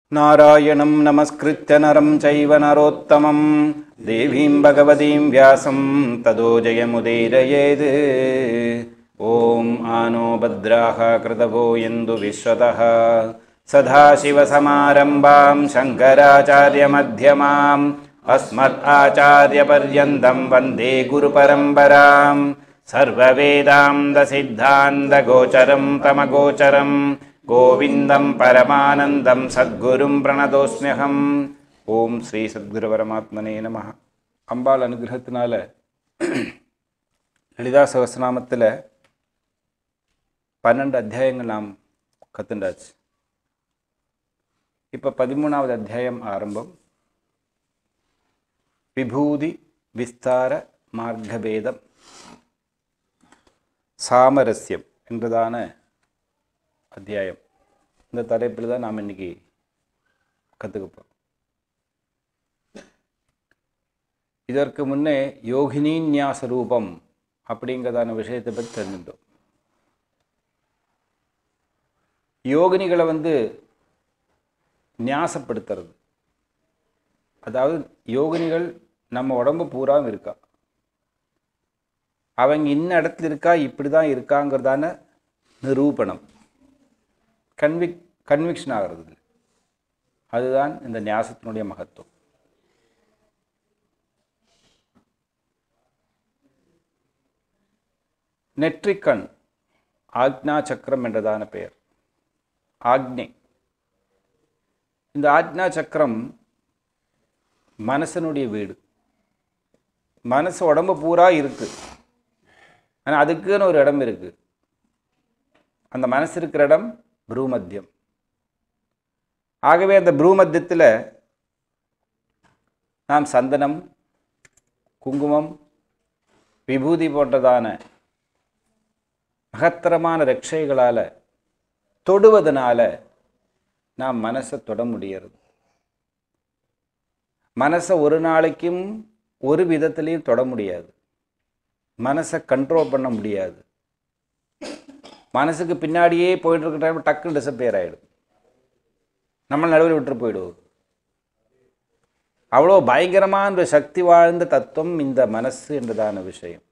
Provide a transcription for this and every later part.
नारायणं नमस्कृत्य नरं चैव नरोत्तमं देवीं भगवतीं व्यासं तदो जयमुदीरयेत् ॐ आनो भद्राः कृतवो यन्तु विश्वतः सदाशिवसमारम्भां शङ्कराचार्यमध्यमाम् अस्मत् आचार्यपर्यन्तं वन्दे गुरुपरम्परां सर्ववेदान्तसिद्धान्तगोचरं तमगोचरं गोविन्दं परमानन्दं सद्गुरुं प्रणतोऽस्म्यहम् ஓம் ஸ்ரீ சத்குரு பரமாத்மனே நம அம்பாள் அனுகிரகத்தினால லலிதா சகஸ்ரநாமத்தில் பன்னெண்டு அத்தியாயங்கள் நாம் கத்துண்டாச்சு இப்போ பதிமூணாவது அத்தியாயம் ஆரம்பம் விபூதி விஸ்தார மார்க்கபேதம் சாமரஸ்யம் என்றதான அத்தியாயம் இந்த தலைப்பில் தான் நாம் இன்னைக்கு கற்றுக்க போகிறோம் இதற்கு முன்னே யோகினி நியாச ரூபம் அப்படிங்கிறதான விஷயத்தை பற்றி தெரிஞ்சுட்டோம் யோகினிகளை வந்து நியாசப்படுத்துறது அதாவது யோகினிகள் நம்ம உடம்பு பூராவும் இருக்கா அவங்க இன்ன இடத்துல இருக்கா இப்படி தான் இருக்காங்கிறதான நிரூபணம் கன்விக் கன்விக்ஷன் ஆகிறது இல்லை. அதுதான் இந்த நியாசத்தினுடைய மகத்துவம் நெற்றிக்கண் ஆக்ஞா சக்கரம் என்றதான பெயர் ஆக்ஞை இந்த ஆக்ஞா சக்கரம் மனசனுடைய வீடு மனசு உடம்பு பூரா இருக்கு ஆனால் அதுக்குன்னு ஒரு இடம் இருக்கு அந்த மனசு இருக்கிற இடம் ப்ரூமத்தியம் ஆகவே அந்த ப்ரூமத்தியத்தில் நாம் சந்தனம் குங்குமம் விபூதி போன்றதான மகத்தரமான ரட்சைகளால் தொடுவதனால நாம் மனசை தொட முடியறது மனசை ஒரு நாளைக்கும் ஒரு விதத்துலேயும் தொட முடியாது மனசை கண்ட்ரோல் பண்ண முடியாது மனசுக்கு பின்னாடியே போயிட்டு இருக்கிற டைம் டக்குன்னு டிசப்பியர் ஆகிடும் நம்ம நடுவில் விட்டு போயிடுவோம் அவ்வளோ பயங்கரமான ஒரு சக்தி வாழ்ந்த தத்துவம் இந்த மனசு என்றதான விஷயம்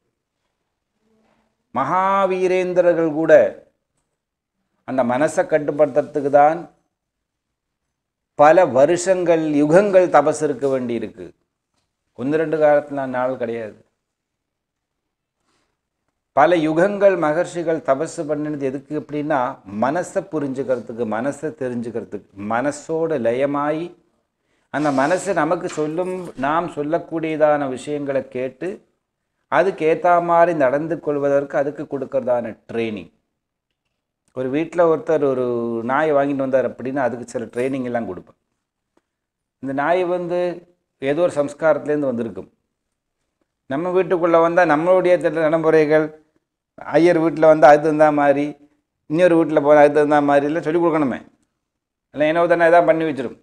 மகாவீரேந்திரர்கள் கூட அந்த மனசை கட்டுப்படுத்துறதுக்கு தான் பல வருஷங்கள் யுகங்கள் தபஸ் இருக்க வேண்டியிருக்கு ஒன்று ரெண்டு காலத்தில் நாள் கிடையாது பல யுகங்கள் மகர்ஷிகள் தபஸ் பண்ணினது எதுக்கு அப்படின்னா மனசை புரிஞ்சுக்கிறதுக்கு மனசை தெரிஞ்சுக்கிறதுக்கு மனசோட லயமாயி அந்த மனசை நமக்கு சொல்லும் நாம் சொல்லக்கூடியதான விஷயங்களை கேட்டு அதுக்கு ஏற்ற மாதிரி நடந்து கொள்வதற்கு அதுக்கு கொடுக்கறதான ட்ரைனிங் ஒரு வீட்டில் ஒருத்தர் ஒரு நாயை வாங்கிட்டு வந்தார் அப்படின்னா அதுக்கு சில ட்ரைனிங் எல்லாம் கொடுப்பேன் இந்த நாய் வந்து ஏதோ ஒரு சம்ஸ்காரத்துலேருந்து வந்திருக்கும் நம்ம வீட்டுக்குள்ளே வந்தால் நம்மளுடைய திட்ட நடைமுறைகள் ஐயர் வீட்டில் வந்து அது தகுந்த மாதிரி இன்னொரு வீட்டில் போனால் அது தகுந்த மாதிரி இல்லை சொல்லிக் கொடுக்கணுமே இல்லை என்ன தானே எதாவது பண்ணி வச்சிரும்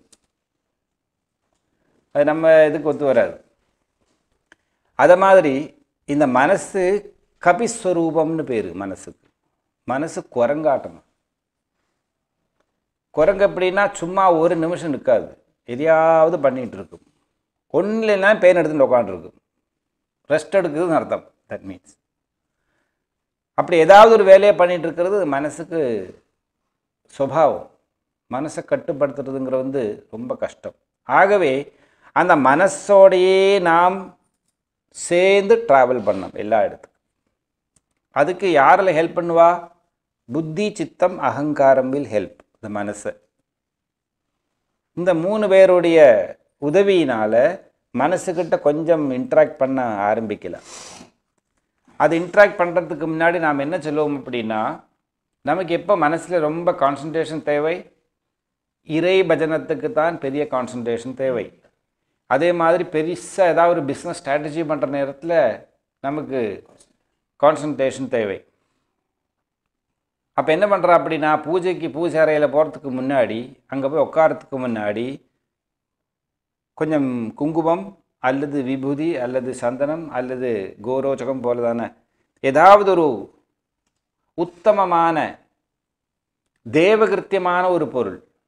அது நம்ம இதுக்கு ஒத்து வராது அதை மாதிரி இந்த மனசு கபிஸ்வரூபம்னு பேர் மனசுக்கு மனசு குரங்காட்டணும் குரங்கு எப்படின்னா சும்மா ஒரு நிமிஷம் நிற்காது எதையாவது பண்ணிகிட்டு இருக்கும் ஒன்றுலனா பேன் எடுத்துட்டு உட்காந்துருக்கும் ரெஸ்ட் எடுக்குதுன்னு அர்த்தம் தட் மீன்ஸ் அப்படி ஏதாவது ஒரு வேலையை பண்ணிகிட்டு இருக்கிறது மனசுக்கு சுபாவம் மனசை கட்டுப்படுத்துறதுங்கிற வந்து ரொம்ப கஷ்டம் ஆகவே அந்த மனசோடையே நாம் சேர்ந்து ட்ராவல் பண்ணோம் எல்லா இடத்துக்கும் அதுக்கு யாரில் ஹெல்ப் பண்ணுவா புத்தி சித்தம் அகங்காரம் வில் ஹெல்ப் இந்த மனசை இந்த மூணு பேருடைய உதவியினால் மனசுக்கிட்ட கொஞ்சம் இன்ட்ராக்ட் பண்ண ஆரம்பிக்கலாம் அது இன்ட்ராக்ட் பண்ணுறதுக்கு முன்னாடி நாம் என்ன சொல்லுவோம் அப்படின்னா நமக்கு எப்போ மனசில் ரொம்ப கான்சன்ட்ரேஷன் தேவை இறை பஜனத்துக்கு தான் பெரிய கான்சன்ட்ரேஷன் தேவை அதே மாதிரி பெருசாக ஏதாவது ஒரு பிஸ்னஸ் ஸ்ட்ராட்டஜி பண்ணுற நேரத்தில் நமக்கு கான்சன்ட்ரேஷன் தேவை அப்போ என்ன பண்ணுறா அப்படின்னா பூஜைக்கு பூஜை அறையில் போகிறதுக்கு முன்னாடி அங்கே போய் உட்காரத்துக்கு முன்னாடி கொஞ்சம் குங்குமம் அல்லது விபூதி அல்லது சந்தனம் அல்லது கோரோச்சகம் போலதான ஏதாவது ஒரு உத்தமமான தேவகிருத்தியமான ஒரு பொருள்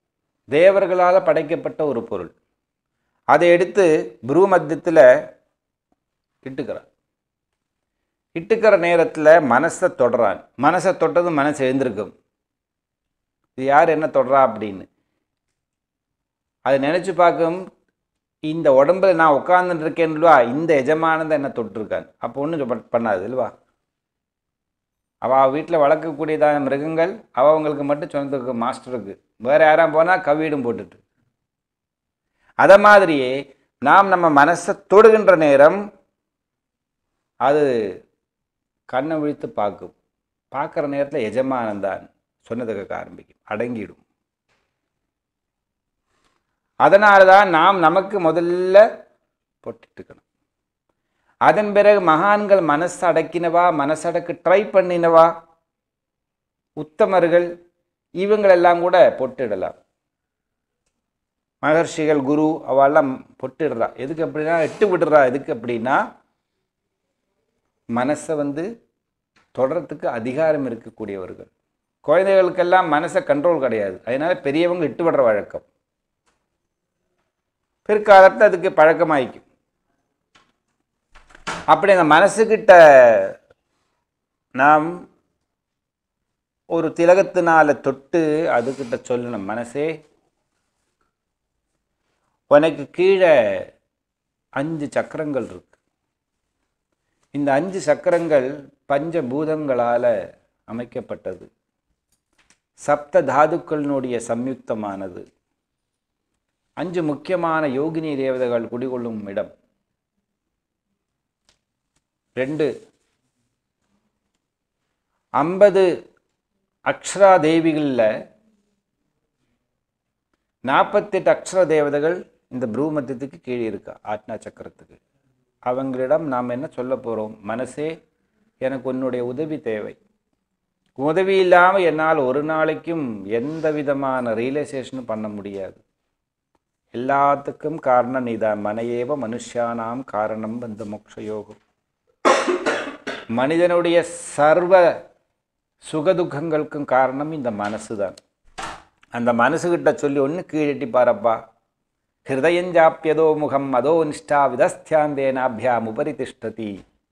தேவர்களால் படைக்கப்பட்ட ஒரு பொருள் அதை எடுத்து புரு மத்தியத்தில் இட்டுக்கிறான் இட்டுக்கிற நேரத்தில் மனசை தொடறான் மனசை தொட்டது மனசு எழுந்திருக்கும் இது யார் என்ன தொடரா அப்படின்னு அது நினச்சி பார்க்கும் இந்த உடம்புல நான் உட்கார்ந்துட்டு இருக்கேன்லவா இந்த எஜமானதை என்ன தொட்டிருக்கான் அப்போ ஒன்றும் பண்ணாது இல்லவா அவள் வீட்டில் வளர்க்கக்கூடியதான மிருகங்கள் அவங்களுக்கு மட்டும் சொந்தத்துக்கு மாஸ்டருக்கு வேறு யாராம் போனால் கவியிடும் போட்டுட்டு அதை மாதிரியே நாம் நம்ம மனசை தொடுகின்ற நேரம் அது கண்ணை விழித்து பார்க்கும் பார்க்குற நேரத்தில் எஜமானன் தான் சொன்னதை கேட்க ஆரம்பிக்கும் அடங்கிடும் அதனால தான் நாம் நமக்கு முதல்ல பொட்டிட்டுக்கணும் அதன் பிறகு மகான்கள் மனசு அடக்கினவா மனசடக்கு ட்ரை பண்ணினவா உத்தமர்கள் இவங்களெல்லாம் கூட பொட்டிடலாம் மகர்ஷிகள் குரு அவெல்லாம் பொட்டிடுறா எதுக்கு அப்படின்னா எட்டு விடுறா எதுக்கு அப்படின்னா மனசை வந்து தொடரத்துக்கு அதிகாரம் இருக்கக்கூடியவர்கள் குழந்தைகளுக்கெல்லாம் மனசை கண்ட்ரோல் கிடையாது அதனால பெரியவங்க இட்டு விடுற வழக்கம் பிற்காலத்தில் அதுக்கு பழக்கமாயிக்கும் அப்படி அந்த மனசுக்கிட்ட நாம் ஒரு திலகத்தினால தொட்டு அதுக்கிட்ட சொல்லணும் மனசே உனக்கு கீழே அஞ்சு சக்கரங்கள் இருக்கு இந்த அஞ்சு சக்கரங்கள் பஞ்சபூதங்களால் அமைக்கப்பட்டது சப்த தாதுக்களினுடைய சம்யுக்தமானது அஞ்சு முக்கியமான யோகினி தேவதைகள் குடிகொள்ளும் இடம் ரெண்டு ஐம்பது அக்ஷரா தேவிகளில் நாற்பத்தெட்டு அக்ஷர தேவதைகள் இந்த ப்ரூமத்தியத்துக்கு கீழே இருக்கா ஆத்னா சக்கரத்துக்கு அவங்களிடம் நாம் என்ன சொல்ல போகிறோம் மனசே எனக்கு உன்னுடைய உதவி தேவை உதவி இல்லாமல் என்னால் ஒரு நாளைக்கும் எந்த விதமான ரியலைசேஷனும் பண்ண முடியாது எல்லாத்துக்கும் காரணம் நீதான் மனையேவ மனுஷானாம் காரணம் வந்த மோக்ஷயோகம் மனிதனுடைய சர்வ சுகதுக்கங்களுக்கும் காரணம் இந்த மனசு தான் அந்த மனசுகிட்ட சொல்லி ஒன்று கீழட்டி பாரப்பா ஹிருதயஞ்சாப்பியதோ முகம் அதோ நிஷ்டா விதஸ்தியாந்தேனாபியாம் உபரி திஷ்டதி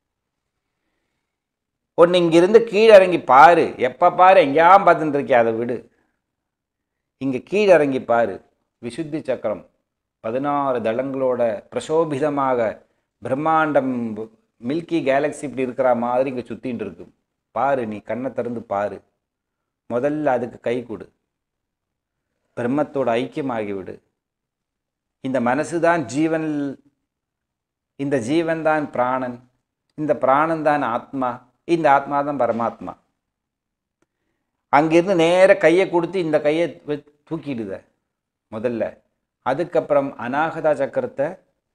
ஒன்று இங்கிருந்து கீழே இறங்கி பாரு எப்போ பாரு எங்கேயாம் பார்த்துட்டு இருக்கியா அதை விடு இங்கே கீழே இறங்கி பாரு விசுத்தி சக்கரம் பதினாறு தளங்களோட பிரசோபிதமாக பிரம்மாண்டம் மில்கி கேலக்ஸி இப்படி இருக்கிற மாதிரி இங்கே சுற்றின்னு இருக்கு பாரு நீ கண்ணை திறந்து பாரு முதல்ல அதுக்கு கை கொடு பிரம்மத்தோட ஐக்கியமாகிவிடு இந்த மனசு தான் ஜீவன் இந்த ஜீவன் தான் பிராணன் இந்த பிராணன் தான் ஆத்மா இந்த ஆத்மா தான் பரமாத்மா அங்கிருந்து நேர கையை கொடுத்து இந்த கையை வெ- தூக்கிடுத முதல்ல அதுக்கப்புறம் அநாகதா சக்கரத்தை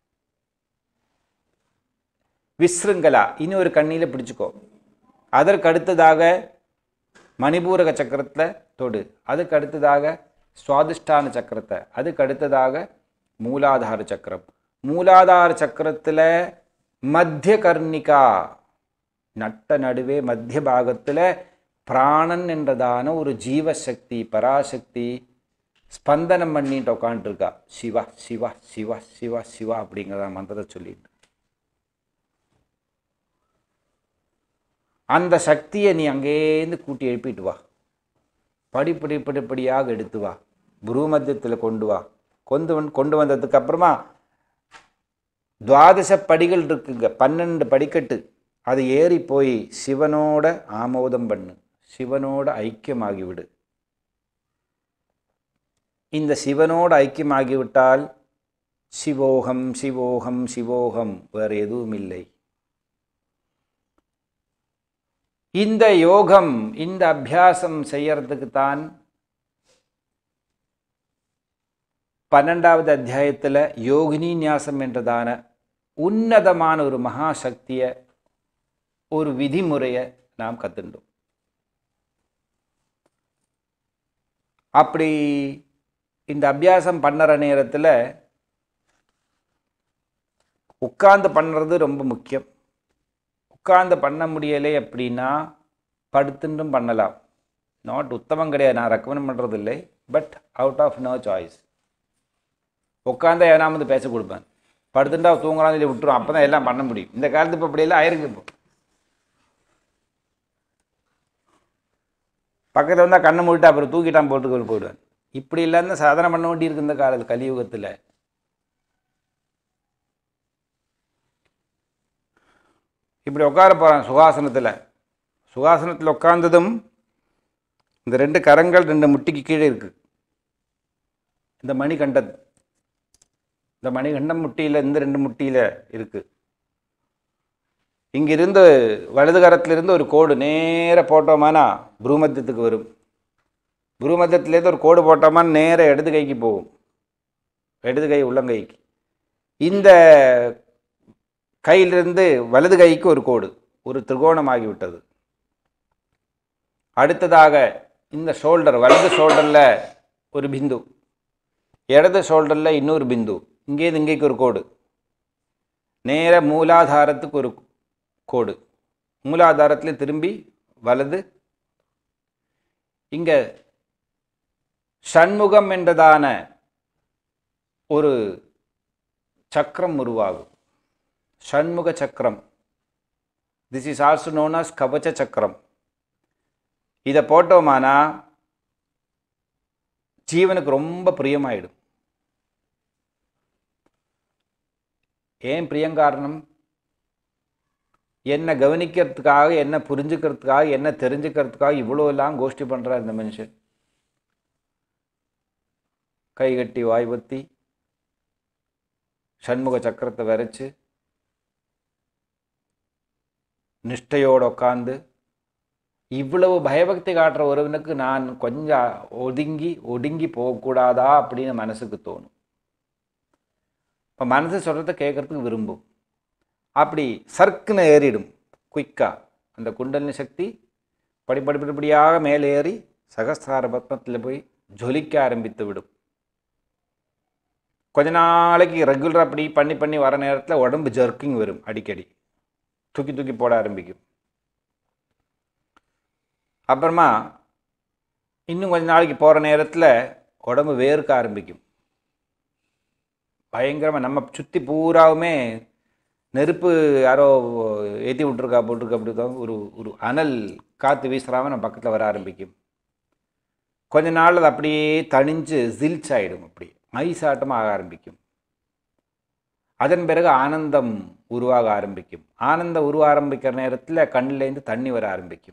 விஸ்ருங்கலா இனி ஒரு கண்ணியில் பிடிச்சுக்கோ அதற்கு அடுத்ததாக மணிபூரக சக்கரத்தை தொடு அதுக்கு அடுத்ததாக சுவாதிஷ்டான சக்கரத்தை அதுக்கு அடுத்ததாக மூலாதார சக்கரம் மூலாதார சக்கரத்தில் மத்திய கர்ணிகா நட்ட நடுவே மத்திய பாகத்தில் பிராணன் என்றதான ஒரு ஜீவசக்தி பராசக்தி ஸ்பந்தனம் பண்ணிட்டு உட்காந்துருக்கா சிவா சிவா சிவா சிவா சிவா அப்படிங்கிறத மந்திரத்தை சொல்லிட்டு அந்த சக்தியை நீ அங்கேருந்து கூட்டி எழுப்பிட்டு வா படிப்படி படிப்படியாக எடுத்து வா புருமத்தியத்தில் கொண்டு வா கொண்டு வந்து கொண்டு வந்ததுக்கு அப்புறமா துவாதச படிகள் இருக்குங்க பன்னெண்டு படிக்கட்டு அது ஏறி போய் சிவனோட ஆமோதம் பண்ணு சிவனோட ஐக்கியமாகிவிடு இந்த சிவனோடு ஐக்கியமாகிவிட்டால் சிவோகம் சிவோகம் சிவோகம் வேறு எதுவும் இல்லை இந்த யோகம் இந்த அபியாசம் செய்யறதுக்கு தான் பன்னெண்டாவது அத்தியாயத்தில் யோகினி நியாசம் என்றதான உன்னதமான ஒரு மகாசக்தியை ஒரு விதிமுறையை நாம் கற்றுண்டோம் அப்படி இந்த அபியாசம் பண்ணுற நேரத்தில் உட்கார்ந்து பண்ணுறது ரொம்ப முக்கியம் உட்கார்ந்து பண்ண முடியலை அப்படின்னா படுத்துட்டும் பண்ணலாம் நாட் உத்தமம் கிடையாது நான் ரெக்கமெண்ட் பண்ணுறது இல்லை but out of no choice உட்காந்தா எவனாம வந்து பேச கொடுப்பேன் படுத்துட்டா தூங்கலாம் சொல்லி விட்டுரும் அப்போ தான் எல்லாம் பண்ண முடியும் இந்த காலத்து இப்போ அப்படியெல்லாம் ஆயிருக்கு இப்போ பக்கத்தில் வந்தால் கண்ணை மூடிட்டு அப்புறம் தூக்கிட்டான் போட்டுக்கொண்டு போயிடுவேன் இப்படி இல்லாத சாதனை பண்ண வேண்டியிருக்கு இந்த காலத்து கலியுகத்தில் இப்படி உட்கார போகிறான் சுகாசனத்தில் சுகாசனத்தில் உட்கார்ந்ததும் இந்த ரெண்டு கரங்கள் ரெண்டு முட்டிக்கு கீழே இருக்குது இந்த மணிகண்டம் இந்த மணிகண்டம் முட்டியில் இந்த ரெண்டு முட்டியில் இருக்குது இங்கிருந்து வலது கரத்திலிருந்து ஒரு கோடு நேராக போட்டோமானா புருமத்தியத்துக்கு வரும் புருமத்தியத்துலேருந்து ஒரு கோடு போட்டோமானா நேராக இடது கைக்கு போகும் இடது கை உள்ளங்கைக்கு இந்த கையிலிருந்து வலது கைக்கு ஒரு கோடு ஒரு திரிகோணமாகி விட்டது அடுத்ததாக இந்த ஷோல்டர் வலது ஷோல்டரில் ஒரு பிந்து இடது ஷோல்டரில் இன்னொரு பிந்து இங்கேருந்து இங்கேக்கு ஒரு கோடு நேர மூலாதாரத்துக்கு ஒரு கோடு மூலாதாரத்தில் திரும்பி வலது இங்கே சண்முகம் என்றதான ஒரு சக்கரம் உருவாகும் ஷண்முக சக்கரம் this is also known as கவச்ச சக்கரம் இதை போட்டோமானா ஜீவனுக்கு ரொம்ப பிரியமாயிடும் ஏன் பிரியங்காரணம் என்ன கவனிக்கிறதுக்காக என்ன புரிஞ்சுக்கிறதுக்காக என்ன தெரிஞ்சுக்கிறதுக்காக இவ்வளோ எல்லாம் கோஷ்டி பண்ணுறார் இந்த மனுஷன் கை கட்டி வாய் பத்தி சண்முக சக்கரத்தை வரைச்சு நிஷ்டையோடு உட்காந்து இவ்வளவு பயபக்தி காட்டுற ஒருவனுக்கு நான் கொஞ்சம் ஒதுங்கி ஒடுங்கி போகக்கூடாதா அப்படின்னு மனசுக்கு தோணும் இப்போ மனசு சொல்கிறத கேட்குறதுக்கு விரும்பும் அப்படி சர்க்குன்னு ஏறிடும் குயிக்காக அந்த குண்டலினி சக்தி படி படி படிப்படியாக மேலே ஏறி சகஸ்தார பத்மத்தில் போய் ஜொலிக்க ஆரம்பித்து விடும் கொஞ்ச நாளைக்கு ரெகுலராக அப்படி பண்ணி பண்ணி வர நேரத்தில் உடம்பு ஜர்க்கிங் வரும் அடிக்கடி தூக்கி தூக்கி போட ஆரம்பிக்கும் அப்புறமா இன்னும் கொஞ்ச நாளைக்கு போகிற நேரத்தில் உடம்பு வேர்க்க ஆரம்பிக்கும் பயங்கரமாக நம்ம சுற்றி பூராவுமே நெருப்பு யாரோ ஏற்றி விட்ருக்கா போட்டிருக்கா அப்படி தான் ஒரு ஒரு அனல் காற்று வீசுறாமல் நம்ம பக்கத்தில் வர ஆரம்பிக்கும் கொஞ்ச நாள் அது அப்படியே தணிஞ்சு ஜில்ச் ஆகிடும் அப்படி ஐஸ் ஆட்டமாக ஆக ஆரம்பிக்கும் அதன் பிறகு ஆனந்தம் உருவாக ஆரம்பிக்கும் ஆனந்தம் உருவ ஆரம்பிக்கிற நேரத்தில் கண்ணிலேருந்து தண்ணி வர ஆரம்பிக்கும்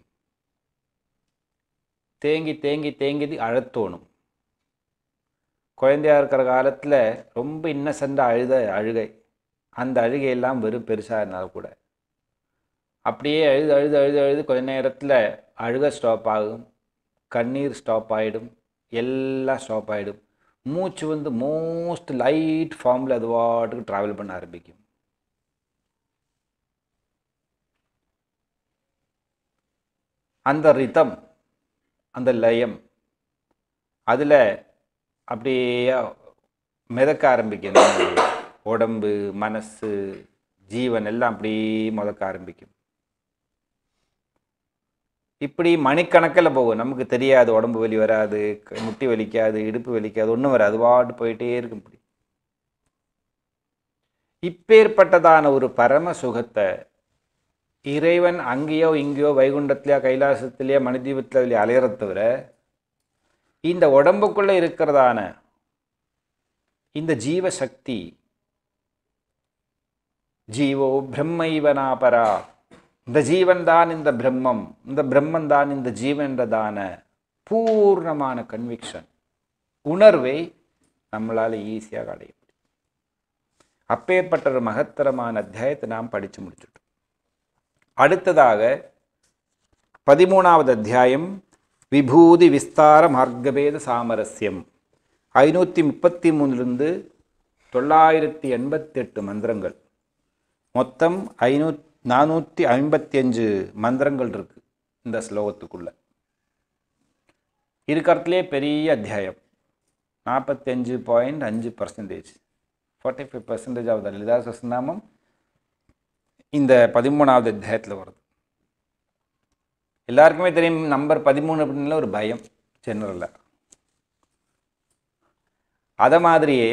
தேங்கி தேங்கி தேங்கி அழத்தோணும் குழந்தையா இருக்கிற காலத்தில் ரொம்ப இன்னசென்ட்டாக அழுத அழுகை அந்த அழுகையெல்லாம் வெறும் பெருசாக இருந்தாலும் கூட அப்படியே அழுது அழுது அழுது அழுது கொஞ்ச நேரத்தில் அழுக ஸ்டாப் ஆகும் கண்ணீர் ஸ்டாப் ஆகிடும் எல்லாம் ஸ்டாப் ஆகிடும் மூச்சு வந்து மோஸ்ட் லைட் ஃபார்மில் அது வாட்டுக்கு ட்ராவல் பண்ண ஆரம்பிக்கும் அந்த ரிதம் அந்த லயம் அதில் அப்படியே மிதக்க ஆரம்பிக்கும் உடம்பு மனசு ஜீவன் எல்லாம் அப்படியே முதக்க ஆரம்பிக்கும் இப்படி மணிக்கணக்கில் போகும் நமக்கு தெரியாது உடம்பு வலி வராது க- முட்டி வலிக்காது இடுப்பு வலிக்காது ஒன்றும் வராது வாட்டு போயிட்டே இருக்கும் இப்படி இப்பேற்பட்டதான ஒரு பரம சுகத்தை இறைவன் அங்கேயோ இங்கேயோ வைகுண்டத்திலேயோ கைலாசத்திலேயோ மணிதீபத்தில் அலையறத தவிர இந்த உடம்புக்குள்ளே இருக்கிறதான இந்த ஜீவசக்தி ஜீவோ பிரம்மைவனாபரா இந்த ஜீவன் தான் இந்த பிரம்மம் இந்த பிரம்மன் தான் இந்த ஜீவன்றதான பூர்ணமான கன்விக்ஷன் உணர்வை நம்மளால் ஈஸியாக அடைய முடியும் அப்பேற்பட்ட ஒரு மகத்தரமான அத்தியாயத்தை நாம் படித்து முடிச்சுட்டோம் அடுத்ததாக பதிமூணாவது அத்தியாயம் விபூதி விஸ்தார மார்க்கபேத சாமரஸ்யம் ஐநூற்றி முப்பத்தி மூணுலேருந்து தொள்ளாயிரத்தி எண்பத்தெட்டு மந்திரங்கள் மொத்தம் ஐநூ நானூற்றி ஐம்பத்தி அஞ்சு மந்திரங்கள் இருக்குது இந்த ஸ்லோகத்துக்குள்ள இருக்கிறதுலே பெரிய அத்தியாயம் நாற்பத்தஞ்சு பாயிண்ட் அஞ்சு percentage forty five percentage of the Lalitha சஸ்நாமம் இந்த பதிமூணாவது அத்தியாயத்தில் வருது எல்லாருக்குமே தெரியும் நம்பர் பதிமூணு அப்படின்னால ஒரு பயம் ஜெனரலாக அதை மாதிரியே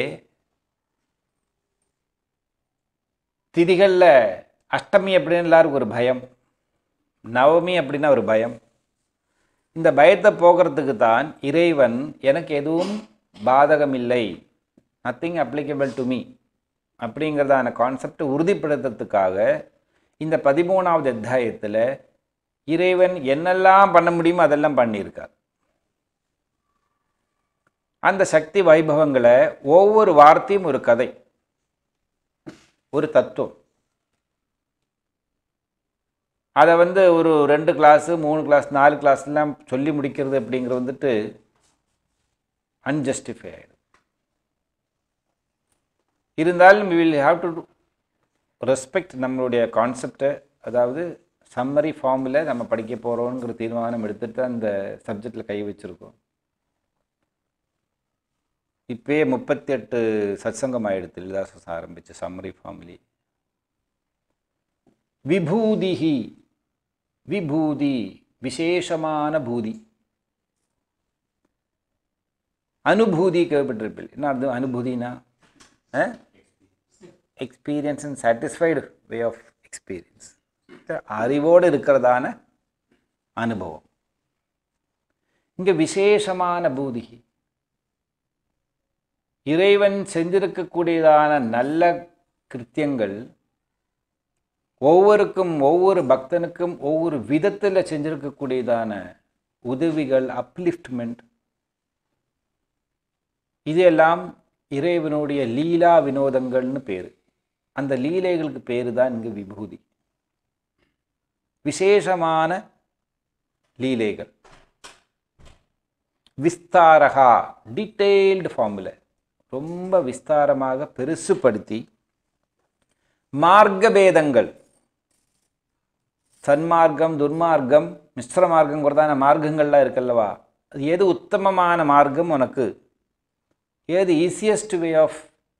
திதிகளில் அஷ்டமி அப்படின்னு எல்லாருக்கும் ஒரு பயம் நவமி அப்படின்னா ஒரு பயம் இந்த பயத்தை போக்குறதுக்கு தான் இறைவன் எனக்கு எதுவும் பாதகமில்லை நத்திங் அப்ளிகபிள் டு மீ அப்படிங்கிறதான கான்செப்டை உறுதிப்படுத்துறதுக்காக இந்த பதிமூணாவது அத்தியாயத்தில் இறைவன் என்னெல்லாம் பண்ண முடியுமோ அதெல்லாம் பண்ணியிருக்கார் அந்த சக்தி வைபவங்களை ஒவ்வொரு வார்த்தையும் ஒரு கதை ஒரு தத்துவம் அதை வந்து ஒரு ரெண்டு கிளாஸு மூணு கிளாஸ் நாலு கிளாஸ்லாம் சொல்லி முடிக்கிறது அப்படிங்கிறது வந்துட்டு அன்ஜஸ்டிஃபை ஆகிடும் இருந்தாலும் we will have to respect நம்மளுடைய கான்செப்டை அதாவது சம்மரி ஃபார்மில் நம்ம படிக்க போகிறோங்கிற தீர்மானம் எடுத்துட்டு அந்த சப்ஜெக்டில் கை வச்சுருக்கோம் இப்பயே முப்பத்தி எட்டு சத்சங்கம் ஆயிடுத்து இல்லதாசஸ் ஆரம்பிச்சு சம்மரி ஃபார்ம்லி விபூதிஹி விபூதி விசேஷமான பூதி அனுபூதி கேள்விப்பட்டிருப்பில் என்ன அர்த்தம் அனுபூதினா experience and satisfied way of experience அறிவோடு இருக்கிறதான அனுபவம் இங்கே விசேஷமான பூதிகி இறைவன் செஞ்சிருக்கக்கூடியதான நல்ல கிருத்தியங்கள் ஒவ்வொருக்கும் ஒவ்வொரு பக்தனுக்கும் ஒவ்வொரு விதத்தில் செஞ்சிருக்கக்கூடியதான உதவிகள் அப்லிஃப்ட்மெண்ட் இதெல்லாம் இறைவனுடைய லீலா வினோதங்கள்னு பேர் அந்த லீலைகளுக்கு பேர் தான் இங்கு விபூதி விசேஷமான லீலைகள் விஸ்தாரகா டீட்டெயில்டு ஃபார்முல ரொம்ப விஸ்தாரமாக பெருசுப்படுத்தி மார்க்கபேதங்கள் சன்மார்க்கம் துர்மார்க்கம் மிஸ்ர மார்க்கங்கிறதான மார்க்கங்கள்லாம் இருக்கல்லவா அது எது உத்தமமான மார்க்கம் உனக்கு ஏது easiest way of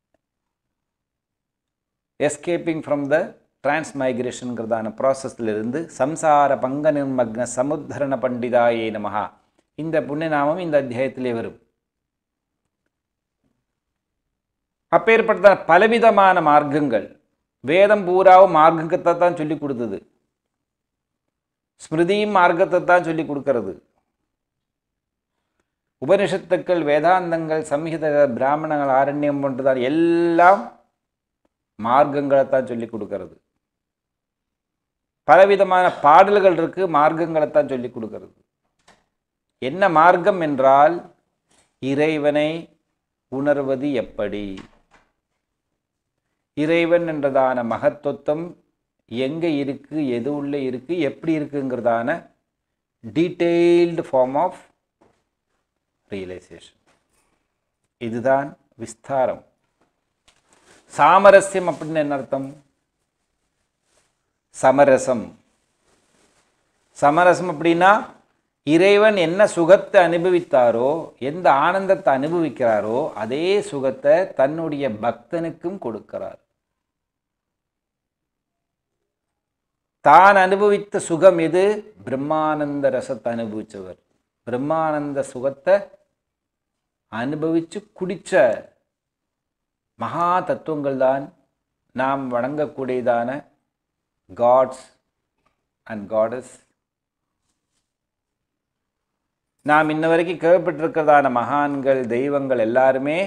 escaping from the டிரான்ஸ் மைக்ரேஷனுங்கிறதான ப்ராசஸ்லேருந்து சம்சார பங்க நிர்மக்ன சமுத்தரண பண்டிதாயே நமஹா இந்த புண்ணியநாமம் இந்த அத்தியாயத்திலே வரும் அப்பேற்பட்ட பலவிதமான மார்க்கங்கள் வேதம் பூராவும் மார்க்கத்தை தான் சொல்லி கொடுத்தது ஸ்மிருதியும் மார்க்கத்தை தான் சொல்லி கொடுக்கறது உபனிஷத்துக்கள் வேதாந்தங்கள் சம்ஹித பிராமணங்கள் ஆரண்யம் போன்றதான் எல்லாம் மார்க்கங்களை தான் சொல்லி கொடுக்கறது பலவிதமான பாடல்கள் இருக்கு மார்க்கங்களை தான் சொல்லி கொடுக்கறது என்ன மார்க்கம் என்றால் இறைவனை உணர்வது எப்படி இறைவன் என்றதான மகத்துவம் எங்கே இருக்குது எது உள்ளே இருக்குது எப்படி இருக்குங்கிறதான டீட்டெயில்டு ஃபார்ம் ஆஃப் ரியலைசேஷன் இதுதான் விஸ்தாரம் சாமரஸ்யம் அப்படின்னு என்ன அர்த்தம் சமரசம் சமரசம் அப்படின்னா இறைவன் என்ன சுகத்தை அனுபவித்தாரோ எந்த ஆனந்தத்தை அனுபவிக்கிறாரோ அதே சுகத்தை தன்னுடைய பக்தனுக்கும் கொடுக்கிறார் தான் அனுபவித்த சுகம் எது பிரம்மானந்த ரசத்தை அனுபவிச்சவர் பிரம்மானந்த சுகத்தை அனுபவிச்சு குடிச்ச மகா தத்துவங்கள் தான் நாம் வணங்கக்கூடியதான காட்ஸ் அண்ட் காடஸ் நாம் இன்ன வரைக்கும் கேள்விப்பட்டிருக்கிறதான மகான்கள் தெய்வங்கள் எல்லாருமே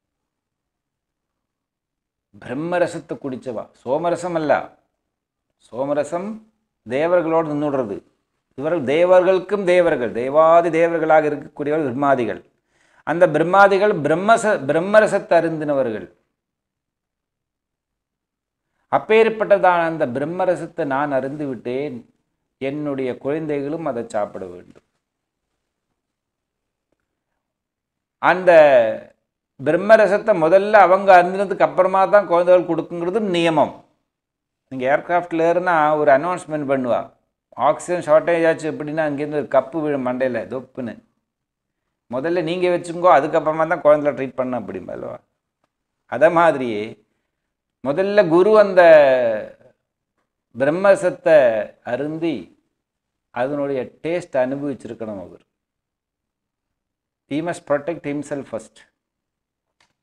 பிரம்மரசத்தை குடிச்சவா சோமரசம் அல்ல சோமரசம் தேவர்களோடு நின்றுடுறது இவர்கள் தேவர்களுக்கும் தேவர்கள் தேவாதி தேவர்களாக இருக்கக்கூடியவர்கள் பிரம்மாதிகள் அந்த பிரம்மாதிகள் பிரம்மச பிரம்மரசத்தை அருந்தினவர்கள் அப்பேற்பட்டதான அந்த பிரம்மரசத்தை நான் அருந்து விட்டேன் என்னுடைய குழந்தைகளும் அதை சாப்பிட வேண்டும் அந்த பிரம்மரசத்தை முதல்ல அவங்க அருந்தினதுக்கு அப்புறமா தான் குழந்தைகள் கொடுக்குங்கிறது நியமம் நீங்கள் ஏர்க்ராஃப்டில் ஏறுனா ஒரு அனௌன்ஸ்மெண்ட் பண்ணுவா ஆக்சிஜன் ஷார்ட்டேஜ் ஆச்சு எப்படின்னா அங்கேருந்து ஒரு கப்பு விழும் மண்டையில் தொப்புன்னு முதல்ல நீங்கள் வச்சுங்கோ அதுக்கப்புறமா தான் குழந்தைல ட்ரீட் பண்ண அப்படிம்பா அல்லவா அதை மாதிரியே முதல்ல குரு அந்த பிரம்மசத்தை அருந்தி அதனுடைய டேஸ்ட் அனுபவிச்சிருக்கணும் அவர் he must protect himself first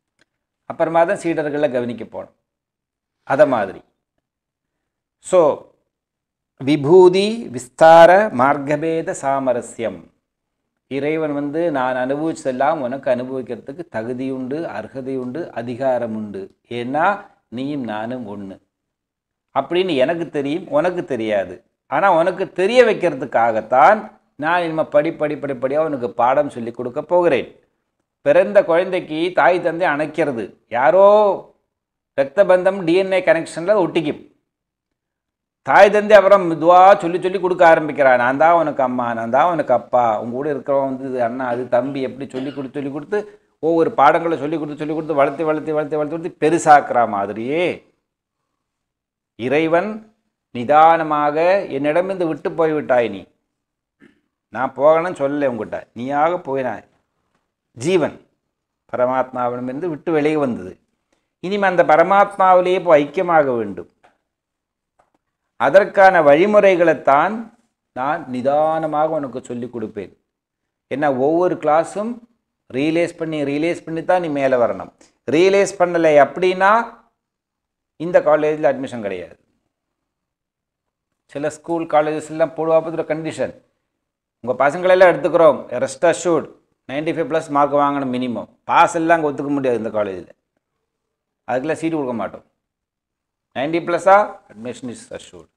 அப்புறமா தான் சீடர்களை கவனிக்க போனோம் அதை மாதிரி ஸோ விபூதி விஸ்தார மார்க்கபேத சாமரஸ்யம் இறைவன் வந்து நான் அனுபவிச்சதெல்லாம் உனக்கு அனுபவிக்கிறதுக்கு தகுதி உண்டு அர்ஹதை உண்டு அதிகாரம் உண்டு ஏன்னா நீயும் நானும் ஒன்று அப்படின்னு எனக்கு தெரியும் உனக்கு தெரியாது ஆனால் உனக்கு தெரிய வைக்கிறதுக்காகத்தான் நான் இனிமேல் படி படி படிப்படியாக உனக்கு பாடம் சொல்லி கொடுக்க போகிறேன் பிறந்த குழந்தைக்கு தாய் தந்தை அணைக்கிறது யாரோ ரத்த பந்தம் டிஎன்ஏ கனெக்ஷனில் ஒட்டிக்கும் தாய் தந்தை அப்புறம் மெதுவாக சொல்லி சொல்லி கொடுக்க ஆரம்பிக்கிறா நான் தான் உனக்கு அம்மா நான் தான் உனக்கு அப்பா உங்க கூட இருக்கிறவன் வந்து இது அண்ணா அது தம்பி எப்படி சொல்லி கொடுத்து சொல்லி கொடுத்து ஒவ்வொரு பாடங்களை சொல்லி கொடுத்து சொல்லி கொடுத்து வளர்த்து வளர்த்து வளர்த்து வளர்த்து வளர்த்து பெருசாக்குற மாதிரியே இறைவன் நிதானமாக என்னிடமிருந்து விட்டு போய்விட்டாய் நீ நான் போகணும்னு சொல்லலை உங்ககிட்ட நீயாக போயினாய் ஜீவன் பரமாத்மாவிடமிருந்து விட்டு வெளியே வந்தது இனிமே அந்த பரமாத்மாவிலேயே இப்போ ஐக்கியமாக வேண்டும் அதற்கான வழிமுறைகளைத்தான் நான் நிதானமாக உனக்கு சொல்லிக் கொடுப்பேன் ஏன்னா ஒவ்வொரு கிளாஸும் ரியலைஸ் பண்ணி ரியலைஸ் பண்ணி தான் நீ மேலே வரணும் ரியலைஸ் பண்ணலை அப்படின்னா இந்த காலேஜில் அட்மிஷன் கிடையாது சில ஸ்கூல் காலேஜஸ் எல்லாம் போடுவாப்பதுல கண்டிஷன் உங்கள் பசங்களெல்லாம் எடுத்துக்கிறோம் rest assured ninety five plus mark வாங்கணும் மினிமம் பாஸ் எல்லாம் அங்கே ஒத்துக்க முடியாது இந்த காலேஜில் அதுக்கெல்லாம் சீட்டு கொடுக்க மாட்டோம் நைன்டி ப்ளஸ்ஸா அட்மிஷன் இஸ் அஷூர்ட்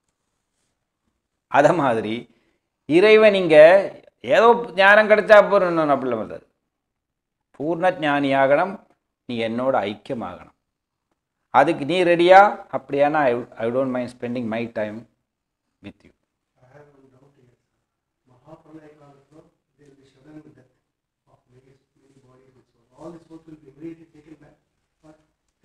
அதை மாதிரி இறைவன் இங்கே ஏதோ ஞானம் கிடைச்சா போகிறோம் அப்படிலாம் வந்தது பூர்ண ஞானியாகணும் நீ என்னோட ஐக்கியமாகணும் அதுக்கு நீ ரெடியா அப்படியானா I I don't mind spending my time with you I have one doubt here. Mahapralaya Kalatlo, there will be sudden death of many, many bodies and so on. All the souls will be immediately taken back. But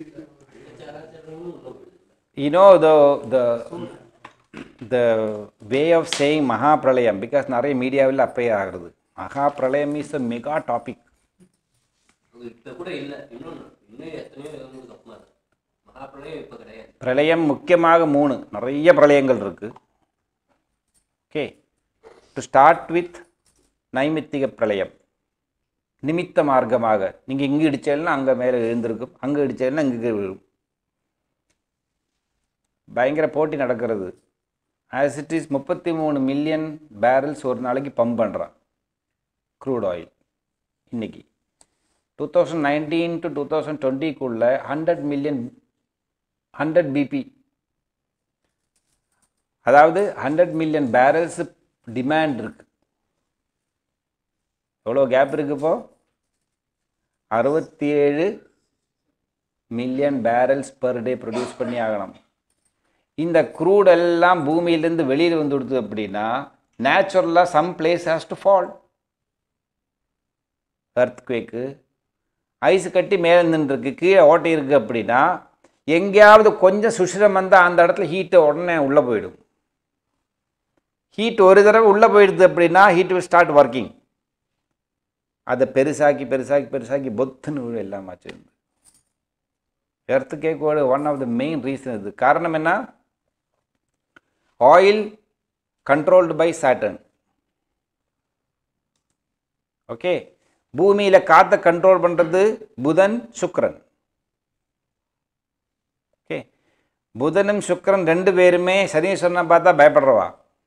you know the the the way of saying மகாபிரளயம் because நிறைய மீடியாவில் அப்பயே ஆகிறது மகாபிரளயம் is a mega topic அது இப்ப கூட இல்ல இன்னொன்னு இன்னும் எத்தனையோ யுகங்களுக்கு அப்புறமா இருக்கு மகாபிரளயம் இப்ப கிடையாது பிரளயம் முக்கியமாக மூணு நிறைய பிரளயங்கள் இருக்கு ஓகே டு ஸ்டார்ட் வித் நைமித்திக பிரளயம் நிமித்த மார்க்கமாக நீங்கள் இங்கே இடிச்சேன்னா அங்கே மேலே எழுந்திருக்கும் அங்கே இடிச்சேன்னா இங்கே விழும் பயங்கர போட்டி நடக்கிறது ஆஸ் இட் இஸ் முப்பத்தி மூணு மில்லியன் பேரல்ஸ் ஒரு நாளைக்கு பம்ப் பண்ணுறான் க்ரூட் ஆயில் இன்னைக்கு two thousand nineteen to two thousand டுவெண்ட்டிக்குள்ளே ஹண்ட்ரட் மில்லியன் ஹண்ட்ரட் பிபி அதாவது ஹண்ட்ரட் மில்லியன் பேரல்ஸ் டிமாண்ட் இருக்கு எவ்வளோ கேப் இருக்கு இப்போ அறுபத்தி ஏழு million barrels per day produce பண்ணி ஆகணும் இந்த க்ரூட் எல்லாம் பூமியிலேருந்து வெளியில் வந்து கொடுத்தது அப்படின்னா நேச்சுரலாக some place has to fall எர்த்குவேக்கு ஐஸ் கட்டி மேலே நின்றுருக்கு கீழே ஓட்டை இருக்குது அப்படின்னா எங்கேயாவது கொஞ்சம் சுஷிரம் வந்தால் அந்த இடத்துல ஹீட்டு உடனே உள்ளே போயிடும் ஹீட் ஒரு தடவை உள்ளே போயிடுது அப்படின்னா ஹீட் will ஸ்டார்ட் ஒர்க்கிங் அதை பெருசாக்கி பெருசாக்கி பெருசாக்கி பொத்துன்னு விழும் எல்லாம் வச்சிருந்து எர்த்து கேக்கோட one of the main reason இது காரணம் என்ன oil controlled by Satan okay பூமியில் காற்றை கண்ட்ரோல் பண்ணுறது புதன் சுக்கிரன் ஓகே புதனும் சுக்கிரன் ரெண்டு பேருமே சனீஸ்வரனை பார்த்தா பயப்படுறவா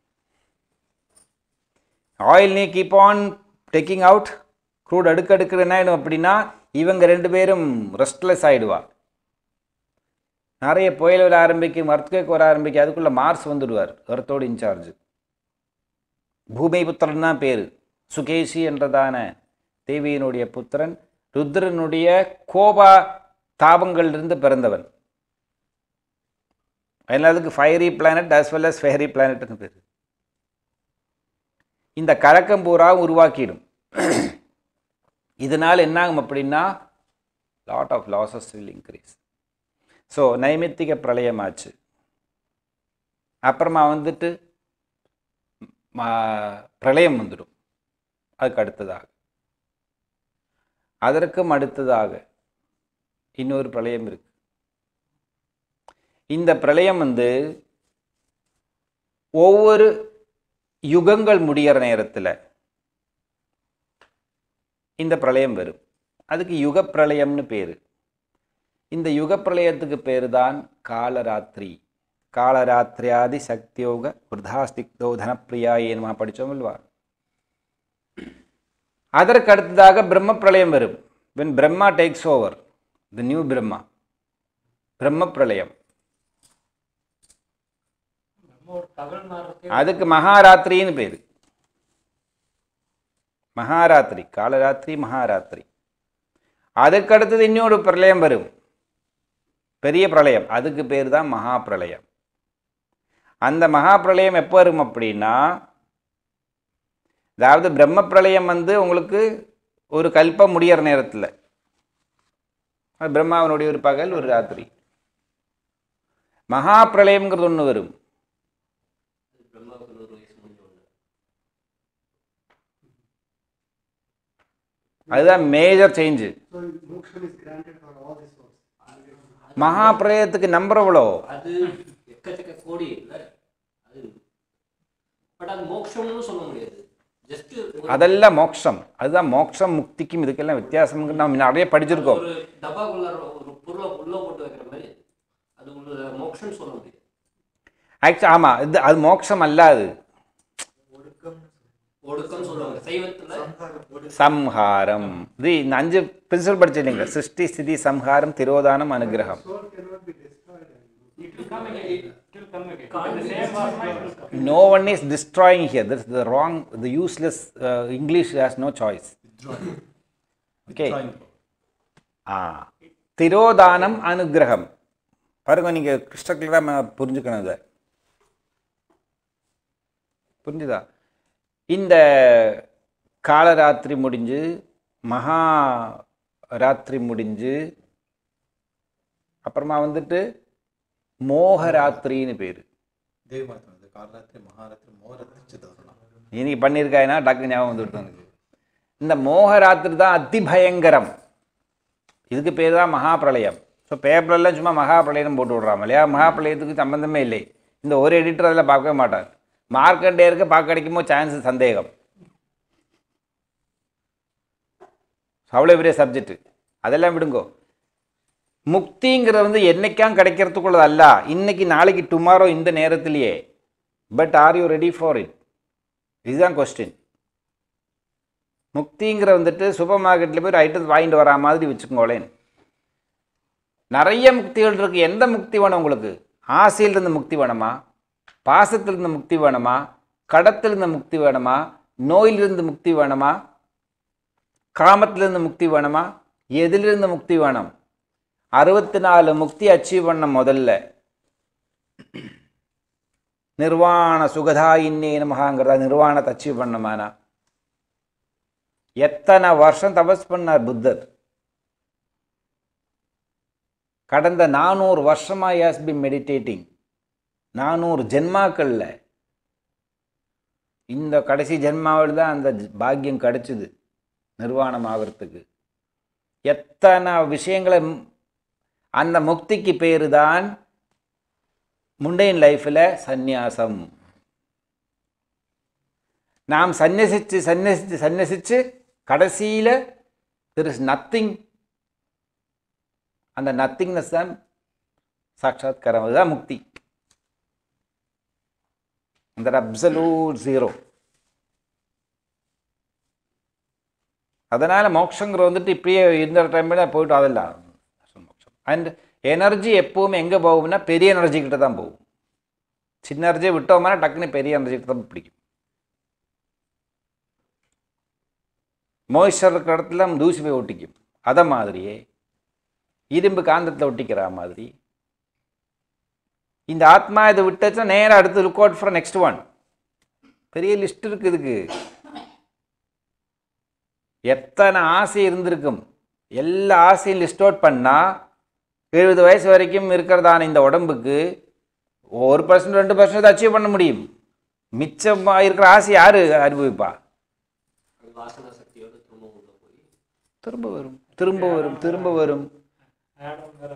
ஆயில் நீ keep on taking out crude அடுக்கு அடுக்கு என்ன ஆகிடும் அப்படின்னா இவங்க ரெண்டு பேரும் ரெஸ்ட்லெஸ் ஆகிடுவா நிறைய புயல் வர ஆரம்பிக்கும் அர்த்குவேக் வர ஆரம்பிக்கும் அதுக்குள்ளே மார்ஸ் வந்துடுவார் எர்த்தோடு இன்சார்ஜ் பூமி புத்திரன் தான் பேர் சுகேஷி என்றதான தேவியினுடைய புத்திரன் ருத்ரனுடைய கோபா தாபங்களிலிருந்து பிறந்தவன் அதனால அதுக்கு fiery planet as well as fairy பிளானட்னு பேர் இந்த கலக்கம் பூரா உருவாக்கிடும் இதனால் என்னாகும் அப்படின்னா lot of losses will increase so நைமித்திக பிரளயமாச்சு அப்புறமா வந்துட்டு ம- பிரளயம் வந்துடும் அதுக்கு அடுத்ததாக அதற்கும் அடுத்ததாக இன்னொரு பிரளயம் இருக்கு இந்த பிரளயம் வந்து ஒவ்வொரு யுகங்கள் முடியிற நேரத்தில் இந்த பிரளயம் வரும் அதுக்கு யுக பிரளயம்னு பேர் இந்த யுக பிரளயத்துக்கு பேர் தான் காலராத்திரி காலராத்திரியாதி சக்தியோக விருதாஸ்திக்தோ தனப்பிரியா ஏனுமா படித்தோம் இல்லவா அதற்கு அடுத்ததாக பிரம்ம பிரளயம் வரும் when Brahma takes over the new Brahma பிரம்ம பிரளயம் நம்ம ஒரு பகல் மாறுறதே அதுக்கு மகாராத்திரின்னு பேர் மகாராத்திரி காலராத்திரி மகாராத்திரி அதுக்கு அடுத்தது இன்னொரு பிரளயம் வரும் பெரிய பிரளயம் அதுக்கு பேர் தான் மகா பிரளயம் அந்த மகா பிரளயம் எப்போ வரும் அப்படின்னா அதாவது பிரம்ம பிரளயம் வந்து உங்களுக்கு ஒரு கல்பம் முடியிற நேரத்தில் அது பிரம்மாவனுடைய ஒரு பகல் ஒரு ராத்திரி மகா பிரளயம்ங்கிறது ஒன்று வரும் பிரம்மாவுக்கு நூறு வயசு முடிஞ்ச உடனே அதுதான் major change So moksha is granted for all the souls. மகா பிரளயத்துக்கு நம்பர் எவ்வளோ அது எக்கச்சக்க கோடி இல்ல அது பட் அது மோட்சம்னு சொல்ல முடியாது ஜஸ்ட் அதெல்லாம் மோட்சம் அதுதான் மோட்சம் முக்திக்கும் இதுக்கெல்லாம் வித்தியாசம் நம்ம நிறைய படிச்சிருக்கோம் ஒரு டப்பாக்குள்ள ஒரு பொருளை உள்ள போட்டு வைக்கிற மாதிரி அது உள்ள மோட்சம்னு சொல்ல முடியாது ஆக்சுவலி ஆமாம் இது அது மோட்சம் அல்ல அது ஒடுக்கம் சொல்லுவாங்க சைவத்துல சம்ஹாரம் இது இந்த அஞ்சு பிரின்சிபல் படிச்சிருந்தீங்க சிருஷ்டி ஸ்திதி சம்ஹாரம் திரோதானம் அனுகிரகம் Soul cannot be destroyed. and It will come again. It will come again. The same Atma it will come. No one is destroying here this the wrong the useless English has no choice okay ah திரோதானம் அனுகிரகம் பாருங்க நீங்கள் கிருஷ்ண கிளியராக புரிஞ்சுக்கணும் இதை புரிஞ்சுதா இந்த காலராத்திரி முடிஞ்சு மகா ராத்திரி முடிஞ்சு அப்புறமா வந்துட்டு மோகராத்திரின்னு பேர் ದೇವಿ ಮಾತಾಡೋದು ಕಾಲರಾತ್ರಿ ಮಹಾರಾತ್ರಿ ಮೋಹರಾತ್ರಿ ಚಿತ್ರಣ இன்னைக்கு பண்ணியிருக்காங்கன்னா டக்கு ஞாபகம் வந்துவிட்டு எனக்கு இந்த மோகராத்திரி தான் அதிபயங்கரம் இதுக்கு பேர் தான் மகாபிரளயம் ஸோ பேப்பர்லாம் சும்மா மகாபிரளயம் போட்டு விட்றாம இல்லையா மகாபிரளயத்துக்கு சம்மந்தமே இல்லை இந்த ஒரு எடிட்டர் அதில் பார்க்கவே மாட்டார் மார்க்கண்டேருக்கு பார்க்க கிடைக்குமோ சான்ஸ் சந்தேகம் அவ்வளோ பெரிய சப்ஜெக்ட் அதெல்லாம் விடுங்கோ முக்திங்கிறது வந்து என்னைக்காம் கிடைக்கிறதுக்குள்ளது அல்ல இன்னைக்கு நாளைக்கு டுமாரோ இந்த நேரத்திலேயே but are you ready for it இதுதான் கொஸ்டின் முக்திங்கிற வந்துட்டு சூப்பர் மார்க்கெட்டில் போய் ஒரு ஐட்டம் வாங்கிட்டு வரா மாதிரி வச்சுக்கோங்களேன் நிறைய முக்திகள் இருக்குது எந்த முக்தி வேணும் உங்களுக்கு ஆசையிலிருந்து முக்தி வேணுமா பாசத்திலிருந்து முக்தி வேணுமா கடத்திலிருந்து முக்தி வேணுமா நோயிலிருந்து முக்தி வேணுமா காமத்திலிருந்து முக்தி வேணுமா எதிலிருந்து முக்தி வேணும் அறுபத்தி நாலு முக்தி அச்சீவ் பண்ண முதல்ல நிர்வாண சுகதாயின்னே நமகாங்கிறதா நிர்வாணத்தை அச்சீவ் பண்ணமானா எத்தனை வருஷம் தபஸ் பண்ணார் புத்தர் கடந்த நானூறு வருஷமா யாஸ் பி மெடிடேட்டிங் நானூறு ஜென்மாக்கள்ல இந்த கடைசி ஜென்மாவில் தான் அந்த ஜ- பாக்கியம் கிடைச்சிது நிர்வாணம் ஆகிறதுக்கு எத்தனை விஷயங்களை ம்- அந்த முக்திக்கு பேரு தான் முண்டையின் லைஃப்பில் சந்நியாசம் நாம் சந்நிசிச்சு சந்நிசிச்சு சந்நிசிச்சு கடைசியில் தெர் இஸ் நத்திங் அந்த நத்திங்னஸ் தான் சாட்சாத்காரம் அதுதான் முக்தி அந்த அப்சலூட் ஜீரோ அதனால் மோட்சங்கிற வந்துட்டு இப்படியே இந்த டைமில் போயிட்டு அதெல்லாம் மோட்சம் அண்ட் எனர்ஜி எப்போவுமே எங்கே போகும்னா பெரிய எனர்ஜி கிட்ட தான் போகும் சின்ன எனர்ஜியை விட்டோம்னா டக்குன்னு பெரிய எனர்ஜி கிட்ட தான் பிடிக்கும் மோய்ஸ்சர் இருக்கிற இடத்துல தூசி போய் ஒட்டிக்கும் அதை மாதிரியே இரும்பு காந்தத்தில் ஒட்டிக்கிற மாதிரி இந்த ஆத்மா இதை விட்டுச்சுன்னா நேராக அடுத்து look out for next one பெரிய லிஸ்ட் இருக்கு இதுக்கு எத்தனை ஆசை இருந்திருக்கும் எல்லா ஆசையும் லிஸ்ட் அவுட் பண்ணால் எழுபது வயசு வரைக்கும் இருக்கிறதான இந்த உடம்புக்கு ஒரு பர்சன்ட் ரெண்டு பர்சன்ட் அச்சீவ் பண்ண முடியும் மிச்சமாக இருக்கிற ஆசை யார் அனுபவிப்பா அது வாசனா சக்தியோட திரும்ப உள்ள போய் திரும்ப வரும் திரும்ப வரும் திரும்ப வரும் ஆடம் வேற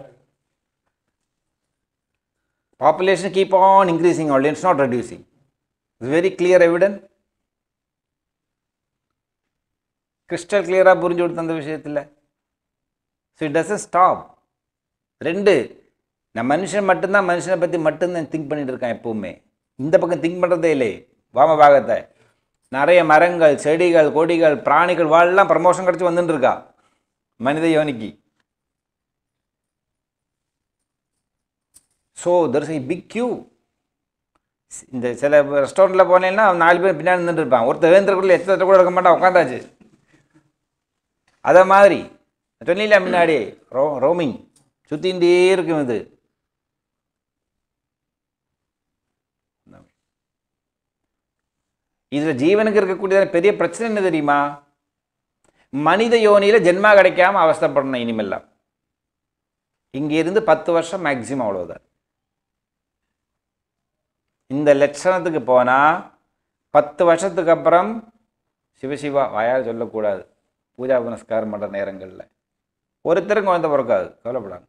population keep on increasing only it's not reducing it's very clear evident crystal clear புரிஞ்சு கொடுத்த அந்த விஷயத்தில் ஸோ இட் டசன் ஸ்டாப் ரெண்டு நான் மனுஷன் மட்டும்தான் மனுஷனை பற்றி மட்டும்தான் திங்க் பண்ணிட்டு இருக்கேன் எப்பவுமே இந்த பக்கம் திங்க் பண்ணுறதே இல்லை வாம பாகத்தை நிறைய மரங்கள் செடிகள் கொடிகள் பிராணிகள் வாழலாம் ப்ரமோஷன் கிடச்சி வந்துட்டு இருக்கா மனித யோனிக்கு so there is big queue இந்த சில ரெஸ்டாரண்ட்டில் போனேன்னா நாலு பேர் பின்னாடி நின்றுட்டு இருப்பான் ஒருத்தர் எழுந்திரக்குள்ள எத்தனை கூட இருக்க மாட்டான் உட்காந்தாச்சு அதை மாதிரி சொன்னில முன்னாடி ரோ ரோமிங் சுற்றிகிட்டே இருக்கும் இது இதில் ஜீவனுக்கு இருக்கக்கூடிய பெரிய பிரச்சனை என்ன தெரியுமா மனித யோனியில் ஜென்மா கிடைக்காம அவஸ்தைப்படணும் இனிமெல்லாம் இங்கே இருந்து பத்து வருஷம் மேக்ஸிமம் அவ்வளோதான் இந்த லட்சணத்துக்கு போனால் பத்து வருஷத்துக்கு அப்புறம் சிவசிவா வாயால் சொல்லக்கூடாது பூஜா புனஸ்காரம் பண்ணுற நேரங்களில் ஒருத்தரும் குழந்தை பிறக்காது கவலைப்படாங்க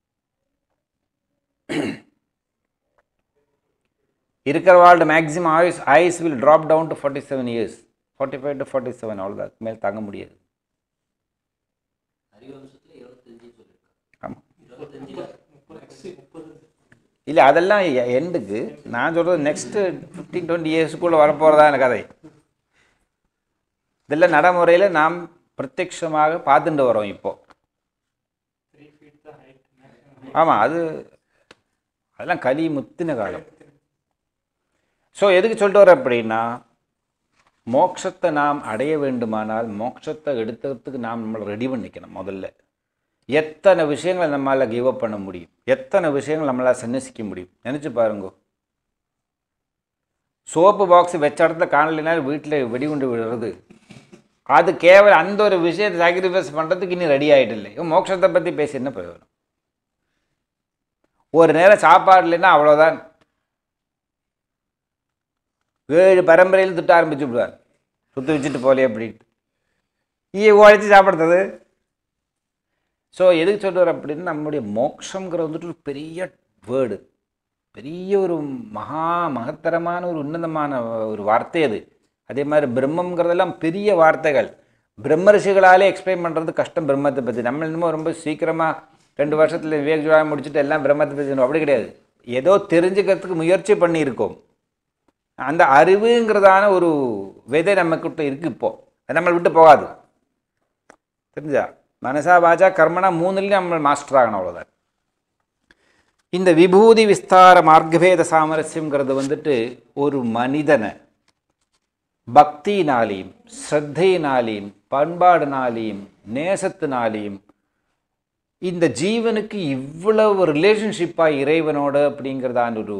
இருக்கிற வாழ்டு மேக்ஸிமம் ஆயுஸ் ஆயுஸ் will drop down to forty seven years forty five to forty seven அவ்வளோதான் மேல் தாங்க முடியாது ஹரிவம்சத்துல இருபத்தஞ்சு சொல்லியிருக்காங்க ஆமாம் இருபத்தஞ்சுல இல்லை அதெல்லாம் எண்டுக்கு நான் சொல்கிறது நெக்ஸ்ட்டு ஃபிஃப்டீன் டுவெண்ட்டி இயர்ஸுக்குள்ளே வரப்போகிறதா கதை இதெல்லாம் நடைமுறையில் நாம் பிரத்யக்ஷமாக பார்த்துட்டு வரோம் இப்போது த்ரீ ஃபீட் தான் ஹைட் மேக்ஸிமம் ஆமாம் அது அதெல்லாம் கலி முத்தின காலம் ஸோ எதுக்கு சொல்லிட்டு வர அப்படின்னா மோட்சத்தை நாம் அடைய வேண்டுமானால் மோட்சத்தை எடுக்கிறதுக்கு நாம் நம்மளை ரெடி பண்ணிக்கணும் முதல்ல எத்தனை விஷயங்களை நம்மளால் கிவ் அப் பண்ண முடியும் எத்தனை விஷயங்கள் நம்மளால் சன்னிசிக்க முடியும் நினச்சி பாருங்க சோப்பு பாக்ஸ் வச்ச இடத்துல காணலைனாலும் வீட்டில் வெடிகுண்டு விழுறது அது கேவலம் அந்த ஒரு விஷயத்தை சாக்ரிஃபைஸ் பண்ணுறதுக்கு இன்னும் ரெடி ஆகிட்டு இல்லை இவன் மோட்சத்தை பற்றி பேசி என்ன பிரயோஜனம் ஒரு நேரம் சாப்பாடு இல்லைன்னா அவ்வளோதான் ஏழு பரம்பரையில் திட்ட ஆரம்பிச்சு விடுவார் சுற்றி வச்சுட்டு போலே அப்படின்ட்டு ஈ உழைச்சி சாப்பிடுறது ஸோ எதுக்கு சொல்கிறார் அப்படின்னு நம்முடைய மோட்சங்கிறது வந்துட்டு ஒரு பெரிய வேர்டு பெரிய ஒரு மகா மகத்தரமான ஒரு உன்னதமான ஒரு வார்த்தை அது அதே மாதிரி பிரம்மங்கிறதெல்லாம் பெரிய வார்த்தைகள் பிரம்ம ரிஷிகளாலே எக்ஸ்பிளைன் பண்ணுறது கஷ்டம் பிரம்மத்தை பற்றி நம்ம என்னமோ ரொம்ப சீக்கிரமாக ரெண்டு வருஷத்தில் விவேக் ஜுவாலம் முடிச்சுட்டு எல்லாம் பிரம்மத்தை பற்றி அப்படி கிடையாது ஏதோ தெரிஞ்சுக்கிறதுக்கு முயற்சி பண்ணியிருக்கோம் அந்த அறிவுங்கிறதான ஒரு விதை நம்மக்கிட்ட இருக்குது இப்போது அது நம்மளை விட்டு போகாது தெரிஞ்சா மனசா வாச்சா கர்மனா மூணுலேயும் நம்ம மாஸ்டர் ஆகணும் அவ்வளோதான் இந்த விபூதி விஸ்தார மார்க்கபேத சாமரஸ்யங்கிறது வந்துட்டு ஒரு மனிதனை பக்தினாலையும் ஸ்ரத்தையினாலையும் பண்பாடுனாலையும் நேசத்தினாலையும் இந்த ஜீவனுக்கு இவ்வளவு ரிலேஷன்ஷிப்பாக இறைவனோட அப்படிங்கிறதான ஒரு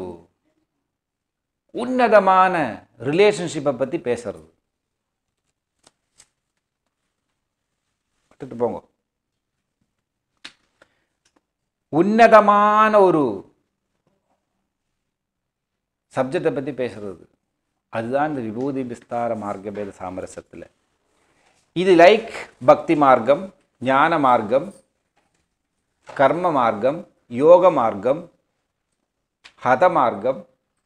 உன்னதமான ரிலேஷன்ஷிப்பை பற்றி பேசுறது விட்டுட்டு போங்க உன்னதமான ஒரு சப்ஜெக்டை பற்றி பேசுறது அதுதான் இந்த விபூதி விஸ்தார மார்க்கபேத சாமரசத்தில் இது லைக் பக்தி மார்க்கம் ஞான மார்க்கம் கர்ம மார்க்கம் யோக மார்க்கம் ஹத மார்க்கம்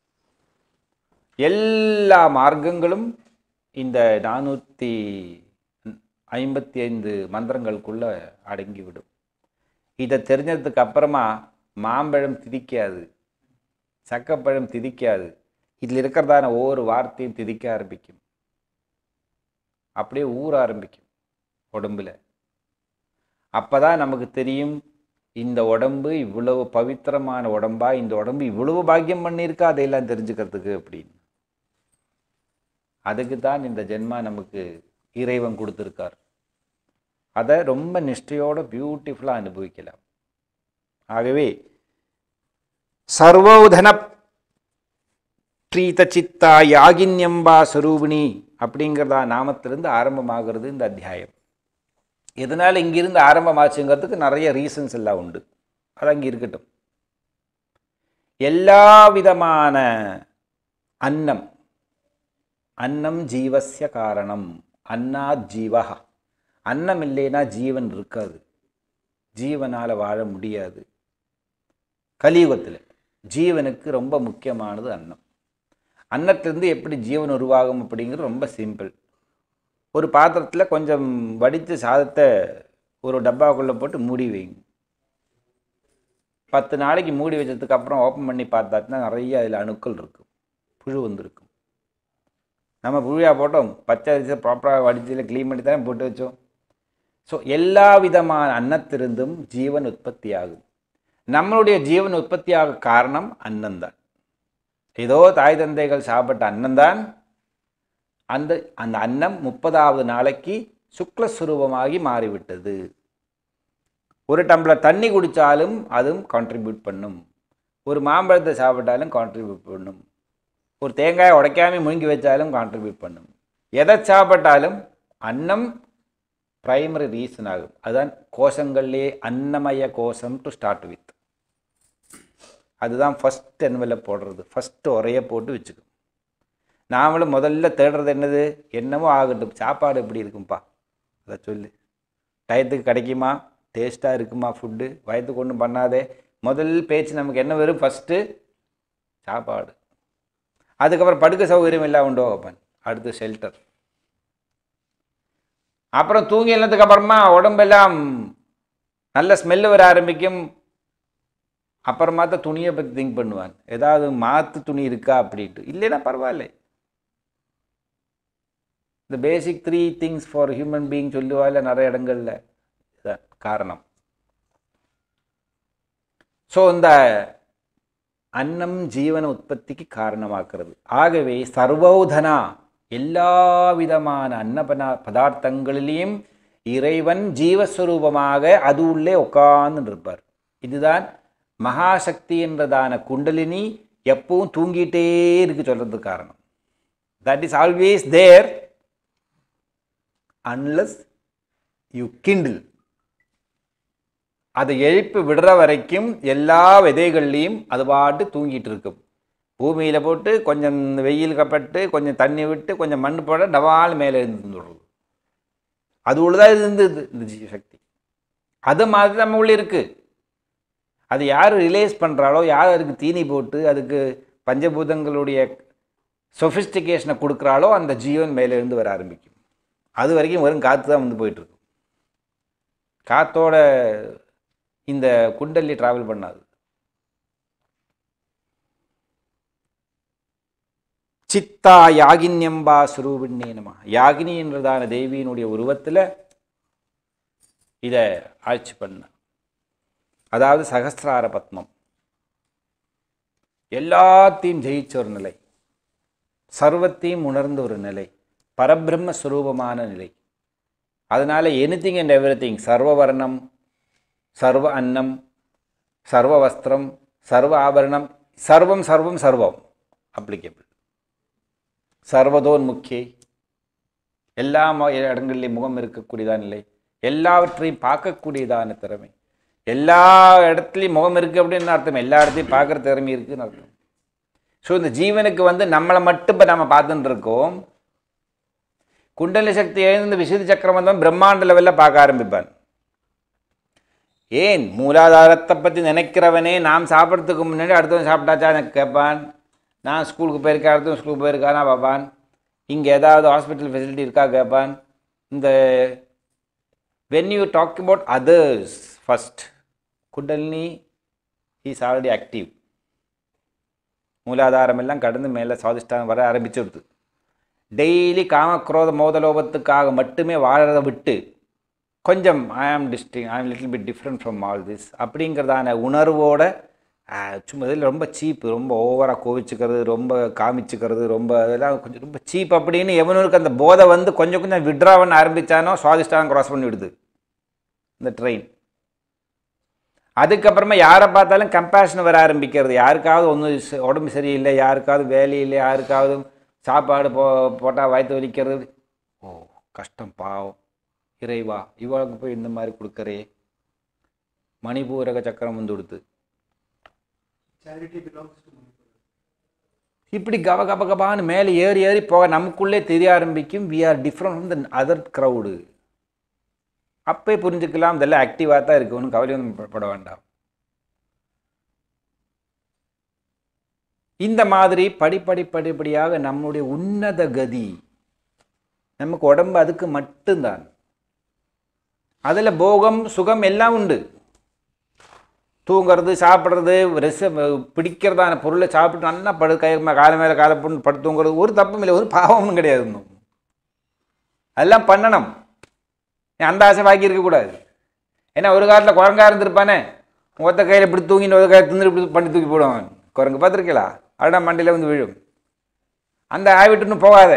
எல்லா மார்க்கங்களும் இந்த நானூற்றி ஐம்பத்தி ஐந்து மந்திரங்களுக்குள்ள அடங்கிவிடும் இதை தெரிஞ்சதுக்கு அப்புறமா மாம்பழம் திதிக்காது சக்கப்பழம் திதிக்காது இதில் இருக்கிறதான ஒவ்வொரு வார்த்தையும் திதிக்க ஆரம்பிக்கும் அப்படியே ஊற ஆரம்பிக்கும் உடம்புல அப்பதான் நமக்கு தெரியும் இந்த உடம்பு இவ்வளவு பவித்திரமான உடம்பா இந்த உடம்பு இவ்வளவு பாக்கியம் பண்ணியிருக்கா அதையெல்லாம் தெரிஞ்சுக்கிறதுக்கு அப்படின்னு அதுக்கு தான் இந்த ஜென்மா நமக்கு இறைவன் கொடுத்துருக்கார் அதை ரொம்ப நிஷ்டையோட பியூட்டிஃபுல்லாக அனுபவிக்கலாம் ஆகவே சர்வோதன பிரீத சித்தா யாகின்யம்பா ஸ்வரூபிணி அப்படிங்கிறதா நாமத்திலிருந்து ஆரம்பமாகிறது இந்த அத்தியாயம் எதனால் இங்கிருந்து ஆரம்பமாச்சுங்கிறதுக்கு நிறைய ரீசன்ஸ் எல்லாம் உண்டு அது அங்கே இருக்கட்டும் எல்லா விதமான அன்னம் அன்னம் ஜீவசிய காரணம் அன்னாத் ஜீவா அன்னம் இல்லைன்னா ஜீவன் இருக்காது ஜீவனால் வாழ முடியாது கலியுகத்தில் ஜீவனுக்கு ரொம்ப முக்கியமானது அன்னம் அன்னத்திலிருந்து எப்படி ஜீவன் உருவாகும் அப்படிங்கிறது ரொம்ப சிம்பிள் ஒரு பாத்திரத்தில் கொஞ்சம் வடித்த சாதத்தை ஒரு டப்பாக்குள்ளே போட்டு மூடி வைங்க பத்து நாளைக்கு மூடி வச்சதுக்கு அப்புறம் ஓப்பன் பண்ணி பார்த்தாச்சுன்னா நிறைய அதில் அணுக்கள் இருக்கும் புழு வந்திருக்கும் நம்ம புழுவாக போட்டோம் பச்சை அரிசி ப்ராப்பராக வடிச்சில் க்ளீன் பண்ணி தானே போட்டு வச்சோம் ஸோ எல்லா விதமான அன்னத்திலிருந்தும் ஜீவன் உற்பத்தி ஆகும் நம்மளுடைய ஜீவன் உற்பத்தியாக காரணம் அன்னம்தான் ஏதோ தாய் தந்தைகள் சாப்பிட்ட அன்னம்தான் அந்த அந்த அன்னம் முப்பதாவது நாளைக்கு சுக்லஸ்வரூபமாகி மாறிவிட்டது ஒரு டம்ளர் தண்ணி குடித்தாலும் அதுவும் கான்ட்ரிபியூட் பண்ணும் ஒரு மாம்பழத்தை சாப்பிட்டாலும் கான்ட்ரிபியூட் பண்ணும் ஒரு தேங்காயை உடைக்காம முழுங்கி வச்சாலும் கான்ட்ரிபியூட் பண்ணும் எதை சாப்பிட்டாலும் அன்னம் பிரைமரி ரீசன் ஆகும் அதுதான் கோஷங்கள்லே அன்னமய கோஷம் டு ஸ்டார்ட் வித் அதுதான் ஃபஸ்ட் என்வெலப் போடுறது ஃபஸ்ட்டு உரைய போட்டு வச்சுக்கும் நாமளும் முதல்ல தேடுறது என்னது என்னமோ ஆகட்டும் சாப்பாடு எப்படி இருக்கும்பா அதை சொல்லு டயத்துக்கு கிடைக்குமா டேஸ்ட்டாக இருக்குமா ஃபுட்டு வயத்துக்கு ஒன்றும் பண்ணாதே முதல் பேச்சு நமக்கு என்ன வரும் ஃபஸ்ட்டு சாப்பாடு அதுக்கப்புறம் படுக்க சௌகரியம் எல்லாம் உண்டோ அப்பன் அடுத்து ஷெல்டர் அப்புறம் தூங்கி எழுந்ததுக்கு அப்புறமா உடம்பெல்லாம் நல்ல ஸ்மெல்லு வர ஆரம்பிக்கும் அப்புறமா தான் துணியை பற்றி திங்க் பண்ணுவான் ஏதாவது மாற்று துணி இருக்கா அப்படின்ட்டு இல்லைன்னா பரவாயில்ல இந்த basic three things for human being சொல்லுவாள் நிறைய இடங்கள்ல இதான் காரணம் ஸோ இந்த அன்னம் ஜீவன உற்பத்திக்கு காரணமாக்குறது ஆகவே சர்வோதனா எல்லா விதமான அன்னபனா பதார்த்தங்களிலையும் இறைவன் ஜீவஸ்வரூபமாக அது உள்ளே உட்கார்ந்து இருப்பார் இதுதான் மகாசக்தி என்றதான குண்டலினி எப்பவும் தூங்கிட்டே இருக்கு சொல்றதுக்கு காரணம் that is always there unless you kindle அதை எழுப்பி விடுற வரைக்கும் எல்லா விதைகள்லையும் அது பாட்டு தூங்கிட்டு இருக்கும் பூமியில் போட்டு கொஞ்சம் வெயில் கப்பட்டு கொஞ்சம் தண்ணி விட்டு கொஞ்சம் மண் போட டவால் மேலே இருந்து விடுறது அது உள்ளதான் இருந்தது இந்த ஜீ சக்தி அது மாதிரி நம்ம உள்ள இருக்கு அது யார் ரிலேஸ் பண்ணுறாளோ யார் அதுக்கு தீனி போட்டு அதுக்கு பஞ்சபூதங்களுடைய சொஃபிஸ்டிகேஷனை கொடுக்குறாளோ அந்த ஜீவன் மேலே இருந்து வர ஆரம்பிக்கும் அது வரைக்கும் வெறும் காற்று தான் வந்து போயிட்டுருக்கு காத்தோட இந்த குண்டலி டிராவல் பண்ணாது சித்தா யாகின்யம்பா சுரூபின்னே நம யாகினி என்றதான தேவியினுடைய உருவத்தில் இதை ஆட்சி பண்ண அதாவது சகஸ்திரார பத்மம் எல்லாத்தையும் ஜெயிச்ச ஒரு நிலை சர்வத்தையும் உணர்ந்த ஒரு நிலை பரபிரம்ம ஸ்வரூபமான நிலை அதனால எனிதிங் அண்ட் எவ்ரி திங் சர்வவர்ணம் சர்வ அன்னம் சர்வ வஸ்திரம் சர்வ ஆபரணம் சர்வம் சர்வம் சர்வம் அப்ளிகபிள் சர்வதோன்முக்கியை எல்லா ம- இடங்களிலும் முகம் இருக்கக்கூடியதான நிலை எல்லாவற்றையும் பார்க்கக்கூடியதான திறமை எல்லா இடத்துலையும் முகம் இருக்குது அப்படின்னு அர்த்தம் எல்லா இடத்தையும் பார்க்குற திறமை இருக்குன்னு அர்த்தம் ஸோ இந்த ஜீவனுக்கு வந்து நம்மளை மட்டும் இப்போ நம்ம பார்த்துட்டு இருக்கோம் குண்டலி சக்தி எழுந்து விசுதி சக்கரம் வந்தவன் பிரம்மாண்ட லெவலில் பார்க்க ஆரம்பிப்பான் ஏன் மூலாதாரத்தை பற்றி நினைக்கிறவனே நாம் சாப்பிட்றதுக்கு முன்னாடி அடுத்தவன் சாப்பிட்டாச்சா எனக்கு கேட்பான் நான் ஸ்கூலுக்கு போயிருக்கேன் அடுத்தவன் ஸ்கூலுக்கு போயிருக்கானா பார்ப்பான் இங்கே ஏதாவது ஹாஸ்பிட்டல் ஃபெசிலிட்டி இருக்கா கேட்பான் இந்த when you talk about others first kundalini is already active மூலாதாரம் எல்லாம் கடந்து மேலே சுவாதிஷ்டானம் வர ஆரம்பிச்சிடுது டெய்லி காமக்ரோத மோதலோபத்துக்காக மட்டுமே வாழறத விட்டு கொஞ்சம் ஐ ஆம் distinct I am little bit different from all this அப்படிங்கிறதான உணர்வோட ஆஹ், சும்மா இதில் ரொம்ப சீப் ரொம்ப ஓவராக கோவிச்சுக்கிறது ரொம்ப காமிச்சுக்கிறது ரொம்ப அதெல்லாம் கொஞ்சம் ரொம்ப சீப் அப்படின்னு எவனுக்கு அந்த போதை வந்து கொஞ்சம் கொஞ்சம் விட்ரா பண்ண ஆரம்பித்தானோ சுவாதிஷ்டானம் கிராஸ் பண்ணி விடுது இந்த ட்ரெயின் அதுக்கப்புறமா யாரை பார்த்தாலும் கம்பேஷன் வர ஆரம்பிக்கிறது யாருக்காவது ஒன்றும் உடம்பு சரியில்லை யாருக்காவது வேலை இல்லை யாருக்காவது சாப்பாடு போ போட்டால் வயிற்று வலிக்கிறது ஓ கஷ்டம் பாவம் இறைவா இவளுக்கு போய் இந்த மாதிரி கொடுக்கறே மணிபூரக சக்கரம் வந்து கொடுத்து Charity belongs to Manipur. இப்படி கப கப கபான்னு மேலே ஏறி ஏறி போக நமக்குள்ளே தெரிய ஆரம்பிக்கும் we are different from the other crowd அப்பே புரிஞ்சுக்கலாம் இதெல்லாம் ஆக்டிவாக தான் இருக்கு ஒன்றும் கவலை ஒன்றும் பட வேண்டாம் இந்த மாதிரி படிப்படி படிப்படியாக நம்முடைய உன்னத கதி நமக்கு உடம்பு அதுக்கு மட்டும்தான் அதில் போகம் சுகம் எல்லாம் உண்டு தூங்குறது சாப்பிட்றது ரெஸ் பிடிக்கிறதான பொருளை சாப்பிட்டு நல்லா படு கை மே- காலை மேலே காலை போட்டு படுத்து தூங்குறது ஒரு தப்பும் இல்லை ஒரு பாவமும் கிடையாது இன்னும் அதெல்லாம் பண்ணணும் நீ அந்த ஆசை பாக்கி இருக்கக்கூடாது ஏன்னா ஒரு காலத்தில் குரங்கா இருந்திருப்பானே ஒத்த கையில் இப்படி தூங்கின்னு ஒரு கையில் தின்னு இப்படி பண்ணி தூக்கி போடுவான் குரங்கு பார்த்துருக்கீங்களா அடா மண்டியில் வந்து விழும் அந்த ஹேபிட்டுன்னு போகாத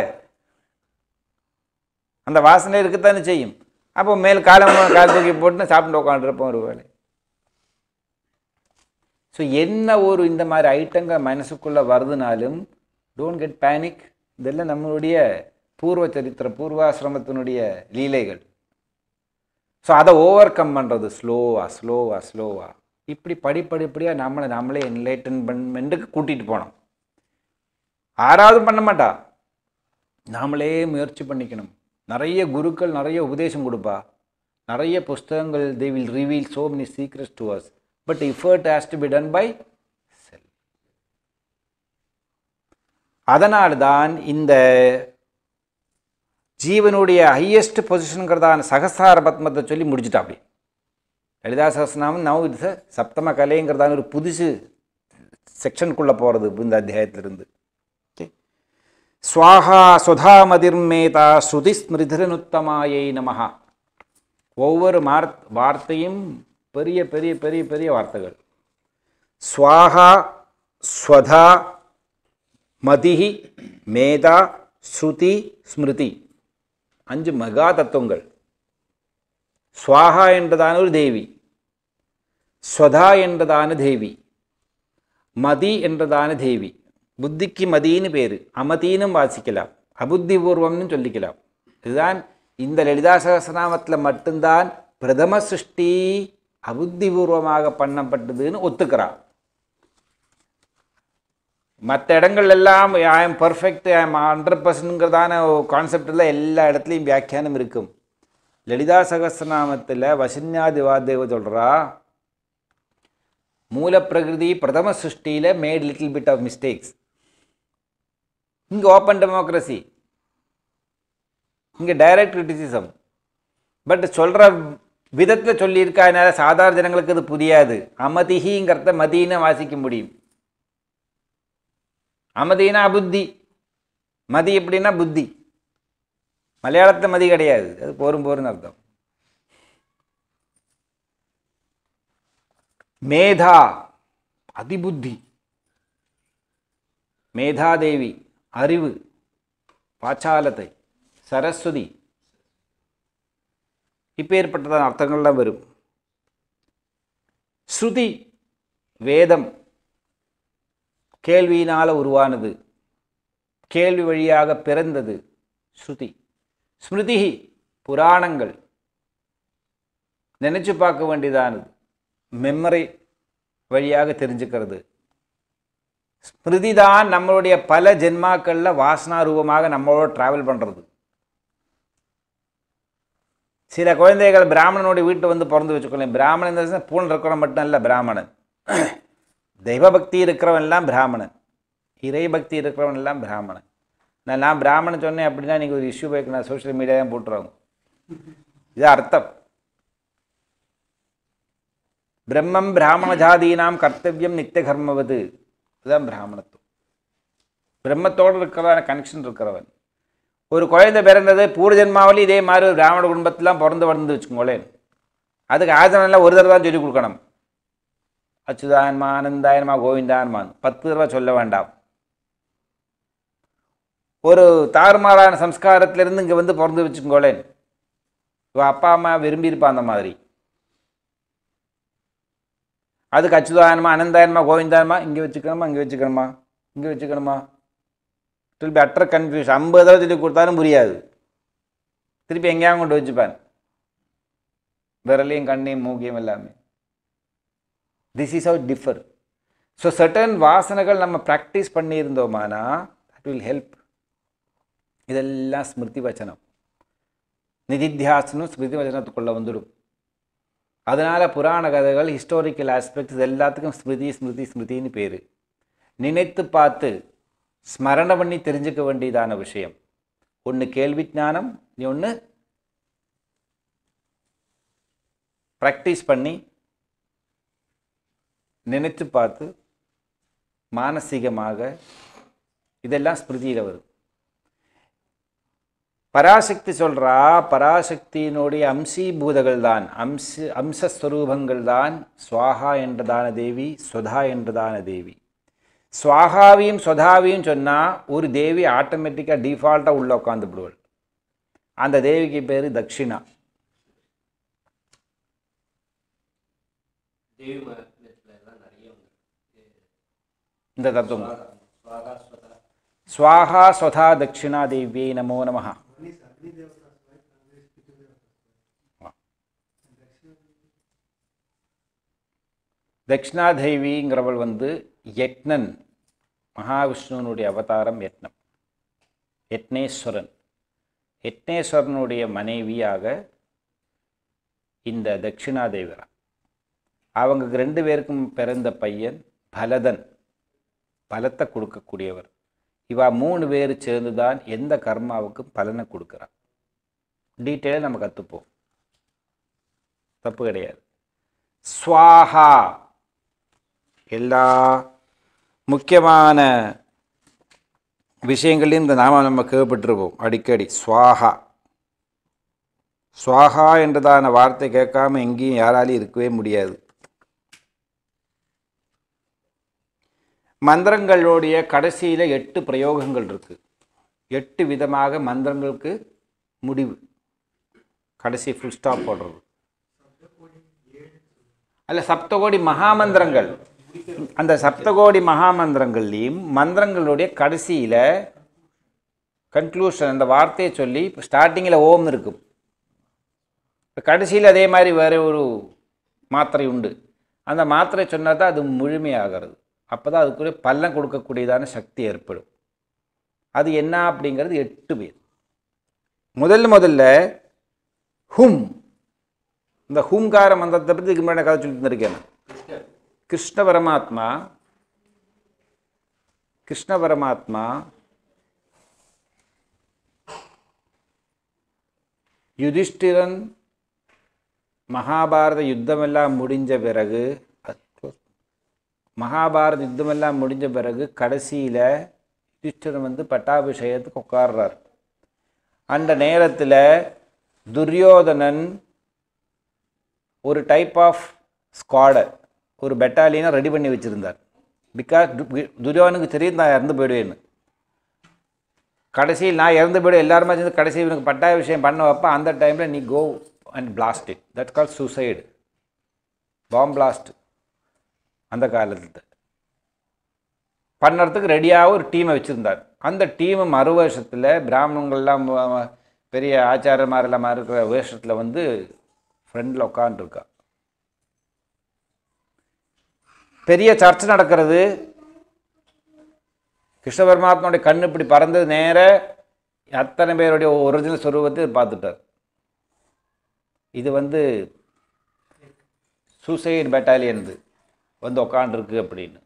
அந்த வாசனை இருக்கத்தானே செய்யும் அப்போ மேல் காலம் கால் தூக்கி போட்டு சாப்பிட்டு உட்காந்துருப்போம் ஒரு வேலை ஸோ என்ன ஒரு இந்த மாதிரி ஐட்டங்கள் மனசுக்குள்ளே வருதுனாலும் டோன்ட் கெட் பேனிக் இதெல்லாம் நம்மளுடைய பூர்வ சரித்திர பூர்வாசிரமத்தினுடைய லீலைகள் ஸோ அதை ஓவர் கம் பண்ணுறது ஸ்லோவா ஸ்லோவா ஸ்லோவா இப்படி படிப்படிப்படியாக நம்மளை நம்மளே என்லைட்டன்மெண்ட்டுக்கு கூட்டிகிட்டு போனோம் ஆறாவது பண்ண மாட்டா நாமளே முயற்சி பண்ணிக்கணும் நிறைய குருக்கள் நிறைய உபதேசம் கொடுப்பா நிறைய புஸ்தகங்கள் they will reveal so many secrets to us but effort has to be done by self அதனால் தான் இந்த ஜீவனுடைய ஹையஸ்ட் பொசிஷனுங்கிறதான சகசார பத்மத்தை சொல்லி முடிச்சுட்டா அப்படி லலிதா சகசநாமம் நவ் இது சப்தம கலைங்கிறதான ஒரு புதுசு செக்ஷனுக்குள்ளே போகிறது இந்த அத்தியாயத்திலிருந்து ஓகே ஸ்வாஹா சுதாமதிர்மேதா ஸ்ருதி ஸ்மிருதிரனுத்தமாயை நமஹா ஒவ்வொரு மார் வார்த்தையும் பெரிய பெரிய பெரிய பெரிய வார்த்தைகள் ஸ்வாஹா ஸ்வதா மதிஹி மேதா ஸ்ருதி ஸ்மிருதி அஞ்சு மெகா தத்துவங்கள் ஸ்வாஹா என்றதான ஒரு தேவி ஸ்வதா என்றதான தேவி மதி என்றதான தேவி புத்திக்கு மதின்னு பேர் அமதினும் வாசிக்கலாம் அபுத்திபூர்வம்னு சொல்லிக்கலாம் இதுதான் இந்த லலிதா சகசநாமத்தில் மட்டும்தான் பிரதம சிருஷ்டி அபுத்திபூர்வமாக பண்ணப்பட்டதுன்னு ஒத்துக்கிறான் மற்ற இடங்கள் எல்லாம் I am perfect I am hundred பர்சன்ட்ங்கிறதான கான்செப்டில் எல்லா இடத்துலையும் வியாக்கியானம் இருக்கும் லலிதா சகஸ்ரநாமத்தில் வசன்யாதி வாதேவ சொல்கிறா மூலப்பிரகிருதி பிரதம சிருஷ்டியில் made little bit of mistakes இங்கே ஓப்பன் டெமோக்ரஸி இங்கே டைரக்ட் கிரிட்டிசிசம் பட் சொல்கிற விதத்தில் சொல்லியிருக்கா அதனால சாதாரண ஜனங்களுக்கு அது புரியாது அமதிஹிங்கிறத மதின்னு வாசிக்க முடியும் அமதினா புத்தி மதி எப்படின்னா புத்தி மலையாளத்தில் மதி கிடையாது அது போரும் போருன்னு அர்த்தம் மேதா அதிபுத்தி மேதாதேவி அறிவு பாச்சாலத்தை சரஸ்வதி இப்பேற்பட்டதான அர்த்தங்கள்லாம் வரும் ஸ்ருதி வேதம் கேள்வியினால் உருவானது கேள்வி வழியாக பிறந்தது ஸ்ருதி ஸ்மிருதி புராணங்கள் நினைச்சு பார்க்க வேண்டியதானது மெமரி வழியாக தெரிஞ்சுக்கிறது ஸ்மிருதி தான் நம்மளுடைய பல ஜென்மாக்களில் வாசனா ரூபமாக நம்மளோட ட்ராவல் பண்ணுறது சில குழந்தைகள் பிராமணனுடைய வீட்டை வந்து பிறந்து வச்சுக்கொள்ளேன் பிராமணன் இந்த sense பூண் இருக்கிறவன் மட்டும் இல்லை பிராமணன் தெய்வ பக்தி இருக்கிறவன் எல்லாம் பிராமணன் இறை பக்தி இருக்கிறவன் எல்லாம் பிராமணன் நான் நான் பிராமணன் சொன்னேன் அப்படின்னா நீங்கள் ஒரு இஷ்யூ போய்க்கு நான் சோஷியல் மீடியா தான் போட்டுருவாங்க இது அர்த்தம் பிரம்மம் பிராமண ஜாதீனாம் கர்த்தவியம் நித்திய கர்மவது இதுதான் பிராமணத்துவம் பிரம்மத்தோடு இருக்கிறவன் கனெக்ஷன் இருக்கிறவன் ஒரு குழந்தை பிறந்தது பூர்வ ஜென்மாவிலும் இதே மாதிரி ஒரு பிராமண குடும்பத்திலாம் பிறந்து வளர்ந்து வச்சுக்கோங்களேன் அதுக்கு ஆசனம்லாம் ஒரு தடவை தான் சொல்லிக் கொடுக்கணும் அச்சுதான்மா ஆனந்தாயன்மா கோவிந்தான்மான் பத்து தடவை சொல்ல வேண்டாம் ஒரு தாறுமாறான சம்ஸ்காரத்திலிருந்து இங்கே வந்து பிறந்து வச்சுக்கோளேன் இவ அப்பா அம்மா விரும்பியிருப்பான் அந்த மாதிரி அதுக்கு அச்சுதாயனமா அனந்தாயனமா கோவிந்தாயனமா இங்கே வச்சுக்கணுமா இங்கே வச்சுக்கணுமா இங்கே வச்சுக்கணுமா திருப்பி அற்ற கன்ஃபியூஸ் ஐம்பது தடவை சொல்லி கொடுத்தாலும் புரியாது திருப்பி எங்கேயாவது கொண்டு வச்சுப்பான் விரலையும் கண்ணையும் மூக்கையும் எல்லாமே this is out differ so certain வாசனைகள் நம்ம ப்ராக்டிஸ் பண்ணியிருந்தோமானா தட் வில் ஹெல்ப் இதெல்லாம் ஸ்மிருதி வச்சனம் நிதித்தியாசனம் ஸ்மிருதி வச்சனத்துக்குள்ளே வந்துடும் அதனால் புராண கதைகள் ஹிஸ்டாரிக்கல் ஆஸ்பெக்ட்ஸ் இது எல்லாத்துக்கும் ஸ்மிருதி ஸ்மிருதி ஸ்மிருதின்னு பேர் நினைத்து பார்த்து ஸ்மரணை பண்ணி தெரிஞ்சுக்க வேண்டியதான விஷயம் ஒன்று கேள்வி ஞானம் ஒன்று ப்ராக்டிஸ் பண்ணி நினைத்து பார்த்து மானசீகமாக இதெல்லாம் ஸ்மிருதியில் வருது பராசக்தி சொல்றா பராசக்தியினுடைய அம்சீபூதங்கள் தான் அம்ச அம்சஸ்வரூபங்கள் தான் ஸ்வாஹா என்றதான தேவி சுதா என்றதான தேவி ஸ்வாகாவையும் சுதாவையும் சொன்னால் ஒரு தேவி ஆட்டோமேட்டிக்காக டிஃபால்ட்டாக உள்ள உட்காந்துப்படுவாள் அந்த தேவிக்கு பேர் தக்ஷிணா தேவி மகத்துல எல்லாம் நிறைய வந்து இந்த தத்துவம் சுவாகா ஸ்வதா ஸ்வாஹா ஸ்வதா தக்ஷிணா தேவியை நமோ நமஹ One is Agni Devata's wife, another is Pitu Devata's wife. And Dakshina தக்ஷிணாதேவிங்கிறவள் வந்து யக்னன் மகாவிஷ்ணுவனுடைய அவதாரம் யக்னம் யக்னேஸ்வரன் யக்னேஸ்வரனுடைய மனைவியாக இந்த தட்சிணாதேவரா அவங்களுக்கு ரெண்டு பேருக்கும் பிறந்த பையன் பலதன் பலத்தை கொடுக்கக்கூடியவர் இவா மூணு பேர் சேர்ந்து தான் எந்த கர்மாவுக்கும் பலனை கொடுக்குறா டீட்டெயில் நம்ம கற்றுப்போம் தப்பு கிடையாது ஸ்வாஹா எல்லா முக்கியமான விஷயங்களையும் இந்த நாம நம்ம கேள்விப்பட்டிருப்போம் அடிக்கடி ஸ்வாஹா ஸ்வாஹா என்றதான வார்த்தை கேட்காம எங்கேயும் யாராலையும் இருக்கவே முடியாது மந்திரங்களுடைய கடைசியில் எட்டு பிரயோகங்கள் இருக்கு எட்டு விதமாக மந்திரங்களுக்கு முடிவு கடைசி ஃபுல் ஸ்டாப் போடுறது அல்ல சப்தகோடி மகாமந்திரங்கள் அந்த சப்தகோடி மகாமந்திரங்கள்லையும் மந்திரங்களுடைய கடைசியில் கன்க்ளூஷன் அந்த வார்த்தையை சொல்லி ஸ்டார்டிங்கில் ஓம் இருக்கும் கடைசியில் அதே மாதிரி வேறு ஒரு மாத்திரை உண்டு அந்த மாத்திரை சொன்னால் தான் அது முழுமையாகிறது அப்போ தான் அதுக்குரிய பலன் கொடுக்கக்கூடியதான சக்தி ஏற்படும் அது என்ன அப்படிங்கிறது எட்டு பேர் முதல்ல முதல்ல ஹும் இந்த ஹூங்கார மந்திரத்தை பற்றி இதுக்கு முன்னாடி கதை சொல்லிட்டு இருந்திருக்கேன் நான். கிருஷ்ண பரமாத்மா கிருஷ்ண பரமாத்மா யுதிஷ்டிரன் மகாபாரத யுத்தமெல்லாம் முடிஞ்ச பிறகு மகாபாரத யுத்தமெல்லாம் முடிஞ்ச பிறகு கடைசியில் யுதிஷ்டிரன் வந்து பட்டாபிஷேகத்துக்கு உட்கார்றார் அந்த நேரத்தில் துரியோதனன் ஒரு டைப் ஆஃப் ஸ்குவாடை ஒரு பெட்டாலியனை ரெடி பண்ணி வச்சுருந்தார் பிகாஸ் துரியோதனுக்கு தெரியும் நான் இறந்து போயிடுவேன்னு கடைசியில் நான் இறந்து போய்டு எல்லாருமே சேர்ந்து கடைசி இவனுக்கு பட்டாய விஷயம் பண்ண வைப்ப அந்த டைமில் நீ go and blast it that call suicide bomb blast அந்த காலத்தில் பண்ணுறதுக்கு ரெடியாக ஒரு டீமை வச்சுருந்தார் அந்த டீமை மறு வருஷத்தில் பிராமணங்கள்லாம் வ- வ- பெரிய ஆச்சாரமாரெல்லாம் இருக்கிற வேஷத்தில் வந்து ஃப்ரெண்டில் உட்காந்துருக்கா பெரிய சர்ச்சை நடக்கிறது கிருஷ்ண பரமாத்மாவுடைய கண் இப்படி பறந்தது நேர அத்தனை பேருடைய ஒரிஜினல் ஸ்வரூபத்தை பார்த்துட்டார் இது வந்து சூசைட் பெட்டாலியன்து வந்து உக்காண்டிருக்கு அப்படின்னு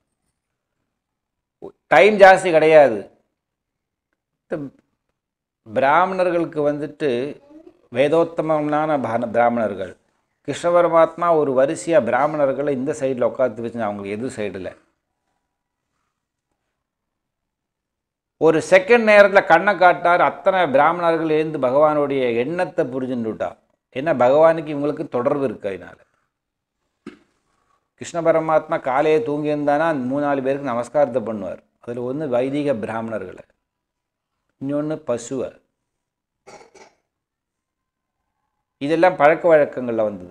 டைம் ஜாஸ்தி கிடையாது இந்த பிராமணர்களுக்கு வந்துட்டு வேதோத்தமமான பான- பிராமணர்கள் கிருஷ்ண பரமாத்மா ஒரு வரிசையாக பிராமணர்களை இந்த சைடில் உட்காந்து வச்சு அவங்களுக்கு எது சைடில் ஒரு செகண்ட் நேரத்தில் கண்ணை காட்டார் அத்தனை பிராமணர்கள் எழுந்து பகவானுடைய எண்ணத்தை புரிஞ்சுட்டுட்டா ஏன்னா பகவானுக்கு இவங்களுக்கு தொடர்பு இருக்கு அதனால கிருஷ்ண பரமாத்மா காலையே தூங்கியிருந்தானா அந்த மூணு நாலு பேருக்கு நமஸ்காரத்தை பண்ணுவார் அதில் ஒன்று வைதிக பிராமணர்களை இன்னொன்று பசுவை இதெல்லாம் பழக்க வழக்கங்களில் வந்தது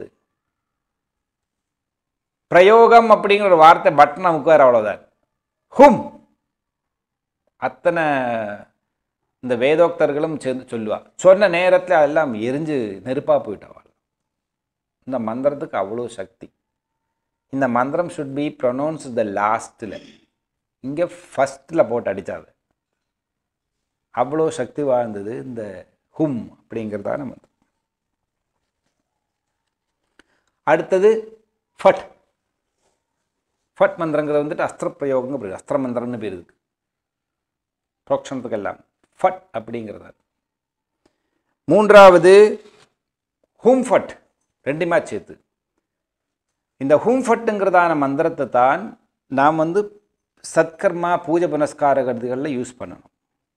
பிரயோகம் அப்படிங்கிற ஒரு வார்த்தை பட்டன் அமுக்குவார் அவ்வளோதான் ஹும் அத்தனை இந்த வேதோக்தர்களும் சேர்ந்து சொல்லுவா சொன்ன நேரத்தில் அதெல்லாம் எரிஞ்சு நெருப்பாக போயிட்டவாள் இந்த மந்திரத்துக்கு அவ்வளோ சக்தி இந்த மந்திரம் ஷுட் பி ப்ரொனவுன்ஸ் த லாஸ்ட்டில் இங்கே ஃபஸ்ட்டில் போட்டு அடித்தாது அவ்வளோ சக்தி வாழ்ந்தது இந்த ஹும் அப்படிங்கிறதான மந்திரம் அடுத்தது ஃபட் ஃபட் மந்திரங்கிறது வந்துட்டு அஸ்திர பிரயோகங்க பேர் அஸ்திர மந்திரம்னு பேர் இருக்கு புரோக்ஷணத்துக்கெல்லாம் ஃபட் அப்படிங்கிறது மூன்றாவது ஹூம் ஃபட் ரெண்டுமே சேர்த்து இந்த ஹூம்ஃபட்டுங்கிறதான மந்திரத்தை தான் நாம் வந்து சத்கர்மா பூஜை புனஸ்கார கருதுகளில் யூஸ் பண்ணணும்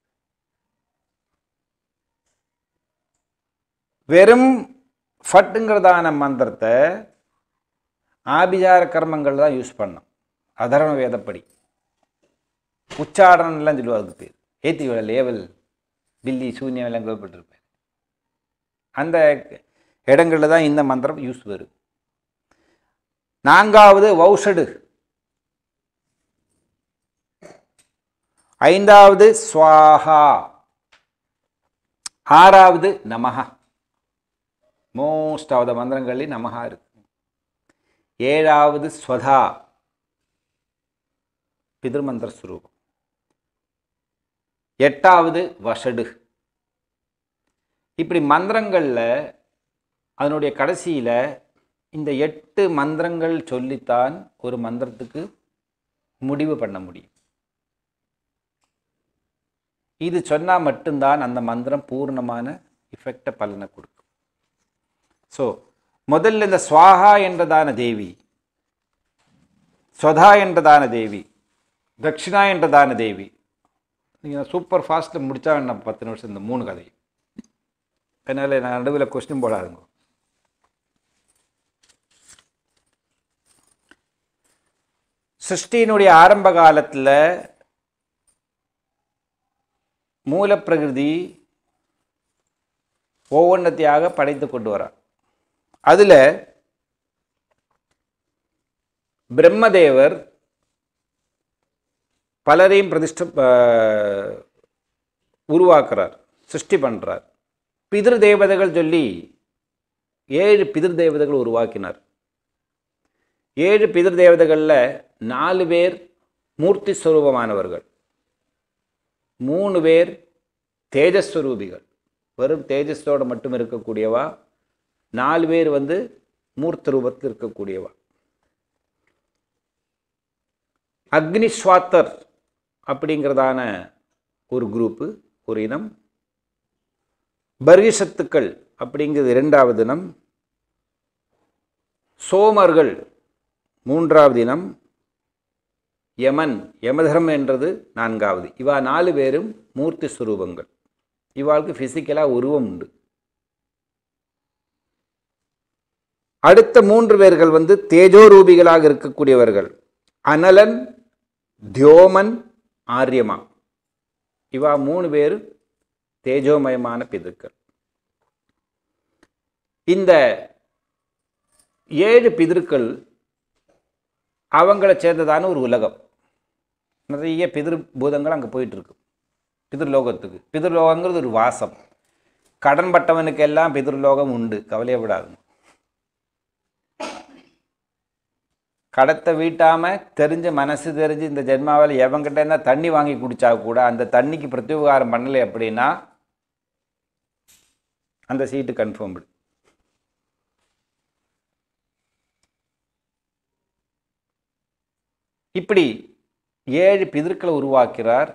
வெறும் ஃபட்டுங்கிறதான மந்திரத்தை ஆபிசார கர்மங்கள் தான் யூஸ் பண்ணணும் அதர்ம வேதப்படி உச்சாரணம்லாம் சொல்லுவாங்க அதுக்கு பேர் ஏத்தி விட லேவல் பில்லி சூன்யம் எல்லாம் கேள்விப்பட்டிருப்பேன் அந்த இடங்களில் தான் இந்த மந்திரம் யூஸ் வரும் நான்காவது வௌஷடு ஐந்தாவது ஸ்வாஹா ஆறாவது நமஹா மோஸ்ட் ஆஃப் த மந்திரங்களில் நமஹா இருக்கு ஏழாவது ஸ்வதா பிதிர்மந்திர ஸ்வரூபம் எட்டாவது வஷடு இப்படி மந்திரங்களில் அதனுடைய கடைசியில் இந்த எட்டு மந்திரங்கள் சொல்லித்தான் ஒரு மந்திரத்துக்கு முடிவு பண்ண முடியும் இது சொன்னால் மட்டும்தான் அந்த மந்திரம் பூர்ணமான இஃபெக்டை பலனை கொடுக்கும் ஸோ முதல்ல இந்த ஸ்வாஹா என்றதான தேவி ஸ்வதா என்றதான தேவி தட்சிணா என்றதான தேவி நீங்கள் சூப்பர் ஃபாஸ்ட்டில் முடித்தா நான் பத்து நிமிஷம் இந்த மூணு கதை அதனால் நான் நடுவில் கொஸ்டின் போடாதுங்க சிருஷ்டியினுடைய ஆரம்ப காலத்தில் மூலப்பிரகிருதி ஒவ்வொன்றத்தையாக படைத்து கொண்டு வரார் அதில் பிரம்மதேவர் பலரையும் பிரதிஷ்ட அஹ், உருவாக்குறார் சிருஷ்டி பண்ணுறார் பிதிரு தேவதைகள் சொல்லி ஏழு பிதிரு தேவதைகள் உருவாக்கினார் ஏழு பிதிரு தேவதைகளில் நாலு பேர் மூர்த்தி ஸ்வரூபமானவர்கள் மூணு பேர் தேஜஸ்வரூபிகள் வெறும் தேஜஸோடு மட்டும் இருக்கக்கூடியவா நாலு பேர் வந்து மூர்த்த ரூபத்தில் இருக்கக்கூடியவா அக்னிஸ்வாத்தர் அப்படிங்கிறதான ஒரு குரூப்பு ஒரு இனம் பர்கிசத்துக்கள் அப்படிங்கிறது இரண்டாவது இனம் சோமர்கள் மூன்றாவது இனம் யமன் யமதர்மம் என்றது நான்காவது இவா நாலு பேரும் மூர்த்தி ஸ்வரூபங்கள் இவாளுக்கு ஃபிசிக்கலாக உருவம் உண்டு அடுத்த மூன்று பேர்கள் வந்து தேஜோரூபிகளாக இருக்கக்கூடியவர்கள் அனலன் தியோமன் ஆரியமா இவா மூணு பேர் தேஜோமயமான பிதுக்கள் இந்த ஏழு பிதற்கள் அவங்கள சேர்ந்ததான ஒரு உலகம் நிறைய பிதிர் பூதங்கள் அங்கே போயிட்டுருக்கு பிதிர்லோகத்துக்கு பிதிர்லோகங்கிறது ஒரு வாசம் கடன் பட்டவனுக்கெல்லாம் பிதிர்லோகம் உண்டு கவலையப்படாதுங்க கடத்தை வீட்டாம தெரிஞ்ச மனசு தெரிஞ்சு இந்த ஜென்மாவில் எவங்கிட்ட இருந்தா தண்ணி வாங்கி குடிச்சா கூட அந்த தண்ணிக்கு பிரத்யுபகாரம் பண்ணலை அப்படின்னா அந்த சீட்டு கன்ஃபார்ம்டு இப்படி ஏழு பிதற்களை உருவாக்கிறார்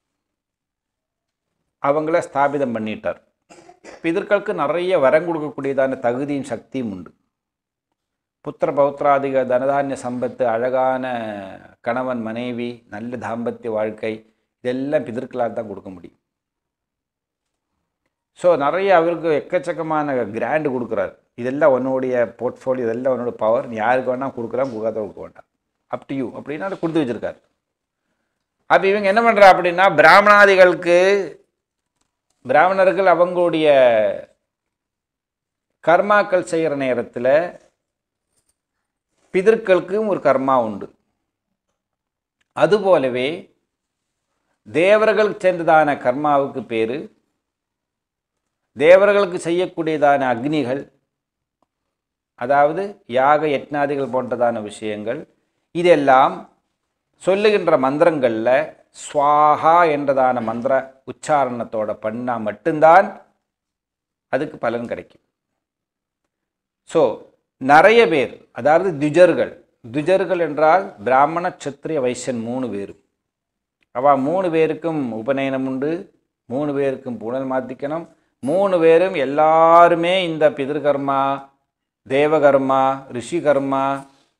அவங்கள ஸ்தாபிதம் பண்ணிட்டார் பிதர்களுக்கு நிறைய வரம் கொடுக்கக்கூடியதான தகுதியும் சக்தியும் உண்டு புத்திர பௌத்திராதிக தனதானிய சம்பத்து அழகான கணவன் மனைவி நல்ல தாம்பத்திய வாழ்க்கை இதெல்லாம் பிதர்களால் தான் கொடுக்க முடியும் ஸோ நிறைய அவருக்கு எக்கச்சக்கமான கிராண்டு கொடுக்குறாரு இதெல்லாம் உன்னுடைய போர்ட்ஃபோலியோ இதெல்லாம் உன்னோட பவர் நீ யாருக்கு வேணால் கொடுக்கலாம் கொடுக்காத கொடுக்க வேண்டாம் அப் டு யூ அப்படின்னா அதை கொடுத்து வச்சிருக்காரு அப்போ இவங்க என்ன பண்ணுறா அப்படின்னா பிராமணாதிகளுக்கு பிராமணர்கள் அவங்களுடைய கர்மாக்கள் செய்கிற நேரத்தில் பிதர்களுக்கும் ஒரு கர்மா உண்டு அதுபோலவே தேவர்களுக்கு சேர்ந்ததான கர்மாவுக்கு பேர் தேவர்களுக்கு செய்யக்கூடியதான அக்னிகள் அதாவது யாக யட்னாதிகள் போன்றதான விஷயங்கள் இதெல்லாம் சொல்லுகின்ற மந்திரங்களில் ஸ்வாஹா என்றதான மந்திர உச்சாரணத்தோட பண்ணால் மட்டும்தான் அதுக்கு பலன் கிடைக்கும் ஸோ நிறைய பேர் அதாவது துஜர்கள் துஜர்கள் என்றால் பிராமண சத்திரிய வைசியன் மூணு பேரும் அவ மூணு பேருக்கும் உபநயனம் உண்டு மூணு பேருக்கும் புனல் மாத்திக்கணும் மூணு பேரும் எல்லாருமே இந்த பிதிர்கர்மா தேவகர்மா ரிஷிகர்மா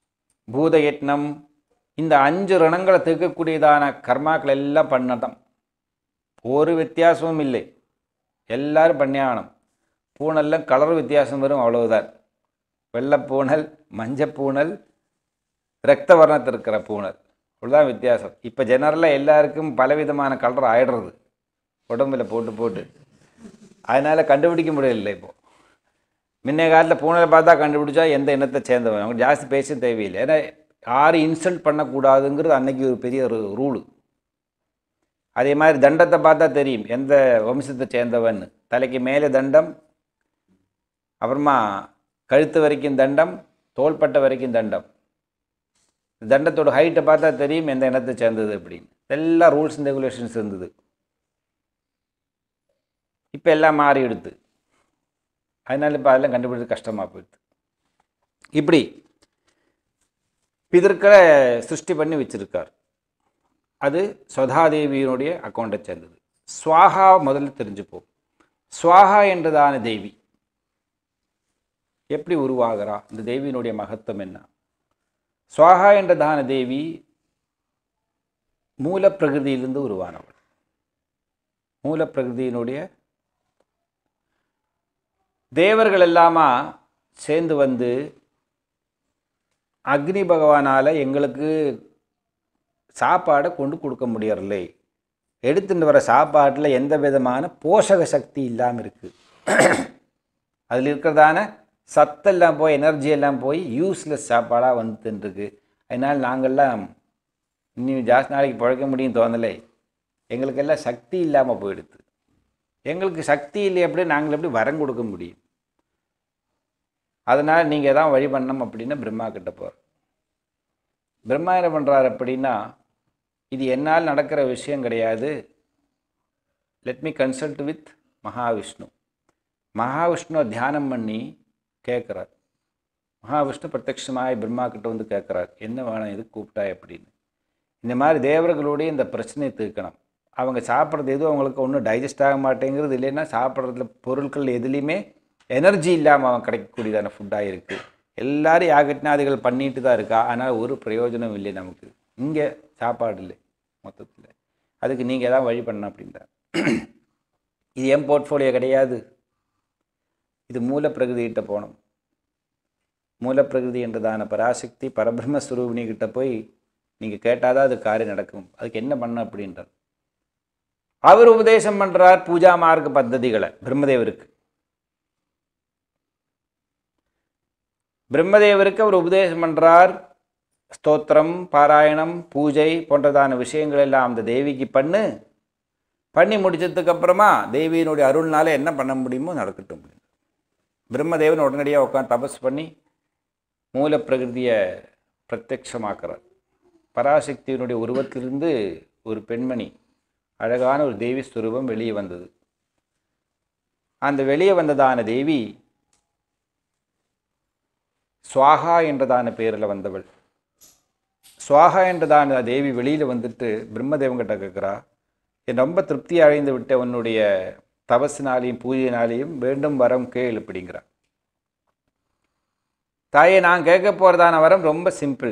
பூதயத்னம் இந்த அஞ்சு ரணங்களை தீர்க்கக்கூடியதான கர்மாக்கள் எல்லாம் பண்ணதான் ஒரு வித்தியாசமும் இல்லை எல்லாரும் பண்ணியாகணும் பூனெல்லாம் கலர் வித்தியாசம் வரும் அவ்வளவுதான் வெள்ளைப்பூனல் மஞ்சப்பூனல் ரத்த வர்ணத்தில் இருக்கிற பூனல் இவ்வளோதான் வித்தியாசம் இப்போ ஜெனரலாக எல்லாருக்கும் பலவிதமான கலர் ஆயிடுறது உடம்புல போட்டு போட்டு அதனால் கண்டுபிடிக்க முடியல இப்போ முன்னைய காலத்தில் பூனலை பார்த்தா கண்டுபிடிச்சா எந்த இனத்தை சேர்ந்தவன் அவங்க ஜாஸ்தி பேச தேவையில்லை ஏன்னா யாரும் இன்சல்ட் பண்ணக்கூடாதுங்கிறது அன்னைக்கு ஒரு பெரிய ஒரு ரூலு அதே மாதிரி தண்டத்தை பார்த்தா தெரியும் எந்த வம்சத்தை சேர்ந்தவன் தலைக்கு மேலே தண்டம் அப்புறமா கழுத்து வரைக்கும் தண்டம் தோள்பட்டை வரைக்கும் தண்டம் தண்டத்தோட ஹைட்டை பார்த்தா தெரியும் எந்த இனத்தை சேர்ந்தது அப்படின்னு எல்லா ரூல்ஸ் அண்ட் ரெகுலேஷன்ஸ் இருந்தது இப்போ எல்லாம் மாறி எடுத்து அதனால இப்போ அதெல்லாம் கண்டுபிடிக்கிறது கஷ்டமாக போயிடுது இப்படி பிதற்களை சிருஷ்டி பண்ணி வச்சிருக்கார் அது ஸ்வதாதேவியினுடைய அக்கௌண்ட்டை சேர்ந்தது ஸ்வாஹா முதல்ல தெரிஞ்சுப்போம் ஸ்வாஹா என்றதான தேவி எப்படி உருவாகிறா இந்த தேவியினுடைய மகத்துவம் என்ன ஸ்வாஹா என்றதான தேவி மூலப்பிரகிருதியிலிருந்து உருவானவள் மூலப்பிரகிருதியினுடைய தேவர்கள் எல்லாமா சேர்ந்து வந்து அக்னி பகவானால் எங்களுக்கு சாப்பாடை கொண்டு கொடுக்க முடியறலை எடுத்துட்டு வர சாப்பாட்டில் எந்த விதமான போஷக சக்தி இல்லாமல் இருக்குது அதில் இருக்கிறதான சத்தெல்லாம் போய் எனர்ஜி எல்லாம் போய் யூஸ்லெஸ் சாப்பாடாக வந்துட்டுருக்கு அதனால் நாங்கள்லாம் இன்னும் ஜாஸ்தி நாளைக்கு பிழைக்க முடியும் தோணலை எங்களுக்கெல்லாம் சக்தி இல்லாமல் போயிடுது எங்களுக்கு சக்தி இல்லை எப்படி நாங்கள் எப்படி வரம் கொடுக்க முடியும் அதனால் நீங்கள் தான் வழி பண்ணணும் அப்படின்னு பிரம்மா கிட்ட போகிறார் பிரம்மா என்ன பண்ணுறாரு அப்படின்னா இது என்னால் நடக்கிற விஷயம் கிடையாது let me consult with Mahavishnu மகாவிஷ்ணுவை தியானம் பண்ணி கேட்குறார் மகாவிஷ்ணு பிரத்யட்சமாய் பிரம்மா கிட்ட வந்து கேட்குறார் என்ன வேணும் இது கூப்பிட்டாய் அப்படின்னு இந்த மாதிரி தேவர்களுடைய இந்த பிரச்சனையை தீர்க்கணும் அவங்க சாப்பிட்றது எதுவும் அவங்களுக்கு ஒன்றும் டைஜஸ்ட் ஆக மாட்டேங்கிறது இல்லைன்னா சாப்பிட்றதுல பொருட்கள் எதுலேயுமே எனர்ஜி இல்லாமல் அவன் கிடைக்கக்கூடியதான ஃபுட்டாக இருக்குது எல்லாரும் யாகட்னாதிகள் பண்ணிட்டு தான் இருக்கா ஆனால் ஒரு பிரயோஜனம் இல்லை நமக்கு இங்கே சாப்பாடு இல்லை மொத்தத்தில் அதுக்கு நீங்கள் தான் வழி பண்ணணும் அப்படின்றார் இது என் போர்ட்ஃபோலியோ கிடையாது இது மூலப்பிரகிருதிகிட்ட போகணும் மூலப்பிரகிருதி என்றதான பராசக்தி பரபிரம்மஸ்வரூபினி கிட்ட போய் நீங்கள் கேட்டால் தான் அது காரியம் நடக்கும் அதுக்கு என்ன பண்ண அப்படின்றார் அவர் உபதேசம் பண்ணுறார் பூஜா மார்க்க பத்ததிகளை பிரம்மதேவருக்கு பிரம்மதேவருக்கு அவர் உபதேசம் பண்ணுறார் ஸ்தோத்திரம் பாராயணம் பூஜை போன்றதான விஷயங்கள் எல்லாம் அந்த தேவிக்கு பண்ணு பண்ணி முடிச்சதுக்கு அப்புறமா தேவியினுடைய அருள்னால என்ன பண்ண முடியுமோ நடக்கட்டும் அப்படின்னு பிரம்மதேவன் உடனடியாக உட்காந்து தபஸ் பண்ணி மூல பிரகிருதியை பிரத்யட்சமாக்குறார் பராசக்தியினுடைய உருவத்திலிருந்து ஒரு பெண்மணி அழகான ஒரு தேவி ஸ்வரூபம் வெளியே வந்தது அந்த வெளியே வந்ததான தேவி சுவாகா என்றதான பேரில் வந்தவள் சுவாகா என்றதான தேவி வெளியில் வந்துட்டு பிரம்மதேவங்கிட்ட கேட்குறா என் ரொம்ப திருப்தி அடைந்து விட்ட உன்னுடைய தபசினாலையும் பூஜையினாலையும் வேண்டும் வரம் கேள் அப்படிங்கிறா தாயே நான் கேட்க போகிறதான வரம் ரொம்ப சிம்பிள்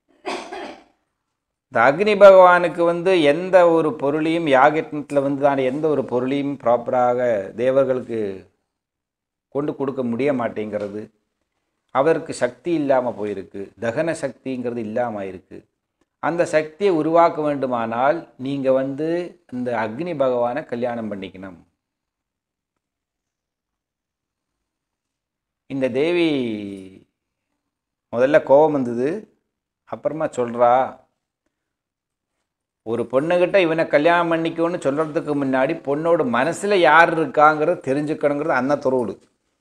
இந்த அக்னி பகவானுக்கு வந்து எந்த ஒரு பொருளையும் யாகத்தில் வந்து தான் எந்த ஒரு பொருளையும் ப்ராப்பராக தேவர்களுக்கு கொண்டு கொடுக்க முடிய மாட்டேங்கிறது அவருக்கு சக்தி இல்லாமல் போயிருக்கு தகன சக்திங்கிறது இல்லாமல் இருக்கு அந்த சக்தியை உருவாக்க வேண்டுமானால் நீங்கள் வந்து இந்த அக்னி பகவானை கல்யாணம் பண்ணிக்கணும் இந்த தேவி முதல்ல கோபம் வந்தது அப்புறமா சொல்கிறா ஒரு பொண்ணுக்கிட்ட இவனை கல்யாணம் பண்ணிக்கோன்னு சொல்கிறதுக்கு முன்னாடி பொண்ணோட மனசில் யார் இருக்காங்கிறது தெரிஞ்சுக்கணுங்கிறது அன்னத்துறவுடு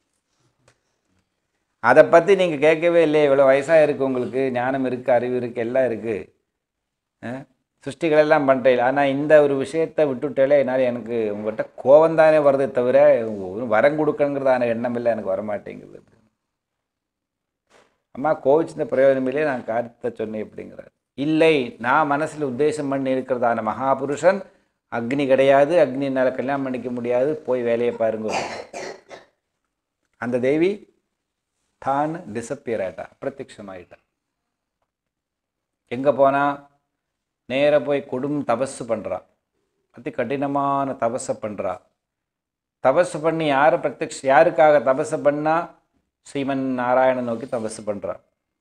அதை பற்றி நீங்கள் கேட்கவே இல்லையே இவ்வளோ வயசாக இருக்குது உங்களுக்கு ஞானம் இருக்குது அறிவு இருக்குது எல்லாம் இருக்குது சிருஷ்டிகளெல்லாம் பண்ணுறீங்க ஆனால் இந்த ஒரு விஷயத்தை விட்டுவிட்டாலே என்னால் எனக்கு உங்கள்கிட்ட கோவம் தானே வருதே தவிர ஒரு வரம் கொடுக்கணுங்கிறதான எண்ணம் இல்லை எனக்கு வரமாட்டேங்குது அப்படின்னு அம்மா கோவிச்சிருந்த பிரயோஜனம் இல்லையே நான் காரியத்தை சொன்னேன் அப்படிங்கிறார் இல்லை நான் மனசில் உத்தேசம் பண்ணி இருக்கிறதான மகாபுருஷன் அக்னி கிடையாது அக்னினால் கல்யாணம் பண்ணிக்க முடியாது போய் வேலையை பாருங்க அந்த தேவி தான் டிசப்பியர் ஆயிட்டா அப்பிரத்யட்சமாயிட்டா எங்கே போனா நேர போய் கொடும் தபசு பண்ணுறா அதி கடினமான தபஸை பண்ணுறா தபசு பண்ணி யார் பிரத்யக்ஷ யாருக்காக தபசு பண்ணா ஸ்ரீமன் நாராயணன் நோக்கி தபசு பண்ணுறா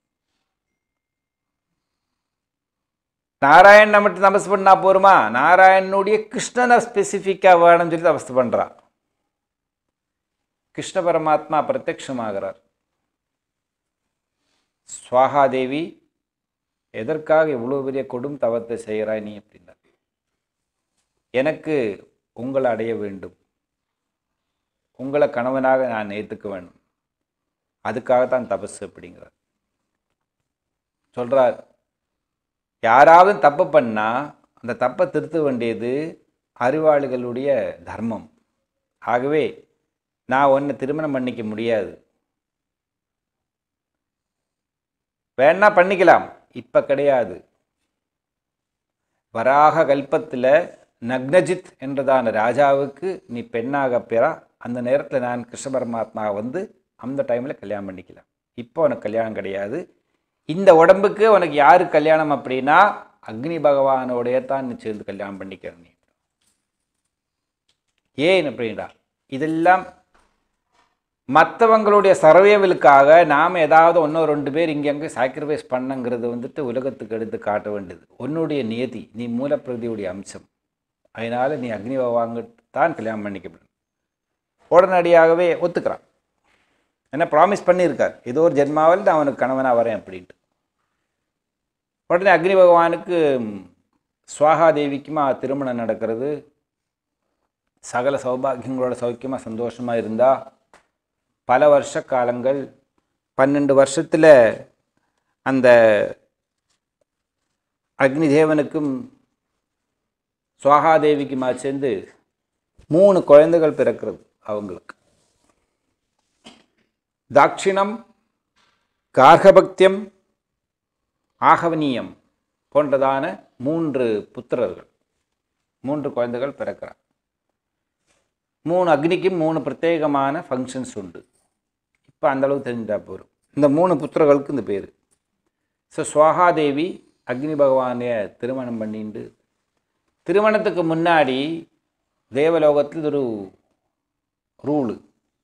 நாராயணன் மட்டும் தபசு பண்ணா போருமா நாராயணனுடைய கிருஷ்ணனை ஸ்பெசிஃபிக்காக வேணும்னு சொல்லி தபசு பண்ணுறா கிருஷ்ண பரமாத்மா பிரத்யக்ஷமாகிறார் சுவாகாதேவி எதற்காக இவ்வளோ பெரிய கொடும் தவத்தை செய்கிறாய் நீ அப்படின்னார் எனக்கு உங்களை அடைய வேண்டும் உங்களை கணவனாக நான் ஏற்றுக்க வேண்டும் அதுக்காக தான் தபசு அப்படிங்கிறார் சொல்கிறார் யாராவது தப்பு பண்ணால் அந்த தப்பை திருத்த வேண்டியது அறிவாளிகளுடைய தர்மம் ஆகவே நான் ஒன்று திருமணம் பண்ணிக்க முடியாது வேணா பண்ணிக்கலாம் இப்போ கிடையாது வராக கல்பத்தில் நக்னஜித் என்றதான ராஜாவுக்கு நீ பெண்ணாக பெறா அந்த நேரத்தில் நான் கிருஷ்ண பரமாத்மா வந்து அந்த டைமில் கல்யாணம் பண்ணிக்கலாம் இப்போ உனக்கு கல்யாணம் கிடையாது இந்த உடம்புக்கு உனக்கு யாரு கல்யாணம் அப்படின்னா அக்னி பகவானோடைய தான் நீ சேர்ந்து கல்யாணம் பண்ணிக்கிற நீ ஏன் அப்படின்றா இதெல்லாம் மற்றவங்களுடைய சர்வேவலுக்காக நாம் ஏதாவது ஒன்றோ ரெண்டு பேர் இங்கே அங்கே சாக்ரிஃபைஸ் பண்ணங்கிறது வந்துட்டு உலகத்துக்கு எடுத்து காட்ட வேண்டியது உன்னுடைய நியதி நீ மூலப்பிரதியுடைய அம்சம் அதனால் நீ அக்னி பகவான்கிட்ட கல்யாணம் பண்ணிக்கப்படும் உடனடியாகவே ஒத்துக்கிறான் என்ன ப்ராமிஸ் பண்ணியிருக்கார் ஏதோ ஒரு ஜென்மாவில் நான் அவனுக்கு கணவனாக வரேன் அப்படின்ட்டு உடனே அக்னி பகவானுக்கு சுவாகா தேவிக்குமா திருமணம் நடக்கிறது சகல சௌபாகியங்களோட சௌக்கியமாக சந்தோஷமாக இருந்தால் பல வருஷ காலங்கள் பன்னெண்டு வருஷத்தில் அந்த அக்னி தேவனுக்கும் சுவாகாதேவிக்குமா சேர்ந்து மூணு குழந்தைகள் பிறக்கிறது அவங்களுக்கு தாட்சிணம் கார்கபக்தியம் ஆகவனியம் போன்றதான மூன்று புத்திரர்கள் மூன்று குழந்தைகள் பிறக்கிறார் மூணு அக்னிக்கும் மூணு பிரத்யேகமான ஃபங்க்ஷன்ஸ் உண்டு இப்போ அந்தளவு தெரிஞ்சுட்டா போதும் இந்த மூணு புத்திரர்களுக்கு இந்த பேர் ஸோ சுவாகாதேவி அக்னி பகவானைய திருமணம் பண்ணிண்டு திருமணத்துக்கு முன்னாடி தேவலோகத்தில் இது ஒரு ரூலு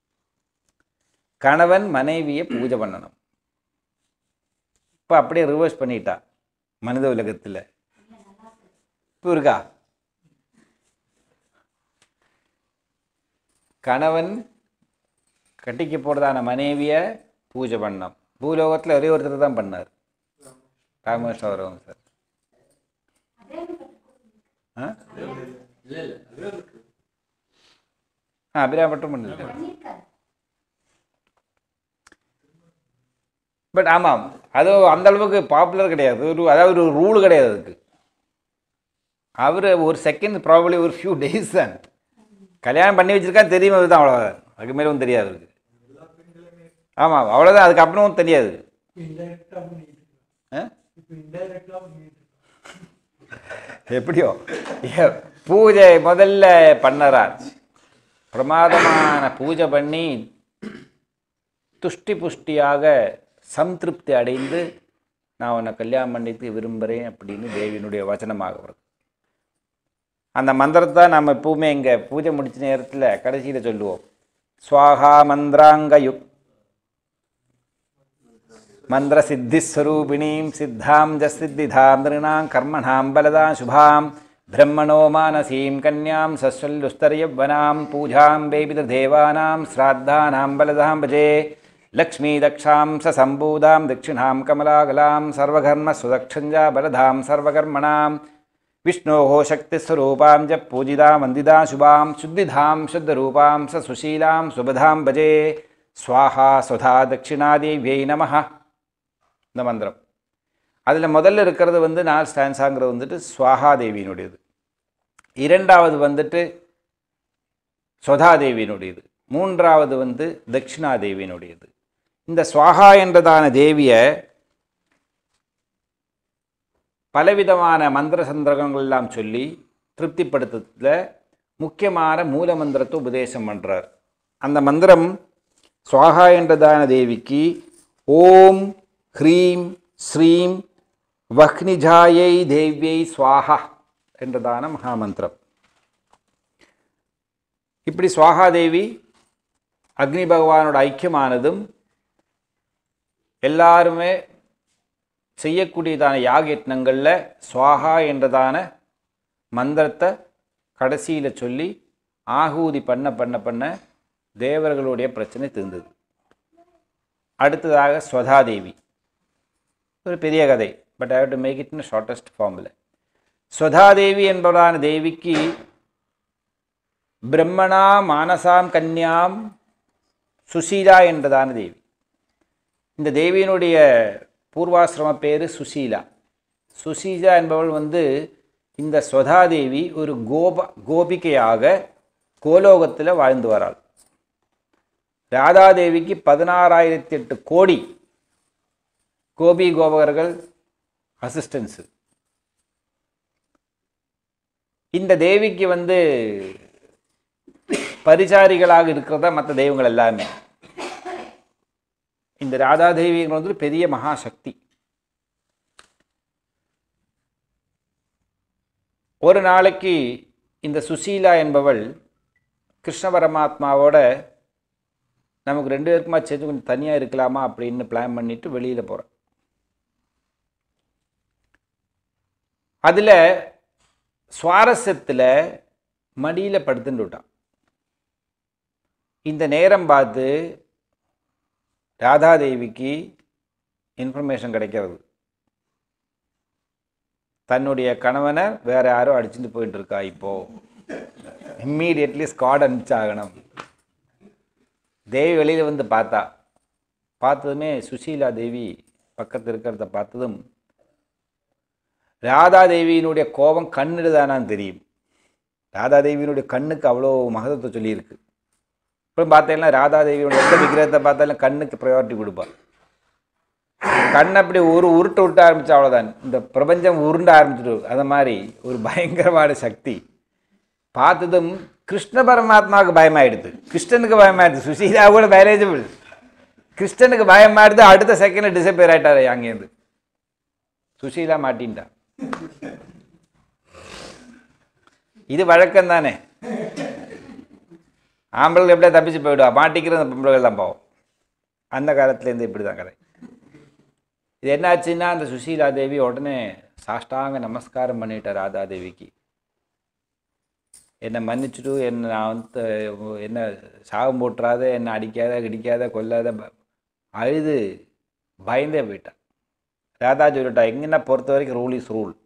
கணவன் மனைவியை பூஜை பண்ணணும் இப்போ அப்படியே ரிவர்ஸ் பண்ணிட்டா மனித உலகத்தில் இப்போ இருக்கா கணவன் கட்டிக்க போகிறதான மனைவியை பூஜை பண்ணோம் பூலோகத்தில் ஒரே ஒருத்தர் தான் பண்ணார் ராமகிருஷ்ண வரவங்க சார் ஆ இல்லை இல்லை அபிராம் இருக்கு ஆ அபிராம் மட்டும் பண்ணிருக்காரு பட் ஆமாம் அது அந்த அளவுக்கு பாப்புலர் கிடையாது ஒரு அதாவது ஒரு ரூல் கிடையாது அதுக்கு அவர் ஒரு செகண்ட் ப்ராபப்ளி ஒரு ஃபியூ டேஸ் தான் கல்யாணம் பண்ணி வச்சிருக்கா தெரியும் தான் அவ்வளோதான் அதுக்கு மேலே ஒன்றும் தெரியாது அவருக்கு ஆமாம் அவ்வளோதான் அதுக்கப்புறமும் தெரியாது இன்டைரக்டாக பண்ணிட்டு ஆ? இப்போ இன்டைரக்டாக பண்ணிட்டு எப்படியோ ஏ, பூஜை முதல்ல பண்ணறார் பிரமாதமான பூஜை பண்ணி துஷ்டி புஷ்டியாக சம்திருப்தி அடைந்து நான் உன்னை கல்யாணம் பண்ணிட்டு விரும்புகிறேன் அப்படின்னு தேவியினுடைய வச்சனமாக வருது அந்த மந்திரத்தை நம்ம எப்பவுமே இங்கே பூஜை முடிச்ச நேரத்தில் கடைசியில் சொல்லுவோம் ஸ்வாஹா மந்திராங்கயுக் मन्द्रसिद्धिस्वरूपिणीं सिद्धां जसिद्धिधां नृणां कर्मणां बलदां शुभां ब्रह्मणो मानसीं कन्यां सस्वल्लुस्तरयव्वनां पूजां वेविददेवानां श्राद्धानां बलदां भजे लक्ष्मीदक्षां ससम्बूदां दक्षिणां कमलाकलां सर्वकर्मस्वदक्षञ्जा बलधां सर्वकर्मणां विष्णोः शक्तिस्वरूपां च पूजितां वन्दितां शुभां शुद्धिधां शुद्धरूपां स सुशीलां सुबधां भजे स्वाहा स्वधा दक्षिणादेव्यै நமः இந்த மந்திரம் அதில் முதல்ல இருக்கிறது வந்து நாலு ஸ்டான்ஸாங்கிறது வந்துட்டு ஸ்வாஹா தேவியினுடையது இரண்டாவது வந்துட்டு ஸ்வதா தேவியினுடையது மூன்றாவது வந்து தட்சிணா தேவியினுடையது இந்த ஸ்வாஹா என்றதான தேவியை பலவிதமான மந்திர சந்திரகங்கள் எல்லாம் சொல்லி திருப்திப்படுத்துறதுல முக்கியமான மூல மந்திரத்தை உபதேசம் பண்ணுறார் அந்த மந்திரம் ஸ்வாஹா என்றதான தேவிக்கு ஓம் ஹ்ரீம் ஸ்ரீம் வஹ்னிஜாயை தேவ்யை ஸ்வாஹா என்றதான மகாமந்திரம் இப்படி ஸ்வாஹா தேவி அக்னி பகவானோட ஐக்கியமானதும் எல்லாருமே செய்யக்கூடியதான யாக யத்னங்களில் ஸ்வாஹா என்றதான மந்திரத்தை கடைசியில் சொல்லி ஆகூதி பண்ண பண்ண பண்ண தேவர்களுடைய பிரச்சனை தீர்ந்தது அடுத்ததாக ஸ்வதாதேவி ஒரு பெரிய கதை but I have to make it in shortest ஃபார்மில் ஸ்வதாதேவி என்பவரான தேவிக்கு பிரம்மணா மானசாம் கன்யாம் சுசீலா என்றதான தேவி இந்த தேவியினுடைய பூர்வாசிரம பேர் சுசீலா சுசீலா என்பவள் வந்து இந்த ஸ்வதாதேவி ஒரு கோப கோபிகையாக கோலோகத்தில் வாழ்ந்து வராள் ராதாதேவிக்கு பதினாறாயிரத்தி எட்டு கோடி கோபி கோபகர்கள் அசிஸ்டன்ஸு இந்த தேவிக்கு வந்து பரிசாரிகளாக இருக்கிறதா மற்ற தெய்வங்கள் எல்லாமே இந்த ராதாதேவிகள் வந்து பெரிய மகாசக்தி ஒரு நாளைக்கு இந்த சுசீலா என்பவள் கிருஷ்ண பரமாத்மாவோட நமக்கு ரெண்டு பேருக்குமா சேர்ந்து கொஞ்சம் தனியாக இருக்கலாமா அப்படின்னு பிளான் பண்ணிட்டு வெளியில் போகிறேன் அதில் சுவாரஸ்யத்தில் மடியில் படுத்துட்டு விட்டான் இந்த நேரம் பார்த்து ராதாதேவிக்கு இன்ஃபர்மேஷன் கிடைக்கிறது தன்னுடைய கணவனை வேற யாரோ அடிச்சுட்டு போயிட்டு இருக்கா இப்போ இம்மீடியட்லி ஸ்காட் அனுப்பிச்சாகணும் தேவி வெளியில் வந்து பார்த்தா பார்த்ததுமே சுசீலா தேவி பக்கத்தில் இருக்கிறத பார்த்ததும் ராதாதேவியினுடைய கோபம் கண்ணுதானான்னு தெரியும் ராதாதேவியினுடைய கண்ணுக்கு அவ்வளோ மகத்துவத்தை சொல்லியிருக்கு அப்புறம் பார்த்தீங்கன்னா ராதாதேவியோட எந்த விக்கிரகத்தை பார்த்தாலும் கண்ணுக்கு ப்ரையாரிட்டி கொடுப்பாள் கண் அப்படி ஒரு உருட்டு விட்ட ஆரம்பிச்சா அவ்வளோதான் இந்த பிரபஞ்சம் உருண்ட ஆரம்பிச்சிட்டு அது மாதிரி ஒரு பயங்கரமான சக்தி பார்த்ததும் கிருஷ்ண பரமாத்மாவுக்கு பயமாயிடுது கிருஷ்ணனுக்கு பயமாயிடுது சுசீலா கூட மேரேஜபிள் கிருஷ்ணனுக்கு பயமாயிடுது அடுத்த செகண்ட் டிசப்பியர் ஆயிட்டாரு அங்கேருந்து சுசீலா மாட்டின்ட்டா இது வழக்கம் தானே ஆம்பளை எப்படியா தப்பிச்சு போயிடுவா மாட்டிக்கிற அந்த பொம்பளைகள் தான் போவோம் அந்த காலத்துலேருந்து இப்படி தான் கதை இது என்னாச்சுன்னா அந்த சுசீலா தேவி உடனே சாஷ்டாங்க நமஸ்காரம் பண்ணிட்டார் ராதா தேவிக்கு என்னை மன்னிச்சுட்டு என்னை நான் வந்து என்ன சாகம் போட்டுறாத என்னை அடிக்காத கிடிக்காத கொல்லாத ப- அழுது பயந்தே போயிட்டான் ராதா சொல்லிட்டா எங்கன்னா பொறுத்த வரைக்கும் ரூல் இஸ் ரூல்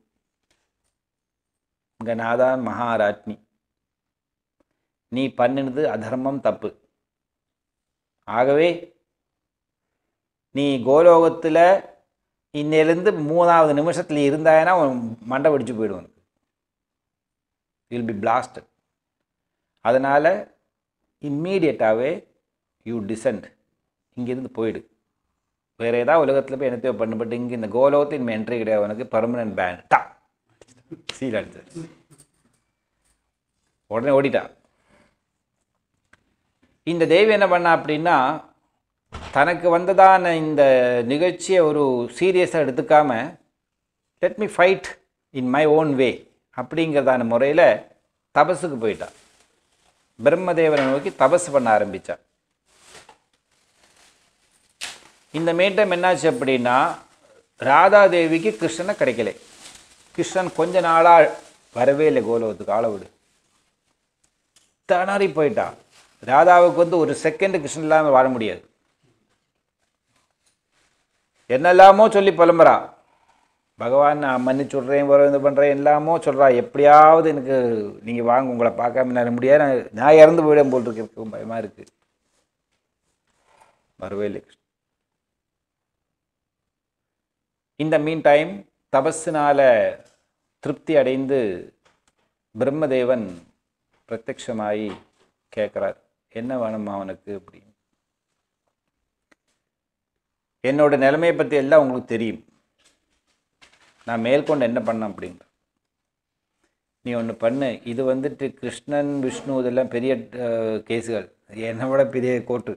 இங்கே நான் தான் மகாராட்னி நீ பண்ணினது அதர்மம் தப்பு ஆகவே நீ கோலோகத்தில் இன்னிலிருந்து மூணாவது நிமிஷத்தில் இருந்தாயனா உன் மண்டை வெடிச்சு போயிடும் உனக்கு வில் பி பிளாஸ்டட் அதனால் இம்மீடியட்டாகவே யூ டிசன்ட் இங்கேருந்து போயிடு வேறு ஏதாவது உலகத்தில் போய் என்னத்தையோ பண்ணு பட் இங்கே இந்த கோலோகத்தில் இனிமேல் என்ட்ரி கிடையாது உனக்கு பர்மனன்ட் பேன் டா சீல் அடிச்சு உடனே ஓடிட்டா இந்த தேவி என்ன பண்ணா அப்படின்னா தனக்கு வந்ததான இந்த நிகழ்ச்சியை ஒரு சீரியஸாக எடுத்துக்காம let me fight in my own way அப்படிங்கிறதான முறையில் தபஸுக்கு போயிட்டா பிரம்மதேவனை நோக்கி தபஸ் பண்ண ஆரம்பித்தா இந்த மீட்டம் என்னாச்சு அப்படின்னா ராதாதேவிக்கு கிருஷ்ணனை கிடைக்கல கிருஷ்ணன் கொஞ்ச நாளாக வரவே இல்லை கோலோகத்துக்கு ஆள விடு திணறி போயிட்டா ராதாவுக்கு வந்து ஒரு செகண்ட் கிருஷ்ணன் இல்லாமல் வாழ முடியாது என்னெல்லாமோ சொல்லி புலம்புறா பகவான் நான் மன்னிச்சு விட்றேன் வர இது பண்ணுறேன் எல்லாமோ சொல்கிறா எப்படியாவது எனக்கு நீங்கள் வாங்க உங்களை பார்க்காம நான் முடியாது நான் நான் இறந்து போயிடும் போல் இருக்கு எனக்கு பயமாக இருக்குது வரவே இல்லை கிருஷ்ணன் இந்த மீன் டைம் தபஸினால திருப்தி அடைந்து பிரம்மதேவன் பிரத்யக்ஷமாகி கேட்குறார் என்ன வேணுமா அவனுக்கு அப்படின்னு என்னோட நிலைமையை பற்றி எல்லாம் உங்களுக்கு தெரியும் நான் மேற்கொண்டு என்ன பண்ணேன் அப்படின்ற நீ ஒன்று பண்ணு இது வந்துட்டு கிருஷ்ணன் விஷ்ணு இதெல்லாம் பெரிய கேஸுகள் என்னை விட பெரிய கோர்ட்டு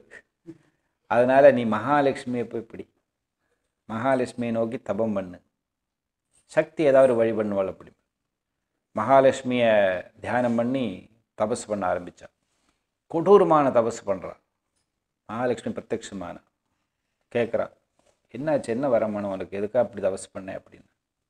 அதனால் நீ மகாலட்சுமியை போய் பிடி மகாலட்சுமியை நோக்கி தபம் பண்ணு சக்தி ஏதாவது ஒரு வழி பண்ணுவாள் அப்படி மகாலட்சுமியை தியானம் பண்ணி தபஸ் பண்ண ஆரம்பித்தான் கொடூரமான தபஸ் பண்ணுறான் மகாலட்சுமி பிரத்யட்சமான கேட்குறா என்னாச்சு என்ன வரமானம் உனக்கு எதுக்காக அப்படி தபஸ் பண்ணேன் அப்படின்னு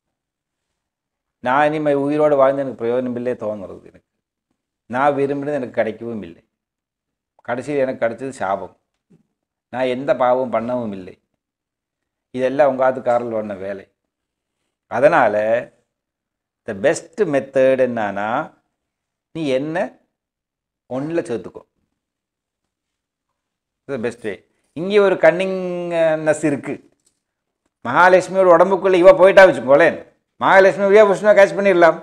நான் இனிமேல் உயிரோடு வாழ்ந்து எனக்கு பிரயோஜனம் இல்லையே தோணுறது எனக்கு நான் விரும்பினது எனக்கு கிடைக்கவும் இல்லை கடைசியில் எனக்கு கிடைச்சது சாபம் நான் எந்த பாவமும் பண்ணவும் இல்லை இதெல்லாம் உங்கள் ஆத்துக்காரில் பண்ண வேலை அதனால் த பெஸ்ட் மெத்தட் என்னன்னா நீ என்ன ஒன்றில் சேர்த்துக்கோ பெஸ்ட் வே இங்கே ஒரு கன்னிங்னஸ் இருக்குது மகாலட்சுமியோட உடம்புக்குள்ளே இவ போயிட்டா வச்சுக்கோளேன் மகாலட்சுமி வியா புஷ்ணா கேட்ச் பண்ணிடலாம்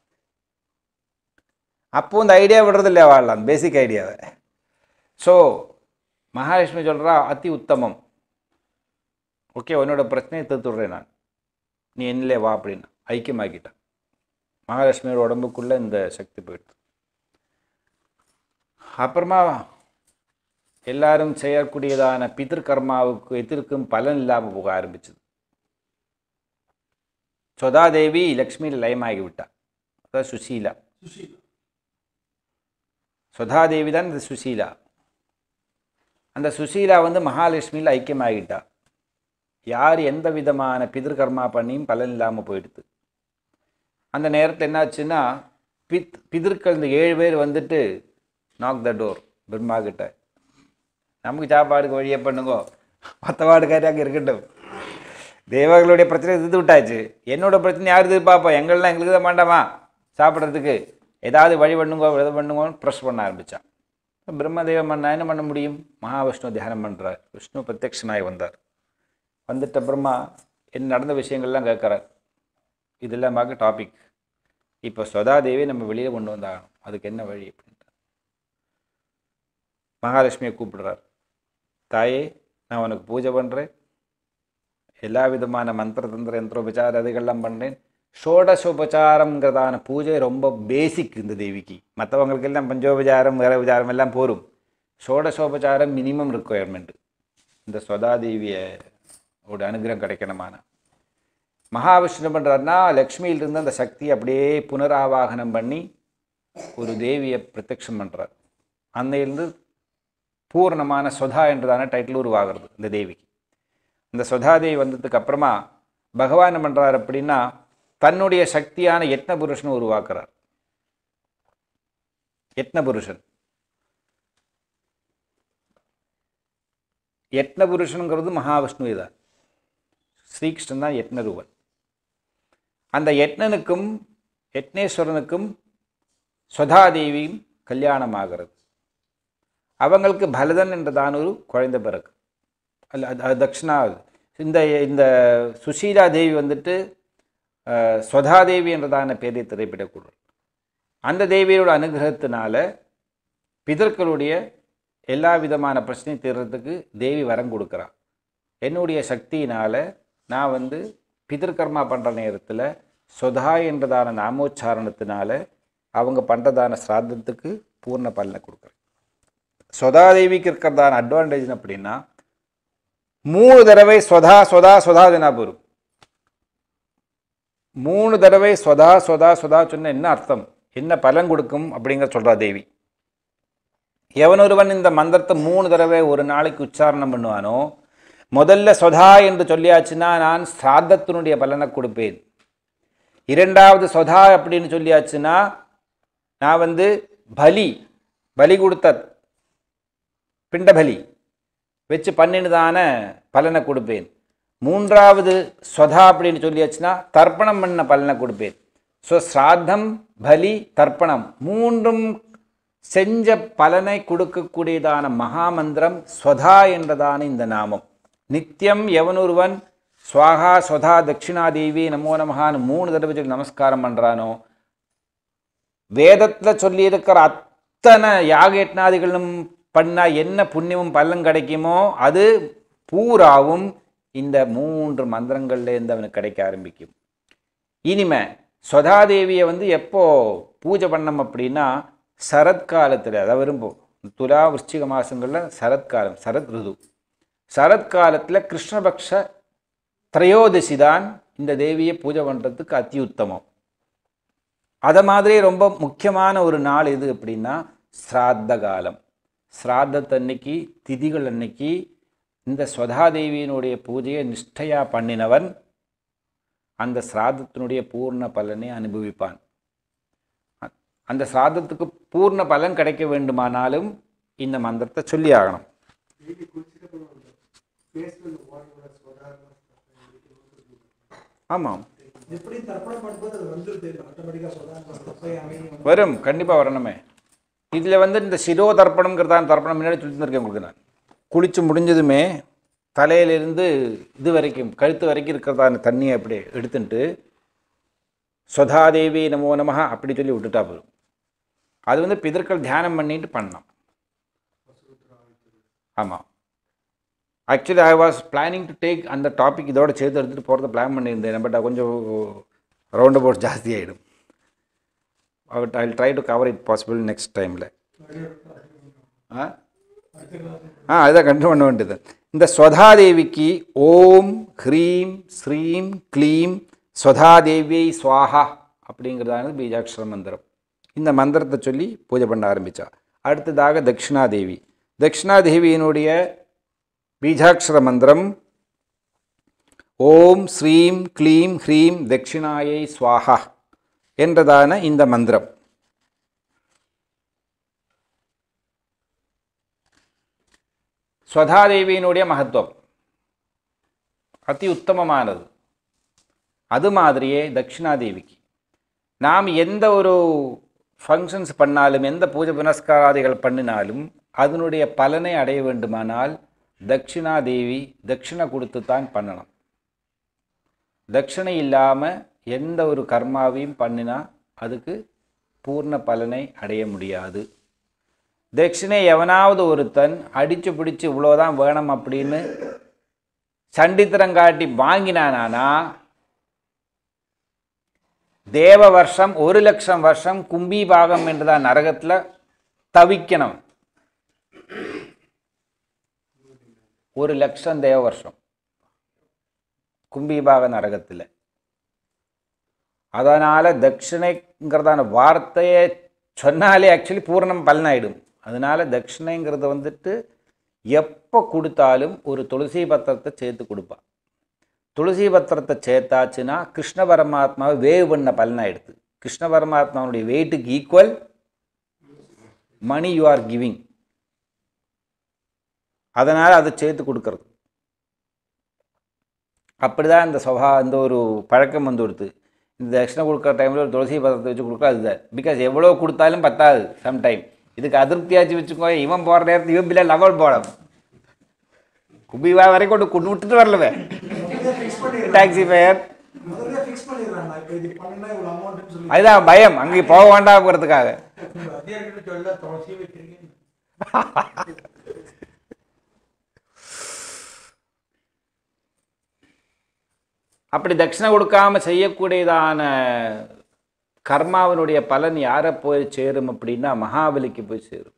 அப்போ இந்த ஐடியா விடுறது இல்லையா வாழலாம் பேசிக் ஐடியாவை ஸோ மகாலட்சுமி சொல்கிறா அதி உத்தமம் ஓகே உன்னோட பிரச்சனையை தீர்த்துடுறேன் நான் நீ என்னிலே வா அப்படின்னு ஐக்கியமாக்கிட்டான் மகாலட்சுமியோட உடம்புக்குள்ளே இந்த சக்தி போயிடுது அப்புறமா எல்லாரும் செய்யக்கூடியதான பிதிர்கர்மாவுக்கு எதிர்க்கும் பலன் இல்லாமல் போக ஆரம்பிச்சது சொதாதேவி லக்ஷ்மியில் லயமாகி விட்டா அதாவது சுசீலா சுஷீலா சுதாதேவி தான் இந்த சுசீலா அந்த சுசீலா வந்து மகாலட்சுமியில் ஐக்கியமாகிட்டா யார் எந்த விதமான பிதிர்கர்மா பண்ணியும் பலன் இல்லாமல் போயிடுது அந்த நேரத்தில் என்னாச்சுன்னா பித் பிதிர்கள் இந்த ஏழு பேர் வந்துட்டு நாக் த டோர் பிரம்மா கிட்ட நமக்கு சாப்பாடுக்கு வழியே பண்ணுங்கோ மற்ற வாடுக்காரி அங்கே இருக்கட்டும் தேவர்களுடைய பிரச்சனை தீர்த்து விட்டாச்சு என்னோட பிரச்சனை யார் எதிர்பார்ப்பா எங்கள்லாம் எங்களுக்கு தான் வேண்டாமா சாப்பிட்றதுக்கு ஏதாவது வழி பண்ணுங்கோ எதை பண்ணுங்கோன்னு ப்ரெஸ் பண்ண ஆரம்பித்தான் பிரம்மதேவம் பண்ணா என்ன பண்ண முடியும் மகாவிஷ்ணு தியானம் பண்ணுறார் விஷ்ணு பிரத்யட்சமாகி வந்தார் வந்துட்ட பிரம்மா என்ன நடந்த விஷயங்கள்லாம் கேட்குறார் இதெல்லாம் பார்க்க டாபிக் இப்போ சொதாதேவி நம்ம வெளியில் கொண்டு வந்தாகணும் அதுக்கு என்ன வழி அப்படின்ட்டு மகாலட்சுமியை கூப்பிடுறார் தாயே நான் உனக்கு பூஜை பண்ணுறேன் எல்லா விதமான மந்திர தந்திர யந்திரோபச்சார அதுகள்லாம் பண்ணுறேன் ஷோடசோபச்சாரங்கிறதான பூஜை ரொம்ப பேசிக் இந்த தேவிக்கு மற்றவங்களுக்கெல்லாம் பஞ்சோபச்சாரம் வேற உபச்சாரம் எல்லாம் போரும் ஷோடசோபச்சாரம் மினிமம் ரிக்குவயர்மெண்ட் இந்த சொதாதேவியை ஒரு அனுகிரகம் கிடைக்கணுமான மகாவிஷ்ணு பண்ணுறாருனா லக்ஷ்மியிலிருந்து அந்த சக்தியை அப்படியே புனராவாகனம் பண்ணி ஒரு தேவியை பிரத்யக்ஷம் பண்ணுறார் அன்னையிலிருந்து பூர்ணமான சொதா என்றதான டைட்டில் உருவாகிறது இந்த தேவிக்கு இந்த சொதாதேவி வந்ததுக்கு அப்புறமா பகவான் என்ன பண்ணுறார் அப்படின்னா தன்னுடைய சக்தியான யத்ன புருஷனை உருவாக்குறார் யத்ன புருஷன் யத்ன புருஷனுங்கிறது மகாவிஷ்ணுவே தான் ஸ்ரீகிருஷ்ணன் தான் யத்னரூபன் அந்த யத்னனுக்கும் யத்னேஸ்வரனுக்கும் சொதாதேவியும் கல்யாணம் ஆகிறது அவங்களுக்கு பலதன் என்றதான ஒரு குழந்தை பிறகு அல்ல அது அது தக்ஷணா இந்த இந்த சுசீலா தேவி வந்துட்டு அஹ், சொதாதேவி என்றதான பேரை திரைப்பிடக்கூடும் அந்த தேவியோட அனுகிரகத்தினால பிதர்களுடைய எல்லா விதமான பிரச்சனையும் தீர்றதுக்கு தேவி வரம் கொடுக்குறா என்னுடைய சக்தியினால் நான் வந்து பிதர்கர்மா பண்ணுற நேரத்தில் சொதா என்றதான நாமோச்சாரணத்தினால அவங்க பண்ணுறதான சிராத்தத்துக்கு பூர்ண பலனை கொடுக்குறேன் சொதாதேவிக்கு இருக்கிறதான அட்வான்டேஜ் அப்படின்னா மூணு தடவை சொதா சொதா சொதாதினா போரும் மூணு தடவை சொதா சொதா சொதா சொன்ன என்ன அர்த்தம் என்ன பலன் கொடுக்கும் அப்படிங்கிற சொல்றா தேவி எவனொருவன் இந்த மந்திரத்தை மூணு தடவை ஒரு நாளைக்கு உச்சாரணம் பண்ணுவானோ முதல்ல சொதா என்று சொல்லியாச்சுன்னா நான் சிராத்தத்தினுடைய பலனை கொடுப்பேன் இரண்டாவது சொதா அப்படின்னு சொல்லியாச்சுன்னா நான் வந்து பலி பலி கொடுத்த பிண்டபலி வச்சு பண்ணினதான பலனை கொடுப்பேன் மூன்றாவது ஸ்வதா அப்படின்னு சொல்லியாச்சுன்னா தர்ப்பணம் பண்ண பலனை கொடுப்பேன் ஸோ ஸ்ராத்தம் பலி தர்ப்பணம் மூன்றும் செஞ்ச பலனை கொடுக்கக்கூடியதான மகாமந்திரம் ஸ்வதா என்றதான இந்த நாமம் நித்தியம் எவனொருவன் ஸ்வாகா ஸ்வதா தட்சிணாதேவி நமோ நமகான்னு மூணு தடவை சொல்லி நமஸ்காரம் பண்ணுறானோ வேதத்தில் சொல்லியிருக்கிற அத்தனை யாகயட்னாதிகளும் பண்ணால் என்ன புண்ணியமும் பலன் கிடைக்குமோ அது பூராவும் இந்த மூன்று மந்திரங்கள்லேருந்து அவனுக்கு கிடைக்க ஆரம்பிக்கும் இனிமே சொதாதேவியை வந்து எப்போ பூஜை பண்ணோம் அப்படின்னா சரத்காலத்தில் அதாவது வரும்போ துலா விருச்சிக மாதங்களில் சரத்காலம் சரத் ருது சரத்காலத்தில் கிருஷ்ணபக்ஷ திரையோதசி தான் இந்த தேவியை பூஜை பண்ணுறதுக்கு அத்தியுத்தமம் அதை மாதிரி ரொம்ப முக்கியமான ஒரு நாள் எது அப்படின்னா ஸ்ராத்த காலம் ஸ்ராத்தத்தன்னைக்கு திதிகள் அன்னைக்கு இந்த ஸ்வதாதேவியினுடைய பூஜையை நிஷ்டையாக பண்ணினவன் அந்த ஸ்ராத்தத்தினுடைய பூர்ண பலனை அனுபவிப்பான் அ- அந்த ஸ்ராத்தத்துக்கு பூர்ண பலன் கிடைக்க வேண்டுமானாலும் இந்த மந்திரத்தை சொல்லி ஆகணும் டெய்லி குளிச்சுட்டு அப்புறம் அந்த ஃபேஸில் இந்த வாட்டரோட சொதாரம் ஆமாம் எப்படி தர்ப்பணம் பண்ணும்போது அது வந்துருது ஆட்டோமேட்டிக்காக சொல்றாங்க வரும் கண்டிப்பாக வரணுமே இதில் வந்து இந்த சிரோ தர்ப்பணம்ங்கிறதான் தர்ப்பணம் முன்னாடி சொல்லியிருக்கேன் உங்களுக்கு நான் குளித்து முடிஞ்சதுமே தலையிலிருந்து இது வரைக்கும் கழுத்து வரைக்கும் இருக்கிறதான தண்ணியை அப்படி எடுத்துட்டு ஸ்வதாதேவி நமோ நமஹ அப்படி சொல்லி விட்டுட்டா போதும் அது வந்து பிதர்கள் தியானம் பண்ணிட்டு பண்ணலாம் ஆமாம் actually I was planning to take அந்த டாபிக் இதோட சேர்த்து எடுத்துகிட்டு போகிறத பிளான் பண்ணியிருந்தேன் பட் கொஞ்சம் ரவுண்ட் அபவுட் ஜாஸ்தி ஆகிடும் but I try to cover it possible next டைமில் ஆ ஆ அதுதான் கண்டினியூ பண்ண வேண்டியது இந்த ஸ்வதாதேவிக்கு ஓம் ஹ்ரீம் ஸ்ரீம் க்ளீம் ஸ்வதாதேவியை ஸ்வாஹா அப்படிங்கிறதானது பீஜாட்சர மந்திரம் இந்த மந்திரத்தை சொல்லி பூஜை பண்ண ஆரம்பித்தா அடுத்ததாக தட்சிணாதேவி தட்சிணாதேவியினுடைய பீஜாட்சர மந்திரம் ஓம் ஸ்ரீம் க்ளீம் ஹ்ரீம் தட்சிணாயை ஸ்வாஹா என்றதான இந்த மந்திரம் ஸ்வதாதேவியினுடைய மகத்துவம் அதி உத்தமமானது அது மாதிரியே தட்சிணாதேவிக்கு நாம் எந்த ஒரு ஃபங்க்ஷன்ஸ் பண்ணாலும் எந்த பூஜை புனஸ்காராதிகள் பண்ணினாலும் அதனுடைய பலனை அடைய வேண்டுமானால் தட்சிணாதேவி தட்சிணை கொடுத்து தான் பண்ணணும் தட்சிணை இல்லாமல் எந்த ஒரு கர்மாவையும் பண்ணினா அதுக்கு பூர்ண பலனை அடைய முடியாது தட்சிணை எவனாவது ஒருத்தன் அடித்து பிடிச்சி இவ்வளோதான் வேணும் அப்படின்னு சண்டித்திரம் காட்டி வாங்கினானா தேவ வருஷம் ஒரு லட்சம் வருஷம் கும்பி பாகம் என்றுதான் நரகத்தில் தவிக்கணும் ஒரு லட்சம் தேவ வருஷம் கும்பிபாக நரகத்தில் அதனால் தட்சிணைங்கிறதான வார்த்தையை சொன்னாலே ஆக்சுவலி பூரணம் பலனாயிடும் அதனால் தட்சிணைங்கிறது வந்துட்டு எப்போ கொடுத்தாலும் ஒரு துளசி பத்திரத்தை சேர்த்து கொடுப்பா துளசி பத்திரத்தை சேர்த்தாச்சுன்னா கிருஷ்ண பரமாத்மாவை வேவ் பண்ண பலனாயிடுது கிருஷ்ண பரமாத்மாவுடைய வெயிட்டுக்கு equal money you are giving அதனால் அதை சேர்த்து கொடுக்கறது அப்படிதான் இந்த சபா இந்த ஒரு பழக்கம் வந்து கொடுத்து இந்த தட்சிணை கொடுக்குற டைமில் ஒரு துளசி பத்திரத்தை வச்சு கொடுக்குற அதுதான் பிகாஸ் எவ்வளோ கொடுத்தாலும் பத்தாது சம்டைம் இதுக்கு அதிருப்தியாச்சு வச்சுக்கோ இவன் போகிற நேரத்தில் இவன் பிள்ளை லவல் போடம் குபிவா வரைக்கும் கொண்டு கொண்டு விட்டுட்டு வரலவே ஃபிக்ஸ் பண்ணிடுறாங்க டாக்ஸி ஃபேர் முதல்ல ஃபிக்ஸ் பண்ணிடுறாங்க இப்போ இது பண்ணா இவ்வளோ அமௌண்ட்னு சொல்லி அதுதான் பயம் அங்கே போக வேண்டாம்ங்கிறதுக்காக அதிகாரிகிட்ட சொல்ல துளசி வைக்கிறீங்க அப்படி தட்சிணை கொடுக்காம செய்யக்கூடியதான கர்மாவினுடைய பலன் யாரை போய் சேரும் அப்படின்னா மகாபலிக்கு போய் சேரும்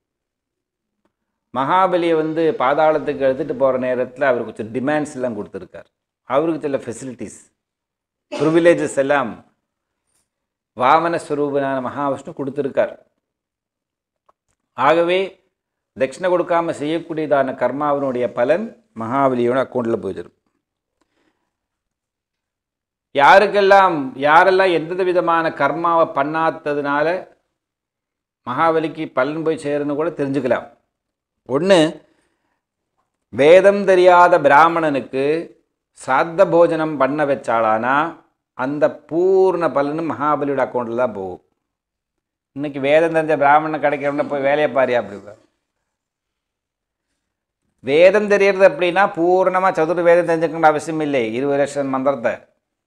மகாபலியை வந்து பாதாளத்துக்கு எடுத்துகிட்டு போகிற நேரத்தில் அவருக்கு கொஞ்சம் டிமாண்ட்ஸ் எல்லாம் கொடுத்துருக்கார் அவருக்கு சில ஃபெசிலிட்டிஸ் ப்ரிவிலேஜஸ் எல்லாம் வாமன ஸ்வரூபனான மகாவிஷ்ணு கொடுத்துருக்கார் ஆகவே தட்சிணை கொடுக்காம செய்யக்கூடியதான கர்மாவினுடைய பலன் மகாபலியோட அக்கௌண்ட்டில் போயிடும் யாருக்கெல்லாம் யாரெல்லாம் எந்த விதமான கர்மாவை பண்ணாததுனால மகாபலிக்கு பலன் போய் சேருன்னு கூட தெரிஞ்சுக்கலாம் ஒன்று வேதம் தெரியாத பிராமணனுக்கு சாத்த போஜனம் பண்ண வச்சாளானா அந்த பூர்ண பலனும் மகாபலியோட அக்கௌண்ட்டில் தான் போகும் இன்னைக்கு வேதம் தெரிஞ்ச பிராமணன் கிடைக்கிறவன போய் வேலையை பாரியா அப்படி வேதம் தெரியறது அப்படின்னா பூர்ணமாக சதுர் வேதம் தெரிஞ்சுக்கணும் அவசியம் இல்லை இருபது லட்சம் மந்திரத்தை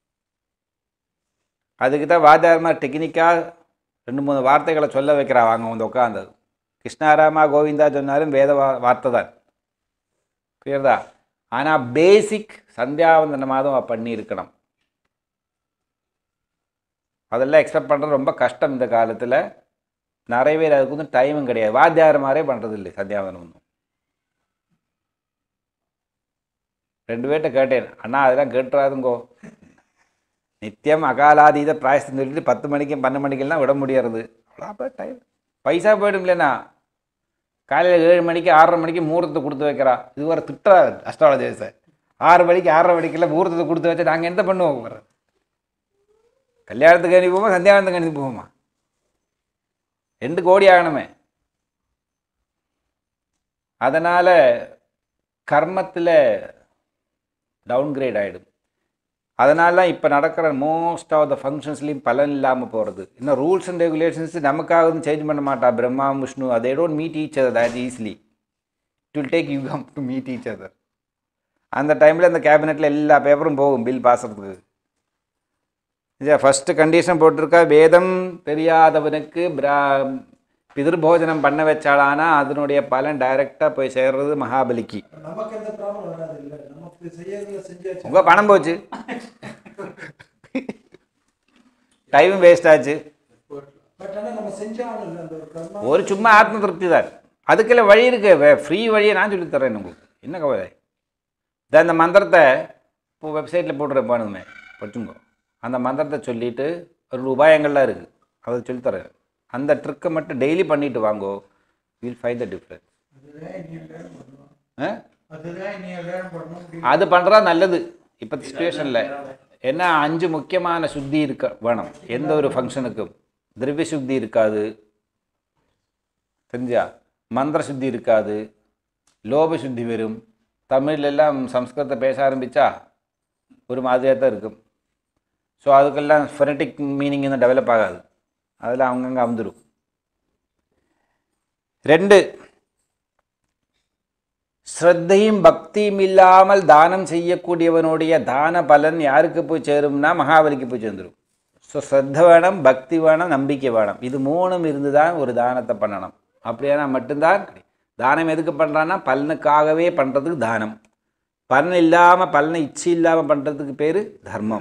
அதுக்கு தான் வாத்தியாரமாக டெக்னிக்காக ரெண்டு மூணு வார்த்தைகளை சொல்ல வைக்கிறா வாங்க வந்து உட்காந்தது கிருஷ்ணாராமா கோவிந்தா சொன்னாலும் வேத வா வார்த்தை தான் புரியுறதா ஆனால் பேசிக் சந்தியாவந்தனமாக தான் பண்ணி இருக்கணும் அதெல்லாம் எக்ஸ்பெக்ட் பண்ணுறது ரொம்ப கஷ்டம் இந்த காலத்தில் நிறைய பேர் அதுக்கு வந்து டைமும் கிடையாது வாத்தியார் மாதிரியே பண்ணுறது இல்லை சந்தியாவந்தனம் ஒன்றும் ரெண்டு பேர்கிட்ட கேட்டேன் அண்ணா அதெல்லாம் கேட்டுறாதுங்கோ நித்தியம் அகாலாதீத பிராயசம் சொல்லிட்டு பத்து மணிக்கும் பன்னெண்டு மணிக்கெல்லாம் விட முடியறது அவ்வளோ டைம் பைசா போயிடும் இல்லைண்ணா காலையில் ஏழு மணிக்கு ஆறரை மணிக்கு முகூர்த்தத்தை கொடுத்து வைக்கிறா இது வர திட்டுறா அஸ்ட்ராலஜி சார் ஆறு மணிக்கு ஆறரை மணிக்கெல்லாம் முகூர்த்தத்தை கொடுத்து வச்சா நாங்கள் என்ன பண்ணுவோம் வர கல்யாணத்துக்கு அனுப்பி சந்தியானத்துக்கு அனுப்பி போவோமா ரெண்டு கோடி ஆகணுமே அதனால் கர்மத்தில் டவுன்கிரேட் ஆகிடும் அதனால தான் இப்போ நடக்கிற மோஸ்ட் ஆஃப் த ஃபங்க்ஷன்ஸ்லேயும் பலன் இல்லாமல் போகிறது இன்னும் ரூல்ஸ் அண்ட் ரெகுலேஷன்ஸ் நமக்காக வந்து சேஞ்ச் பண்ண மாட்டா பிரம்மா விஷ்ணு அதே don't meet each other that easily it will take you come to meet each other அந்த டைமில் அந்த கேபினெட்டில் எல்லா பேப்பரும் போகும் பில் பாசுறதுக்கு இது ஃபஸ்ட்டு கண்டிஷன் போட்டிருக்கா வேதம் தெரியாதவனுக்கு பிரா பிதிர்போஜனம் பண்ண வச்சாலானா அதனுடைய பலன் டைரெக்டாக போய் சேர்றது மகாபலிக்கு நமக்கு எந்த ப்ராப்ளம் வராது இல்ல நமக்கு செய்யறதுல செஞ்சாச்சு உங்கள் பணம் போச்சு டைம் வேஸ்ட் ஆச்சு பட் ஆனா நம்ம செஞ்சாலும் இல்ல அந்த ஒரு கர்மா ஒரு சும்மா ஆத்ம திருப்தி தான் அதுக்கெல்லாம் வழி இருக்கு ஃப்ரீ வழியை நான் சொல்லித் தரேன் உங்களுக்கு என்ன கவலை இதை அந்த மந்திரத்தை இப்போ வெப்சைட்டில் போட்டுறேன் பானுமே படிச்சுங்கோ அந்த மந்திரத்தை சொல்லிட்டு ஒரு உபாயங்கள்லாம் இருக்குது அதை சொல்லித்தரேன் அந்த ட்ரிக்கை மட்டும் டெய்லி பண்ணிட்டு வாங்கோ வில் ஃபைண்ட் த டிஃப்ரென்ஸ் அதுதான் நீ லேர்ன் பண்ணணும் ஆ அதுதான் நீ லேர்ன் பண்ணணும் முடியும் அது பண்ணுறா நல்லது இப்போ சுச்சுவேஷனில் என்ன அஞ்சு முக்கியமான சுத்தி இருக்க வேணும் எந்த ஒரு ஃபங்க்ஷனுக்கும் திரவிய சுத்தி இருக்காது தெரிஞ்சா மந்திர சுத்தி இருக்காது லோப சுத்தி வரும் தமிழ்ல எல்லாம் சம்ஸ்கிருதத்தை பேச ஆரம்பித்தா ஒரு மாதிரியாக தான் இருக்கும் ஸோ அதுக்கெல்லாம் ஃபெனட்டிக் மீனிங் இன்னும் டெவலப் ஆகாது அதில் அவங்கங்க அமுந்துடும் ரெண்டு ஸ்ரத்தையும் பக்தியும் இல்லாமல் தானம் செய்யக்கூடியவனுடைய தான பலன் யாருக்கு போய் சேரும்னா மகாபலிக்கு போய் சேர்ந்துடும் ஸோ ஸ்ரத்த வேணும் பக்தி வேணும் நம்பிக்கை வேணும் இது மூணும் இருந்து தான் ஒரு தானத்தை பண்ணணும் அப்படியானா மட்டும்தான் கிடைக்கும். தானம் எதுக்கு பண்ணுறான்னா பலனுக்காகவே பண்ணுறதுக்கு தானம் பலன் இல்லாமல் பலனை இச்சை இல்லாமல் பண்ணுறதுக்கு பேர் தர்மம்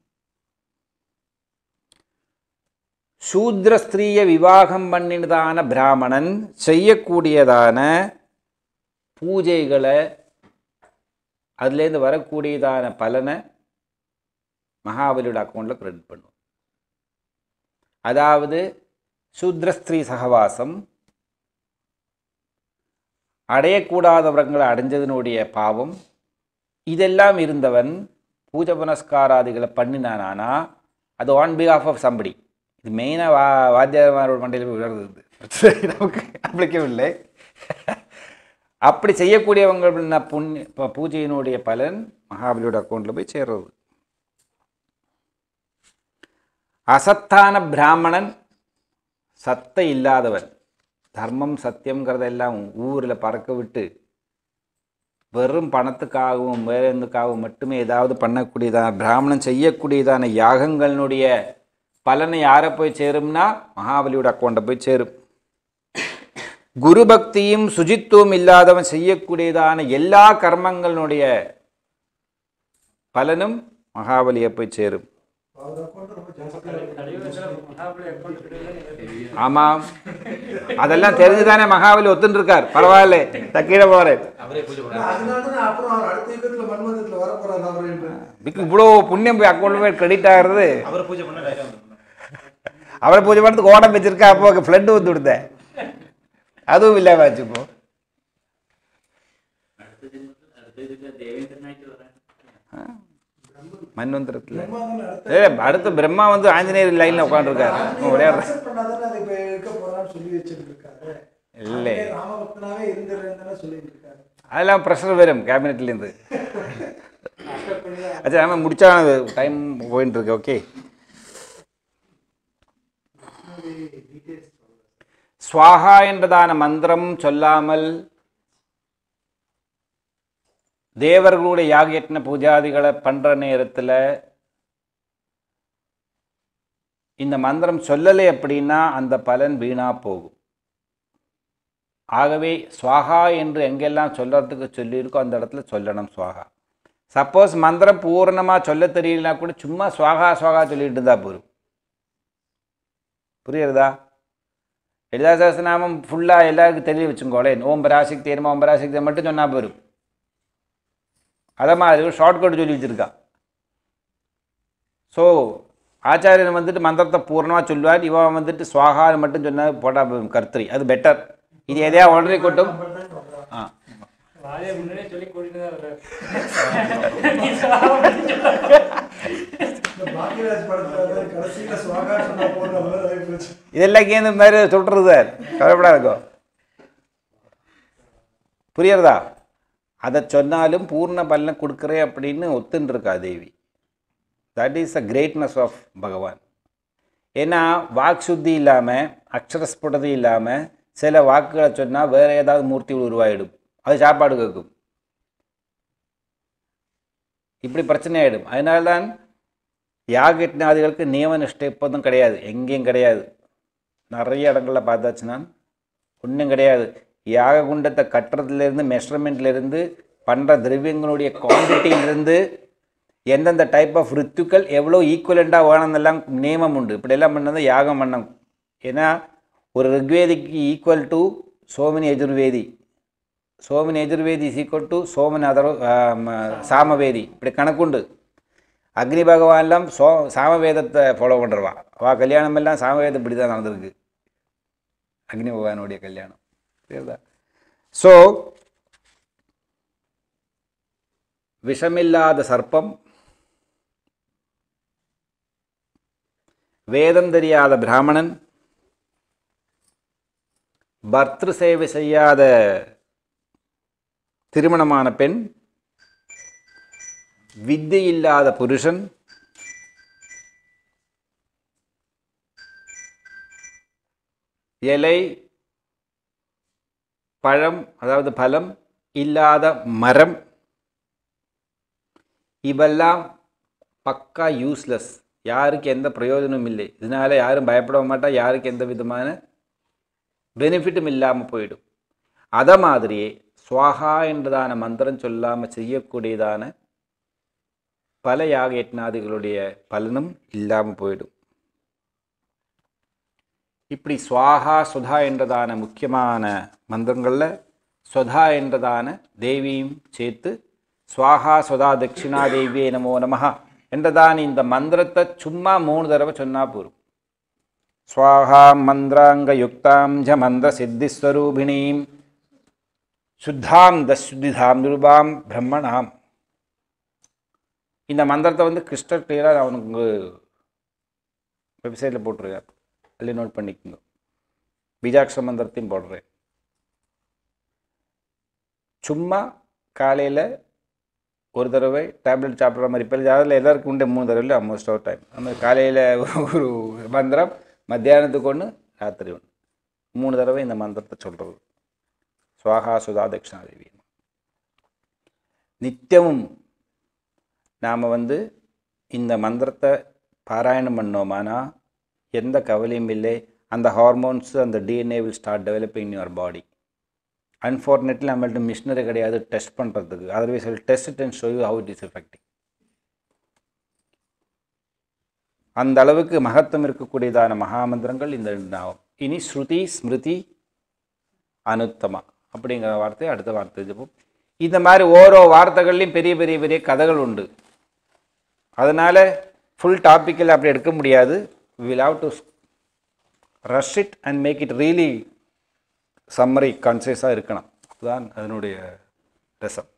சூத்ர ஸ்திரீய விவாகம் பண்ணினதான பிராமணன் செய்யக்கூடியதான பூஜைகளை அதுலேருந்து வரக்கூடியதான பலனை மகாபலியோட அக்கௌண்ட்டில் கிரெடிட் பண்ணும் அதாவது சூத்ரஸ்திரீ சகவாசம் அடையக்கூடாதவர்களை அடைஞ்சதனுடைய பாவம் இதெல்லாம் இருந்தவன் பூஜை புனஸ்காராதிகளை பண்ணினானா அது ஆன் பிகாஃப் ஆஃப் சம்படி இது மெயினாக வா வாத்தியாரமாரோட மண்டையில் போய் விழுறது இது. நமக்கு அப்ளிக்கவே இல்லை அப்படி செய்யக்கூடியவங்க புண்ணிய ப- பூஜையினுடைய பலன் மகாபலியோட அக்கௌண்ட்டில் போய் சேர்றது அசத்தான பிராமணன் சத்தை இல்லாதவன் தர்மம் சத்தியம்ங்கிறதெல்லாம் ஊரில் பறக்க விட்டு வெறும் பணத்துக்காகவும் வேற எதுக்காகவும் மட்டுமே ஏதாவது பண்ணக்கூடியதான பிராமணன் செய்யக்கூடியதான யாகங்களினுடைய பலனை யாரை போய் சேரும்னா மகாபலியோட அக்கௌண்ட்டை போய் சேரும் குரு பக்தியும் சுஜித்துவம் இல்லாதவன் செய்யக்கூடியதான எல்லா கர்மங்களினுடைய பலனும் மகாபலியை போய் சேரும் அவர் அக்கௌண்ட் ரொம்ப ஜாஸ்தியா கலியுகத்துல மகாபலி account கிடையாது. ஆமாம் அதெல்லாம் தெரிஞ்சுதானே மகாபலி ஒத்துன்னு இருக்கார் பரவாயில்ல தக்கீழ போறேன் அவரே பூஜை இருக்கு பண்ணாரு அதனால தான் அப்புறம் அவர் அடுத்த யுகத்துல மன்மதத்துல வர போறாரு அவர் என்று இதுக்கு இவ்வளோ புண்ணியம் போய் அக்கௌண்ட் போய் கிரெடிட் ஆகிறது அவரை பூஜை பண்ணா டைரக்டா வந்துருக்கணும் அவரை பூஜை பண்ணுறதுக்கு ஓடம் வச்சிருக்கா அப்போ ஃப்ளட்டு வந்து விடுதேன் அதுவும் இல்லாம ஆச்சு இப்போ அடுத்த ஜென்மத்தில் அடுத்த இதுக்கு தேவேந்திரனாயிட்டு வரேன் மன்வந்திரத்தில் பிரம்மா தானே அடுத்த ஏ அடுத்து பிரம்மா வந்து ஆஞ்சநேயர் லைனில் உட்காந்துருக்காரு விளையாடுற accept பண்ணாதானே அதை இப்ப இருக்க போறான்னு சொல்லி வச்சிருக்காரு இல்லை ராமபக்தனாவே இருந்துறேன்னு தானே சொல்லிட்டு இருக்காரு அதெல்லாம் ப்ரெஷர் வரும் கேபினெட்லேருந்து அச்சா நம்ம முடிச்சா டைம் போயிட்டு இருக்கு ஓகே டீடைல்ஸ் ஸ்வாஹா என்றதான மந்திரம் சொல்லாமல் தேவர்களுடைய யாகயத்ன பூஜாதிகளை பண்ற நேரத்தில் இந்த மந்திரம் சொல்லலை அப்படின்னா அந்த பலன் வீணா போகும் ஆகவே ஸ்வாஹா என்று எங்கெல்லாம் சொல்றதுக்கு சொல்லியிருக்கோ அந்த இடத்துல சொல்லணும் ஸ்வாஹா சப்போஸ் மந்திரம் பூர்ணமாக சொல்ல தெரியலனா கூட சும்மா ஸ்வாகா ஸ்வாகா சொல்லிட்டு இருந்தா போதும் புரியுறதா லலிதா சகஸ்திரநாமம் ஃபுல்லாக எல்லாருக்கும் தெரிய வச்சுக்கோளேன் ஓம் பராசிக் தேர்மா ஓம் பராசிக் தேர் மட்டும் சொன்னால் போதும் அதை மாதிரி ஒரு ஷார்ட்கட் சொல்லி வச்சுருக்கா ஸோ ஆச்சாரியன் வந்துட்டு மந்திரத்தை பூர்ணமாக சொல்லுவார் இவன் வந்துட்டு சுவாகான்னு மட்டும் சொன்னா போட்டா கர்த்தரி அது பெட்டர் இது எதையா உடனே கொட்டும் ஆ வாயை முன்னாடியே சொல்லி கூட்டிட்டு தான் வர்றாரு. இந்த பாக்கியராஜ் படத்துல வந்து கடைசியில சுவாகா சொன்னா போடுற மாதிரி ஆகி போச்சு இதெல்லாம் இந்த மாதிரி சொல்கிறது சார் கவலைப்படாதுக்கோ புரியுறதா அதை சொன்னாலும் பூர்ண பலனை கொடுக்குறேன் அப்படின்னு ஒத்துன்னு இருக்கா Devi that is a greatness of Bhagavan ஏன்னா வாக் சுத்தி இல்லாமல் அக்ஷரஸ்புடதி இல்லாமல் சில வாக்குகளை சொன்னால் வேற ஏதாவது மூர்த்திகள் உருவாயிடும் அது சாப்பாடு கேட்கும் இப்படி பிரச்சனை ஆயிடும் அதனால்தான் யாகயஜ்ஞாதிகளுக்கு நியம நிஷ்டை எப்போதும் கிடையாது எங்கேயும் கிடையாது நிறைய இடங்களில் பார்த்தாச்சு நான் ஒன்றும் கிடையாது யாக குண்டத்தை கட்டுறதுலேருந்து மெஷர்மெண்ட்லேருந்து பண்ணுற திரவியங்களுடைய குவான்டிட்டியிலிருந்து எந்தெந்த டைப் ஆஃப் ரித்துக்கள் எவ்வளோ ஈக்குவலண்ட்டாக வேணும்னெல்லாம் நியமம் உண்டு இப்படியெல்லாம் பண்ணது யாகம் பண்ணம் ஏன்னா ஒரு ரிக்வேதிக்கு ஈக்குவல் டு சோமனி எஜுர்வேதி சோமனி எஜுர்வேதி இஸ் ஈக்குவல் டு சோமன் அதர் சாமவேதி இப்படி கணக்குண்டு அக்னி பகவான்லாம் சோ சாமவேதத்தை ஃபாலோ பண்ணுறவா அவள் கல்யாணம் எல்லாம் சாமவேதம் இப்படி தான் நடந்திருக்கு அக்னி பகவானுடைய கல்யாணம் புரியுதா ஸோ விஷமில்லாத சர்ப்பம் வேதம் தெரியாத பிராமணன் பர்திரு சேவை செய்யாத திருமணமான பெண் வித்தை இல்லாத புருஷன் இலை பழம் அதாவது பலம் இல்லாத மரம் இவெல்லாம் பக்கா யூஸ்லெஸ் யாருக்கு எந்த பிரயோஜனமும் இல்லை இதனால யாரும் பயப்பட மாட்டா யாருக்கு எந்த விதமான பெனிஃபிட்டும் இல்லாமல் போயிடும் அதை மாதிரியே ஸ்வாகா என்றதான மந்திரம் சொல்லாமல் செய்யக்கூடியதான பல யாக யட்னாதிகளுடைய பலனும் இல்லாமல் போயிடும் இப்படி ஸ்வாகா சுதா என்றதான முக்கியமான மந்திரங்களில் சுதா என்றதான தேவியும் சேர்த்து ஸ்வாகா சுதா தட்சிணா தேவியே நமோ நமஹ என்றதான இந்த மந்திரத்தை சும்மா மூணு தடவை சொன்னால் போதும் ஸ்வாஹா மந்திராங்க யுக்தாம் ஜ மந்திர சித்திஸ்வரூபிணீம் சுத்தாம் தஸ்துதிதாம் நிருபாம் பிரம்மணாம் இந்த மந்திரத்தை வந்து கிறிஸ்டல் கிளியராக அவனுக்கு வெப்சைட்டில் போட்டிருக்கார் அதில் நோட் பண்ணிக்கோங்க பீஜாட்சர மந்திரத்தையும் போடுறேன் சும்மா காலையில் ஒரு தடவை டேப்லெட் சாப்பிட்ற மாதிரி இப்போ அதில் எல்லாருக்கும் உண்டு மூணு தடவை ஆல்மோஸ்ட் ஒரு டைம் அந்த காலையில் ஒரு மந்திரம் மத்தியானத்துக்கு ஒன்று ராத்திரி ஒன்று மூணு தடவை இந்த மந்திரத்தை சொல்கிறது சுவாகா சுதா தட்சிணாதேவி நித்தியமும் நாம் வந்து இந்த மந்திரத்தை பாராயணம் பண்ணோமானா எந்த கவலையும் இல்லை அந்த ஹார்மோன்ஸ் அந்த DNA will start developing your body unfortunately நம்மள்ட்ட மிஷினரி கிடையாது டெஸ்ட் பண்ணுறதுக்கு otherwise test and show you how it is affecting அந்த அளவுக்கு மகத்துவம் இருக்கக்கூடியதான மகாமந்திரங்கள் இந்த ரெண்டு ஆகும் இனி ஸ்ருதி ஸ்மிருதி அனுத்தமா அப்படிங்கிற வார்த்தை அடுத்த வார்த்தை ஜெபம் இந்த மாதிரி ஓரோ வார்த்தைகள்லையும் பெரிய பெரிய பெரிய கதைகள் உண்டு அதனால் ஃபுல் டாப்பிக்கில் அப்படி எடுக்க முடியாது will have to rush it and make it really summary கான்சியஸாக இருக்கணும் அதுதான் அதனுடைய ரசம்